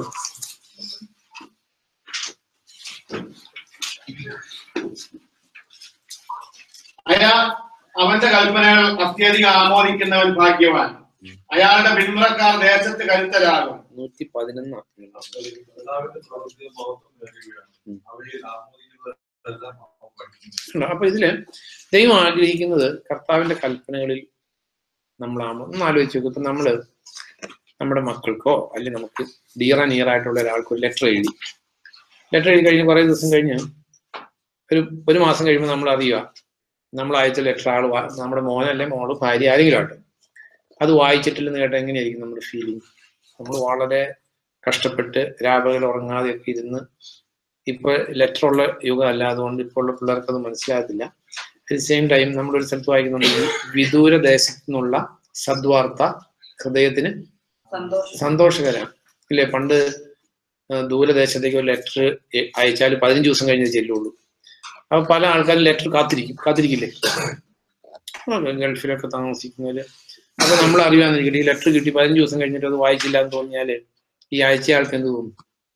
അയാ അവന്റെ കൽപ്പനകൾ അത്യധികം ആമോദിക്കുന്നവൻ ഭാഗ്യവാൻ അയാളുടെ പിന്മുറക്കാർ ദേശത്ത് കരുത്തരാകും നൂറ്റി പതിനൊന്നാം കർത്താവിന്റെ പ്രവൃത്തിയെ മഹത്വം നേടുകയാണ് അവയിൽ ആമോദിക്കുന്നതെല്ലാം അവൻ പഠിക്കുന്നു ഉണ്ട്. അപ്പൊ ഇതില് ദൈവം ആഗ്രഹിക്കുന്നത് കർത്താവിന്റെ കൽപ്പനകളിൽ നമ്മൾ ആമോ ഒന്ന് ആലോചിച്ച് നോക്കും ഇപ്പൊ നമ്മള് നമ്മുടെ മക്കൾക്കോ അല്ലെങ്കിൽ നമുക്ക് ഡിയർ ആൻഡ് നിയർ ആയിട്ടുള്ള ഒരാൾക്ക് ഒരു ലെറ്റർ എഴുതി ലെറ്റർ എഴുതി കഴിഞ്ഞ് കുറെ ദിവസം കഴിഞ്ഞ് ഒരു ഒരു മാസം കഴിയുമ്പോൾ നമ്മൾ അറിയുക നമ്മൾ അയച്ച ലെറ്റർ ആൾ വാ- നമ്മുടെ മോനല്ലേ മോള് ഭാര്യ ആരെങ്കിലും ആട്ടെ അത് വായിച്ചിട്ടില്ലെന്ന് കേട്ടാൽ എങ്ങനെയായിരിക്കും നമ്മുടെ ഫീലിംഗ് നമ്മൾ വളരെ കഷ്ടപ്പെട്ട് രാപകൽ ഉറങ്ങാതെയൊക്കെ ഇരുന്ന് ഇപ്പൊ ലെറ്റർ ഉള്ള യുഗം അല്ല അതുകൊണ്ട് ഇപ്പോൾ ഉള്ള പിള്ളേർക്ക് അത് മനസ്സിലാകത്തില്ല അറ്റ് സെയിം ടൈം നമ്മൾ ഒരു സ്ഥലത്ത് വായിക്കുന്നുണ്ട് വിദൂര ദേശത്തു നിന്നുള്ള സദ്വാർത്ത ഹൃദയത്തിന് സന്തോഷകരമാണ് ഇല്ലേ പണ്ട് ആ, ദൂരദേശത്തേക്ക് ഒരു ലെറ്റർ അയച്ചാൽ പതിനഞ്ച് ദിവസം കഴിഞ്ഞേ ചെല്ലുള്ളൂ അപ്പൊ പല ആൾക്കാരും ലെറ്റർ കാത്തിരിക്കും കാത്തിരിക്കില്ലേ ആ, ഗൾഫിലൊക്കെ താമസിക്കുന്നവര് അപ്പൊ നമ്മൾ അറിയാന്നിരിക്കട്ടെ ഈ ലെറ്റർ കിട്ടി പതിനഞ്ച് ദിവസം കഴിഞ്ഞിട്ട് അത് വായിച്ചില്ല എന്ന് തോന്നിയാല് ഈ അയച്ച ആൾക്ക് എന്ത് തോന്നും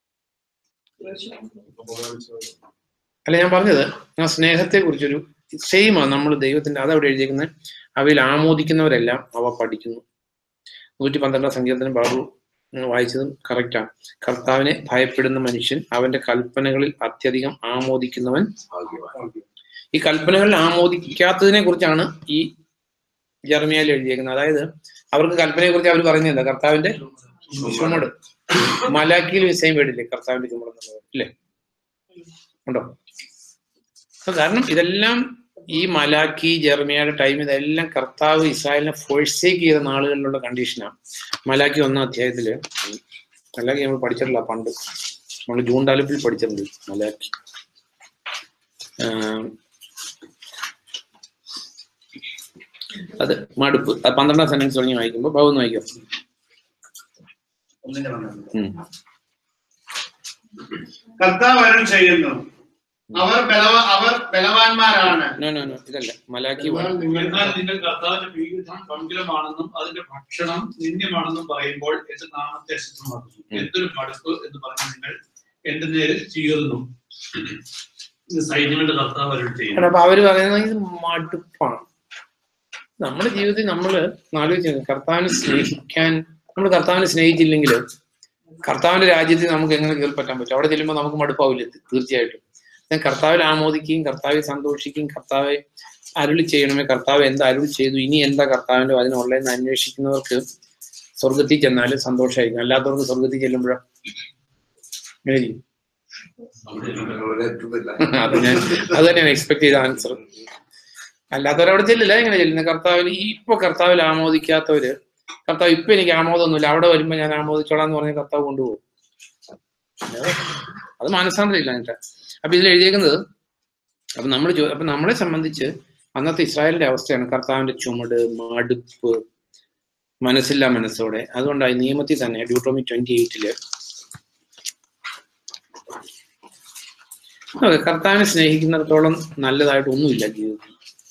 അല്ല ഞാൻ പറഞ്ഞത് ആ സ്നേഹത്തെ കുറിച്ചൊരു സെയിമാണ് നമ്മൾ ദൈവത്തിന്റെ അതവിടെ എഴുതിയിരിക്കുന്നത് അവയിൽ ആമോദിക്കുന്നവരെല്ലാം അവ പഠിക്കുന്നു നൂറ്റി പന്ത്രണ്ടാം സങ്കീർത്തനം ബാബു ഉം, വായിച്ചതും കറക്റ്റാണ് കർത്താവിനെ ഭയപ്പെടുന്ന മനുഷ്യൻ അവന്റെ കൽപ്പനകളിൽ അത്യധികം ആമോദിക്കുന്നവൻ ഈ കൽപ്പനകളിൽ ആമോദിക്കാത്തതിനെ കുറിച്ചാണ് ഈ ജർമിയയിൽ എഴുതിയേക്കുന്നത് അതായത് അവർക്ക് കൽപ്പനയെ കുറിച്ച് അവർ പറയുന്നത് എന്താ കർത്താവിന്റെ ചുമട് മലാക്കിയിൽ വിഷയം പേടില്ലേ കർത്താവിന്റെ ചുമട് എന്നുള്ളത് ഇല്ലേ ഉണ്ടോ അപ്പൊ കാരണം ഇതെല്ലാം ഈ മലാക്കി ജെർമിയയുടെ ടൈം ഇതെല്ലാം കർത്താവ് ഇസ്രായേലിനെ ഫോഴ്സേക്ക് ചെയ്ത നാളുകളിലുള്ള കണ്ടീഷനാണ് മലാക്കി ഒന്നാം അധ്യായത്തില് മലാക്കി നമ്മൾ പഠിച്ചിട്ടില്ല പണ്ട് നമ്മൾ ജൂൺ താലൂപ്പിൽ പഠിച്ചിട്ടുണ്ട് മലാക്കി ആം, അത് മടുപ്പ് അത് പന്ത്രണ്ടാം സെന്റൻസ് തുടങ്ങി വായിക്കുമ്പോൾ ബാബു ഒന്ന് വായിക്കോ ഉം. കർത്താവ് അരുൾ ചെയ്യുന്നു അവർ ബലവ അവർ ബലവാന്മാരാണ് നോ നോ നോ ഇതല്ല മലാക്കി എന്നാൽ one. നിങ്ങൾ എന്നാൽ നിങ്ങൾ കർത്താവിന്റെ പീഠം പങ്കിലമാണെന്നും അതിന്റെ ഭക്ഷണം നിന്ദ്യമാണെന്നും പറയുമ്പോൾ എന്റെ നാമത്തെ അശുദ്ധമാക്കുന്നു ഉം. എന്തൊരു മടുപ്പ് എന്ന് പറഞ്ഞ് നിങ്ങൾ എന്റെ നേരെ ചീറുന്നു ഇത് സൈന്യങ്ങളുടെ കർത്താവ് അവരോട് ചെയ്യുന്നു അപ്പൊ അവര് പറയുന്നത് ഇത് മടുപ്പാണ് നമ്മുടെ ജീവിതത്തിൽ നമ്മൾ ആലോചിച്ചു കർത്താവിനെ സ്നേഹിക്കാൻ നമ്മൾ കർത്താവിനെ സ്നേഹിച്ചില്ലെങ്കിൽ കർത്താവിന്റെ രാജ്യത്തിൽ നമുക്ക് എങ്ങനെ കയറി പറ്റാൻ പറ്റും അവിടെ ചെല്ലുമ്പോൾ നമുക്ക് മടുപ്പാവില്ല തി- തീർച്ചയായിട്ടും ഞാൻ കർത്താവിൽ ആമോദിക്കുകയും കർത്താവിൽ സന്തോഷിക്കുകയും കർത്താവെ അരുളി ചെയ്യണമേ കർത്താവ് എന്താ അരുളി ചെയ്തു ഇനി എന്താ കർത്താവിന്റെ വചനം ഉള്ളതെന്ന് അന്വേഷിക്കുന്നവർക്ക് സ്വർഗത്തിൽ ചെന്നാലും സന്തോഷമായിരിക്കും അല്ലാത്തവർക്ക് സ്വർഗത്തിൽ ചെല്ലുമ്പോഴോ എങ്ങനെ ചെയ്യും നിങ്ങളിവിടെ എത്തുന്നില്ല അത് ഞാൻ അത് തന്നെയാണ് എക്സ്പെക്ട് ചെയ്ത ആൻസർ അല്ലാത്തവരവിടെ ചെല്ലില്ല എങ്ങനെ ചെല്ലുന്നത് കർത്താവിൽ ഈ ഇപ്പൊ കർത്താവിൽ ആമോദിക്കാത്തവര് കർത്താവ് ഇപ്പൊ എനിക്ക് ആമോദമൊന്നുമില്ല അവിടെ വരുമ്പോ ഞാൻ ആമോദിച്ചോളാം എന്ന് പറഞ്ഞ കർത്താവ് കൊണ്ടുപോകും അത് മാനസാന്തരം ഇല്ല എന്നിട്ട് അപ്പൊ ഇതിൽ എഴുതിയേക്കുന്നത് അപ്പൊ നമ്മൾ അപ്പൊ നമ്മളെ സംബന്ധിച്ച് അന്നത്തെ ഇസ്രായേലിന്റെ അവസ്ഥയാണ് കർത്താവിന്റെ ചുമട് മടുപ്പ് മനസ്സില്ല മനസ്സോടെ അതുകൊണ്ടായി നിയമത്തിൽ തന്നെ ഡ്യൂട്ടോമി ട്വന്റി എയ്റ്റില് അതെ കർത്താവിനെ സ്നേഹിക്കുന്നിടത്തോളം നല്ലതായിട്ട് ഒന്നുമില്ല ജീവിതത്തിൽ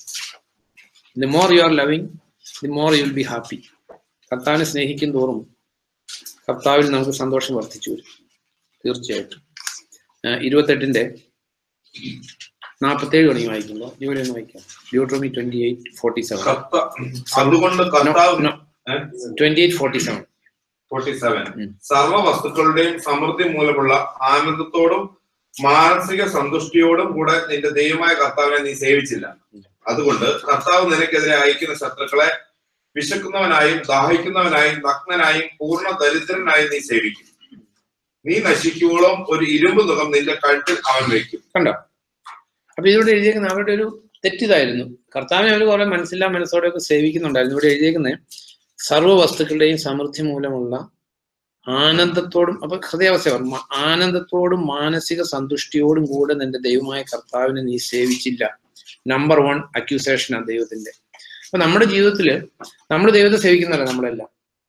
the more you are loving the more you will be happy കർത്താവിനെ സ്നേഹിക്കും തോറും കർത്താവിൽ നമുക്ക് സന്തോഷം വർദ്ധിച്ചു വരും തീർച്ചയായിട്ടും ആ, ഇരുപത്തെട്ടിന്റെ നാൽപ്പത്തേഴ് മണി വായിക്കുമ്പോൾ ജോലി ഒന്ന് വായിക്കാം Deuteronomy twenty eight forty seven കർത്ത അതുകൊണ്ട് കർത്താവ് twenty eight forty seven forty seven ഉം. സർവ വസ്തുക്കളുടെയും സമൃദ്ധി മൂലമുള്ള ആനന്ദത്തോടും മാനസിക സന്തുഷ്ടിയോടും കൂടെ നിന്റെ ദൈവമായ കർത്താവിനെ നീ സേവിച്ചില്ല അതുകൊണ്ട് കർത്താവ് നിനക്കെതിരെ അയക്കുന്ന ശത്രുക്കളെ വിശക്കുന്നവനായും ദാഹിക്കുന്നവനായും നഗ്നനായും പൂർണ്ണ ദരിദ്രനായും നീ സേവിക്കും നീ നശിക്കുവോളം ഒരു ഇരുമ്പ് മുഖം നിന്റെ കഴുത്തിൽ അവൻ വയ്ക്കും കണ്ടോ അപ്പൊ ഇതിലൂടെ എഴുതിയേക്കുന്ന അവരുടെ ഒരു തെറ്റിതായിരുന്നു കർത്താവിനെ അവർ കുറെ മനസ്സില്ലാ മനസ്സോടെയൊക്കെ സേവിക്കുന്നുണ്ടായിരുന്നു ഇവിടെ എഴുതിയേക്കുന്നത് സർവ്വ വസ്തുക്കളുടെയും സമൃദ്ധി മൂലമുള്ള ആനന്ദത്തോടും അപ്പൊ ഹൃദയാവസ്ഥ പറഞ്ഞു. മ- ആനന്ദത്തോടും മാനസിക സന്തുഷ്ടിയോടും കൂടെ നിന്റെ ദൈവമായ കർത്താവിനെ നീ സേവിച്ചില്ല നമ്പർ വൺ അക്യൂസേഷൻ ആ ദൈവത്തിന്റെ അപ്പൊ നമ്മുടെ ജീവിതത്തില് നമ്മൾ ദൈവത്തെ സേവിക്കുന്നവരല്ല നമ്മളെല്ലാം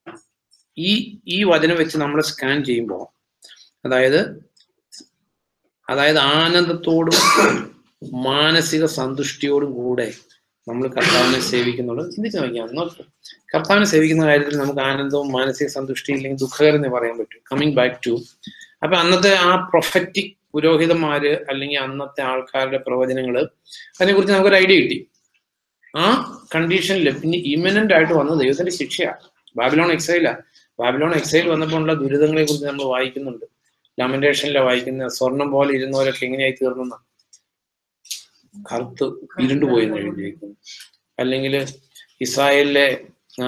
ഈ ഈ വചനം വെച്ച് നമ്മൾ സ്കാൻ ചെയ്യുമ്പോൾ അതായത് അതായത് ആനന്ദത്തോടും മാനസിക സന്തുഷ്ടിയോടും കൂടെ നമ്മൾ കർത്താവിനെ സേവിക്കുന്നുള്ളത് ചിന്തിച്ച് നോക്കിയാൽ നോക്ക് കർത്താവിനെ സേവിക്കുന്ന കാര്യത്തിൽ നമുക്ക് ആനന്ദവും മാനസിക സന്തുഷ്ടിയും ഇല്ലെങ്കിൽ ദുഃഖകരം എന്ന് പറയാൻ പറ്റും കമ്മിങ് ബാക്ക് ടു അപ്പൊ അന്നത്തെ ആ പ്രൊഫറ്റിക് പുരോഹിതന്മാര് അല്ലെങ്കിൽ അന്നത്തെ ആൾക്കാരുടെ പ്രവചനങ്ങള് അതിനെക്കുറിച്ച് നമുക്കൊരു ഐഡിയ കിട്ടി ആ കണ്ടീഷനിൽ പിന്നെ ഇമിനന്റ് ആയിട്ട് വന്ന ദൈവത്തിന്റെ ശിക്ഷയാണ് ബാബിലോൺ എക്സൈലാ ബാബിലോൺ എക്സൈൽ വന്നപ്പോൾ ഉള്ള ദുരിതങ്ങളെ കുറിച്ച് നമ്മൾ വായിക്കുന്നുണ്ട് ലാമന്റേഷനിലെ വായിക്കുന്ന സ്വർണം പോലെ ഇരുന്നവരൊക്കെ എങ്ങനെയായി തീർന്നെന്ന കറുത്ത് ഇരുണ്ടുപോയി എന്ന് എഴുതിയിരിക്കുന്നു അല്ലെങ്കിൽ ഇസ്രായേലിലെ ആ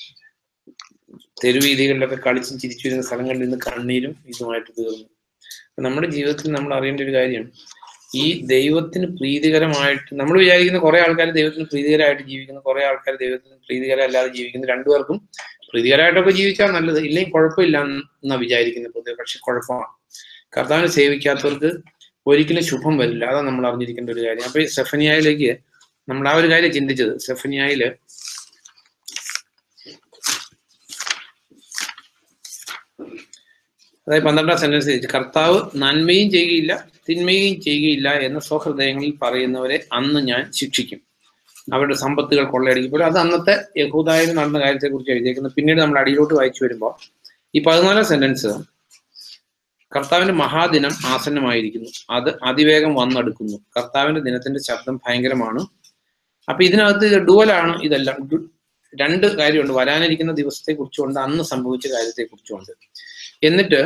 തെരുവീതികളിലൊക്കെ കളിച്ചും ചിരിച്ചു വരുന്ന സ്ഥലങ്ങളിൽ നിന്ന് കണ്ണീരും ഇതുമായിട്ട് തീർന്നു അപ്പൊ നമ്മുടെ ജീവിതത്തിൽ നമ്മൾ അറിയേണ്ട ഒരു കാര്യം ഈ ദൈവത്തിന് പ്രീതികരമായിട്ട് നമ്മൾ വിചാരിക്കുന്ന കുറെ ആൾക്കാർ ദൈവത്തിന് പ്രീതികരമായിട്ട് ജീവിക്കുന്നു കുറെ ആൾക്കാർ ദൈവത്തിന് പ്രീതികരമല്ലാതെ ജീവിക്കുന്നു രണ്ടുപേർക്കും പ്രീതികരമായിട്ടൊക്കെ ജീവിച്ചാൽ നല്ലത് ഇല്ലെങ്കിൽ കുഴപ്പമില്ല എന്നാ വിചാരിക്കുന്നത് പൊതുവെ പക്ഷെ കുഴപ്പമാണ് കർത്താവിനെ സേവിക്കാത്തവർക്ക് ഒരിക്കലും ശുഭം വരില്ല അതാണ് നമ്മൾ അറിഞ്ഞിരിക്കേണ്ട ഒരു കാര്യം അപ്പൊ ഈ സെഫനിയായിലേക്ക് നമ്മൾ ആ ഒരു കാര്യം ചിന്തിച്ചത് സെഫനിയായില് അതായത് പന്ത്രണ്ടാം സെന്റൻസ് കർത്താവ് നന്മയും ചെയ്യുകയില്ല തിന്മയും ചെയ്യുകയില്ല എന്ന് സ്വഹൃദയങ്ങളിൽ പറയുന്നവരെ അന്ന് ഞാൻ ശിക്ഷിക്കും അവരുടെ സമ്പത്തുകൾ കൊള്ളയടിക്കുമ്പോൾ അത് അന്നത്തെ യഹൂദായിൽ നടന്ന കാര്യത്തെ കുറിച്ച് എഴുതിയേക്കുന്നത് പിന്നീട് നമ്മൾ അടിയിലോട്ട് വായിച്ചു വരുമ്പോൾ ഈ പതിനാലാം സെന്റൻസ് കർത്താവിന്റെ മഹാദിനം ആസന്നമായിരിക്കുന്നു അത് അതിവേഗം വന്നെടുക്കുന്നു കർത്താവിന്റെ ദിനത്തിന്റെ ശബ്ദം ഭയങ്കരമാണ് അപ്പൊ ഇതിനകത്ത് ഇത് ഡുവലാണ് ഇതെല്ലാം ഡു- രണ്ട് കാര്യമുണ്ട് വരാനിരിക്കുന്ന ദിവസത്തെ കുറിച്ചുകൊണ്ട് അന്ന് സംഭവിച്ച കാര്യത്തെ കുറിച്ചുണ്ട് എന്നിട്ട്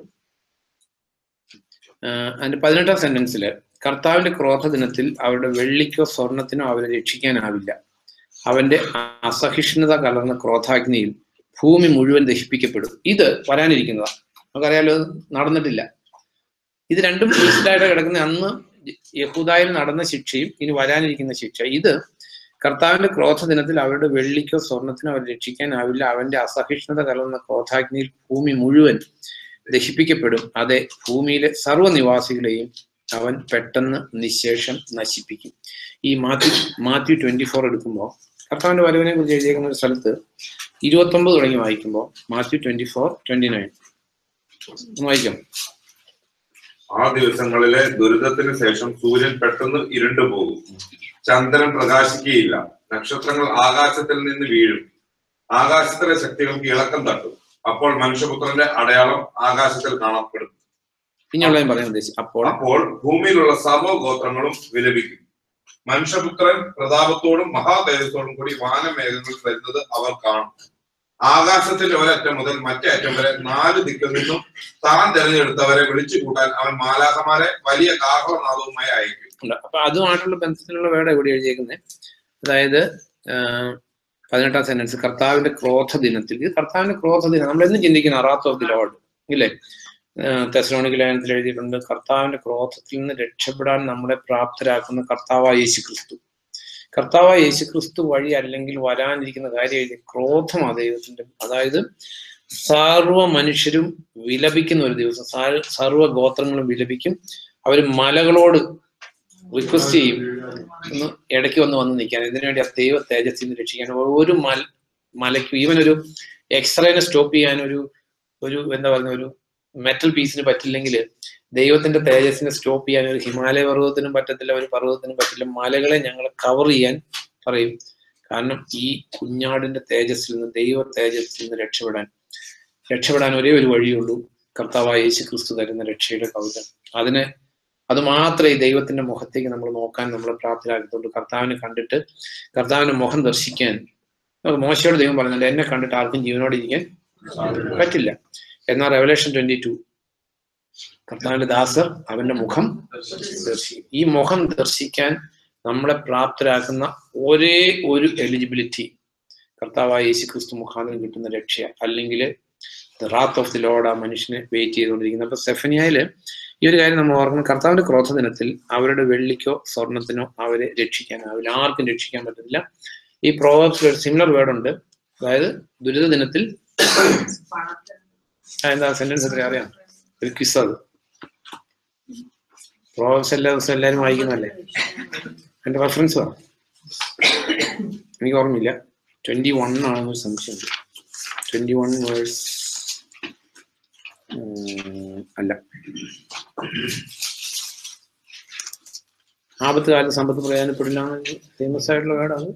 ആഹ് അതിന്റെ പതിനെട്ടാം സെന്റൻസിൽ കർത്താവിന്റെ ക്രോധ ദിനത്തിൽ അവരുടെ വെള്ളിക്കോ സ്വർണത്തിനോ അവരെ രക്ഷിക്കാനാവില്ല അവന്റെ അസഹിഷ്ണുത കലർന്ന ക്രോധാഗ്നിയിൽ ഭൂമി മുഴുവൻ ദഹിപ്പിക്കപ്പെടും ഇത് വരാനിരിക്കുന്നതാണ് നമുക്കറിയാലോ ഇത് നടന്നിട്ടില്ല ഇത് രണ്ടും ലിസ്റ്റായിട്ട് കിടക്കുന്ന അന്ന് യഹൂദായിൽ നടന്ന ശിക്ഷയും ഇനി വരാനിരിക്കുന്ന ശിക്ഷ ഇത് കർത്താവിന്റെ ക്രോധ ദിനത്തിൽ അവരുടെ വെള്ളിക്കോ സ്വർണത്തിനോ അവർ രക്ഷിക്കാനാവില്ല അവന്റെ അസഹിഷ്ണുത കലർന്ന ക്രോധാഗ്നിയിൽ ഭൂമി മുഴുവൻ ദഹിപ്പിക്കപ്പെടും അതെ ഭൂമിയിലെ സർവ്വനിവാസികളെയും അവൻ പെട്ടെന്ന് നിശേഷം നശിപ്പിക്കും ഈ മാത്യു മാത്യു ട്വന്റി ഫോർ എടുക്കുമ്പോൾ കർത്താവിന്റെ വരവിനെ കുറിച്ച് എഴുതിയേക്കുന്ന ഒരു സ്ഥലത്ത് ഇരുപത്തൊമ്പത് തുടങ്ങി വായിക്കുമ്പോൾ Matthew twenty four twenty nine വായിക്കാം ആ ദിവസങ്ങളിലെ ദുരിതത്തിന് ശേഷം സൂര്യൻ പെട്ടെന്ന് ഇരുണ്ടു പോകും ചന്ദ്രൻ പ്രകാശിക്കുകയില്ല നക്ഷത്രങ്ങൾ ആകാശത്തിൽ നിന്ന് വീഴും ആകാശത്തിലെ ശക്തികൾക്ക് ഇളക്കം തട്ടും അപ്പോൾ മനുഷ്യപുത്രന്റെ അടയാളം ആകാശത്തിൽ കാണപ്പെടും ഇനിയുള്ള ഞാൻ പറയാൻ ഉദ്ദേശിച്ചു അപ്പോൾ അപ്പോൾ ഭൂമിയിലുള്ള സർവ്വഗോത്രങ്ങളും വിലപിക്കും മനുഷ്യപുത്രൻ പ്രതാപത്തോടും മഹാതേജത്തോടും കൂടി വാനമേഘങ്ങളിൽ വരുന്നത് അവർ കാണും ആകാശത്തിന്റെ ഒരറ്റം മുതൽ മറ്റേ അറ്റം വരെ നാല് ദിക്കിൽ നിന്നും താൻ തെരഞ്ഞെടുത്തവരെ വിളിച്ചു കൂട്ടാൻ അവൻ മാലാഹമാരെ വലിയ കാഹളനാദവുമായി അയക്കും ഉണ്ട് അപ്പൊ അതുമായിട്ടുള്ള ബന്ധത്തിലുള്ള വേർഡ് ഇവിടെ എഴുതിയേക്കുന്നത് അതായത് ആഹ്, പതിനെട്ടാം സെന്റൻസ് കർത്താവിന്റെ ക്രോധ ദിനത്തിൽ ഇത് കർത്താവിന്റെ ക്രോധ ദിനം നമ്മൾ എന്നും ചിന്തിക്കുന്ന അറാത്ത് ഓഫ് ദി ലോഡ് ഇല്ലേ തെസലോണിക്ക് ലേഖനത്തിൽ എഴുതിയിട്ടുണ്ട് കർത്താവിന്റെ ക്രോധത്തിൽ നിന്ന് രക്ഷപ്പെടാൻ നമ്മളെ പ്രാപ്തരാക്കുന്ന കർത്താവായ യേശു ക്രിസ്തു കർത്താവായ യേശു ക്രിസ്തു വഴി അല്ലെങ്കിൽ വരാനിരിക്കുന്ന കാര്യം എഴുതി ക്രോധമാ ദൈവത്തിന്റെ അതായത് സർവ മനുഷ്യരും വിലപിക്കുന്ന ഒരു ദിവസം സാ- സർവ്വ ഗോത്രങ്ങളും വിലപിക്കും അവർ മലകളോട് റിക്വസ്റ്റ് ചെയ്യും ഒന്ന് ഇടയ്ക്ക് വന്ന് വന്ന് നിൽക്കാൻ ഇതിനു വേണ്ടി ആ ദൈവ തേജസ്സിൽ നിന്ന് രക്ഷിക്കാൻ ഒരു മല മലയ്ക്കും ഈവൻ ഒരു എക്സ്റേനെ സ്റ്റോപ്പ് ചെയ്യാൻ ഒരു ഒരു എന്താ പറയുന്ന ഒരു മെറ്റൽ പീസിന് പറ്റില്ലെങ്കിൽ ദൈവത്തിന്റെ തേജസ്സിനെ സ്റ്റോപ്പ് ചെയ്യാൻ ഒരു ഹിമാലയ പർവ്വതത്തിനും പറ്റത്തില്ല ഒരു പർവ്വതത്തിനും പറ്റില്ല മലകളെ ഞങ്ങൾ കവർ ചെയ്യാൻ പറയും കാരണം ഈ കുഞ്ഞാടിന്റെ തേജസ്സിൽ നിന്ന് ദൈവ തേജസ്സിൽ നിന്ന് രക്ഷപ്പെടാൻ രക്ഷപ്പെടാൻ ഒരേ ഒരു വഴിയുള്ളൂ കർത്താവായ യേശു ക്രിസ്തു തരുന്ന രക്ഷയുടെ കവിത അതിന് അത് മാത്രമേ ഈ ദൈവത്തിന്റെ മുഖത്തേക്ക് നമ്മൾ നോക്കാൻ നമ്മളെ പ്രാപ്തരാക്കത്തുള്ളൂ കർത്താവിനെ കണ്ടിട്ട് കർത്താവിന്റെ മുഖം ദർശിക്കാൻ നമുക്ക് മോശയോട് ദൈവം പറയുന്നുണ്ട് എന്നെ കണ്ടിട്ട് ആർക്കും ജീവനോടെ ഇരിക്കാൻ പറ്റില്ല എന്നാൽ റെവലേഷൻ ട്വന്റി ടു കർത്താവിന്റെ ദാസർ അവന്റെ മുഖം ദർശിക്കും ഈ മുഖം ദർശിക്കാൻ നമ്മളെ പ്രാപ്തരാക്കുന്ന ഒരേ ഒരു എലിജിബിലിറ്റി കർത്താവായ യേശു ക്രിസ്തു മുഖാന്തരം കിട്ടുന്ന രക്ഷ അല്ലെങ്കിൽ റാത്ത് ഓഫ് ദി ലോഡ് ആ മനുഷ്യനെ വെയിറ്റ് ചെയ്തുകൊണ്ടിരിക്കുന്നത് അപ്പൊ സെഫനിയയില് ഈ ഒരു കാര്യം നമ്മൾ ഓർക്കണം കർത്താവിന്റെ ക്രോധ ദിനത്തിൽ അവരുടെ വെള്ളിക്കോ സ്വർണത്തിനോ അവരെ രക്ഷിക്കാനാവില്ല ആർക്കും രക്ഷിക്കാൻ പറ്റില്ല ഈ പ്രോവേബ്സിൽ ഒരു സിമിലർ വേർഡ് ഉണ്ട് അതായത് ദുരിത ദിനത്തിൽ ആ, എന്താ സെന്റൻസ് എത്ര അറിയാം ഒരു ക്വിസ് അത് പ്രോവേബ്സ് എല്ലാ ദിവസവും എല്ലാവരും വായിക്കുന്നതല്ലേ എന്റെ റെഫറൻസ് പറ എനിക്ക് ഓർമ്മയില്ല ട്വന്റി വൺ ആണെന്നൊരു സംശയമുണ്ട് ട്വന്റി വൺ വേഴ്സ് അല്ല ആപത്ത് കാലത്ത് സമ്പത്ത് പ്രയോജനപ്പെടില്ല ഫേമസ് ആയിട്ടുള്ള വേർഡാണ്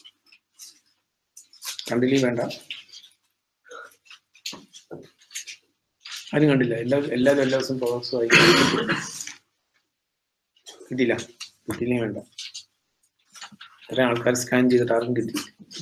കണ്ടില്ലേ വേണ്ട ആരും കണ്ടില്ല എല്ലാവരും എല്ലാവരും എല്ലാ ദിവസവും പ്രോസസ് വായിക്കും കിട്ടിയില്ല കിട്ടിയില്ലേ വേണ്ട ഇത്രയും ആൾക്കാർ സ്കാൻ ചെയ്തിട്ട് ആർക്കും കിട്ടി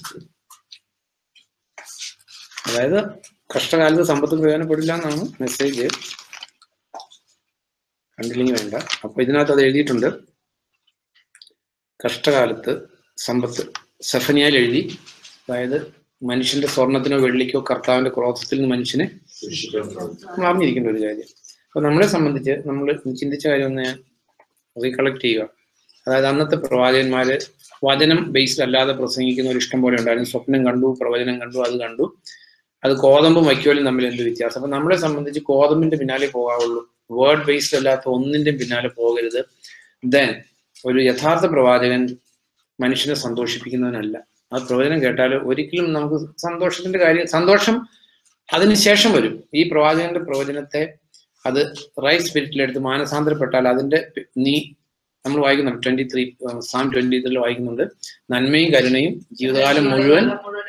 അതായത് കഷ്ടകാലത്ത് സമ്പത്ത് പ്രയോജനപ്പെടില്ല എന്നാണ് മെസ്സേജ് കണ്ടില്ലെങ്കിൽ വേണ്ട അപ്പൊ ഇതിനകത്ത് അത് എഴുതിയിട്ടുണ്ട് കഷ്ടകാലത്ത് സമ്പത്ത് സഫനിയാൽ എഴുതി അതായത് മനുഷ്യന്റെ സ്വർണത്തിനോ വെള്ളിക്കോ കർത്താവിന്റെ ക്രോധത്തിൽ നിന്ന് മനുഷ്യനെ നമ്മൾ അറിഞ്ഞിരിക്കേണ്ട ഒരു കാര്യം അപ്പൊ നമ്മളെ സംബന്ധിച്ച് നമ്മൾ ചിന്തിച്ച കാര്യം ഒന്ന് ഞാൻ റീകളക്ട് ചെയ്യുക അതായത് അന്നത്തെ പ്രവാചകന്മാര് വചനം ബേസ്ഡ് അല്ലാതെ പ്രസംഗിക്കുന്ന ഒരു ഇഷ്ടം പോലെ ഉണ്ടായിരുന്നു സ്വപ്നം കണ്ടു പ്രവചനം കണ്ടു അത് കണ്ടു അത് കോതമ്പും വൈക്കോലും തമ്മിൽ എന്ത് വ്യത്യാസം അപ്പൊ നമ്മളെ സംബന്ധിച്ച് കോതമ്പിന്റെ പിന്നാലെ പോകാവുള്ളൂ വേർഡ് ബേസ്ഡ് അല്ലാത്ത ഒന്നിന്റെ പിന്നാലെ പോകരുത് ദെൻ ഒരു യഥാർത്ഥ പ്രവാചകൻ മനുഷ്യനെ സന്തോഷിപ്പിക്കുന്നവനല്ല ആ പ്രവചനം കേട്ടാൽ ഒരിക്കലും നമുക്ക് സന്തോഷത്തിന്റെ കാര്യം സന്തോഷം അതിനുശേഷം വരും ഈ പ്രവാചകന്റെ പ്രവചനത്തെ അത് റൈറ്റ് സ്പിരിറ്റിലെടുത്ത് മാനസാന്തരപ്പെട്ടാൽ അതിന്റെ നീ നമ്മൾ വായിക്കുന്നുണ്ട് ട്വന്റി ത്രീ സാം ട്വന്റി ത്രീയിൽ വായിക്കുന്നുണ്ട് നന്മയും കരുണയും ജീവിതകാലം മുഴുവൻ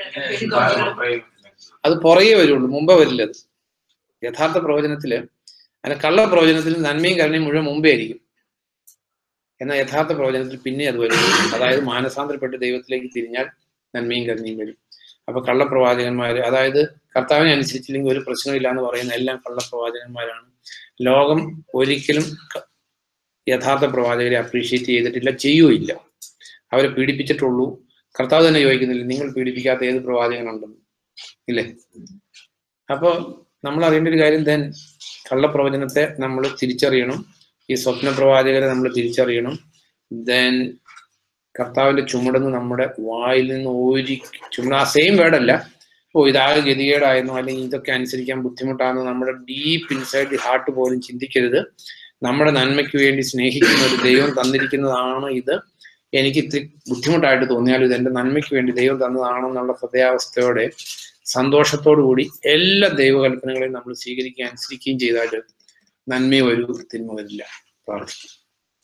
അത് പുറകെ വരുള്ളൂ മുമ്പേ വരില്ല അത് യഥാർത്ഥ പ്രവചനത്തില് അല്ല കള്ള പ്രവചനത്തിൽ നന്മയും കരുണയും മുഴുവൻ മുമ്പേ ആയിരിക്കും എന്നാൽ യഥാർത്ഥ പ്രവചനത്തിൽ പിന്നെ അത് വരും അതായത് മാനസാന്തരപ്പെട്ട് ദൈവത്തിലേക്ക് തിരിഞ്ഞാൽ നന്മയും കരുണയും വരും അപ്പൊ കള്ളപ്രവാചകന്മാര് അതായത് കർത്താവിനെ അനുസരിച്ചില്ലെങ്കിൽ ഒരു പ്രശ്നമില്ല എന്ന് പറയുന്ന എല്ലാം കള്ളപ്രവാചകന്മാരാണ് ലോകം ഒരിക്കലും ക- യഥാർത്ഥ പ്രവാചകരെ അപ്രീഷിയേറ്റ് ചെയ്തിട്ടില്ല ചെയ്യുകയില്ല അവരെ പീഡിപ്പിച്ചിട്ടുള്ളൂ കർത്താവ് തന്നെ ചോദിക്കുന്നില്ല നിങ്ങൾ പീഡിപ്പിക്കാത്ത ഏത് പ്രവാചകനുണ്ടെന്ന് ഇല്ലേ അപ്പോ നമ്മൾ അറിയേണ്ട ഒരു കാര്യം then കള്ളപ്രവചനത്തെ നമ്മൾ തിരിച്ചറിയണം ഈ സ്വപ്ന പ്രവാചകരെ നമ്മൾ തിരിച്ചറിയണം ദെൻ കർത്താവിന്റെ ചുമടെന്ന് നമ്മുടെ വായിൽ നിന്ന് ഒരു ചുമട് ആ സെയിം വേർഡല്ല ഓ ഇതാകെ ഗതികേടായിരുന്നു അല്ലെങ്കിൽ ഇതൊക്കെ അനുസരിക്കാൻ ബുദ്ധിമുട്ടാണെന്ന് നമ്മുടെ ഡീപ്പ് ഇൻസൈഡ് ദി ഹാർട്ട് പോലും ചിന്തിക്കരുത് നമ്മുടെ നന്മയ്ക്ക് വേണ്ടി സ്നേഹിക്കുന്ന ഒരു ദൈവം തന്നിരിക്കുന്നതാണ് ഇത് എനിക്ക് ഇത്തിരി ബുദ്ധിമുട്ടായിട്ട് തോന്നിയാലും ഇത് എന്റെ നന്മയ്ക്ക് വേണ്ടി ദൈവം തന്നതാണെന്നുള്ള ഹൃദയാവസ്ഥയോടെ സന്തോഷത്തോടു കൂടി എല്ലാ ദൈവകൽപ്പനകളെയും നമ്മൾ സ്വീകരിക്കുകയും അനുസരിക്കുകയും ചെയ്താൽ നന്മ ഒരു തിന്മ വരില്ല പ്രാർത്ഥിക്കും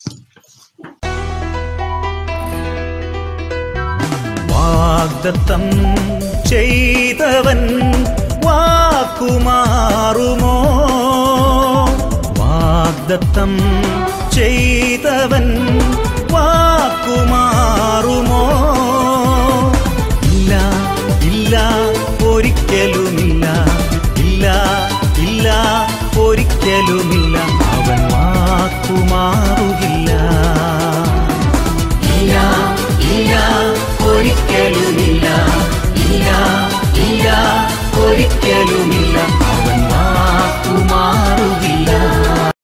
വാഗ്ദത്തം ചെയ്തവൻ വാക്കുമാറുമോ വാഗ്ദത്തം ചെയ്തവൻ വാക്കുമാറുമോ ഇല്ല ഇല്ല ഒരിക്കലുമില്ല ഇല്ല ഇല്ല ഒരിക്കലുമില്ല അവൻ വാക്കുമാറുകില്ല ഇല്ല ഇല്ല ഒരിക്കലുമില്ല ഇല്ല ഇല്ല ഒരിക്കലുമില്ല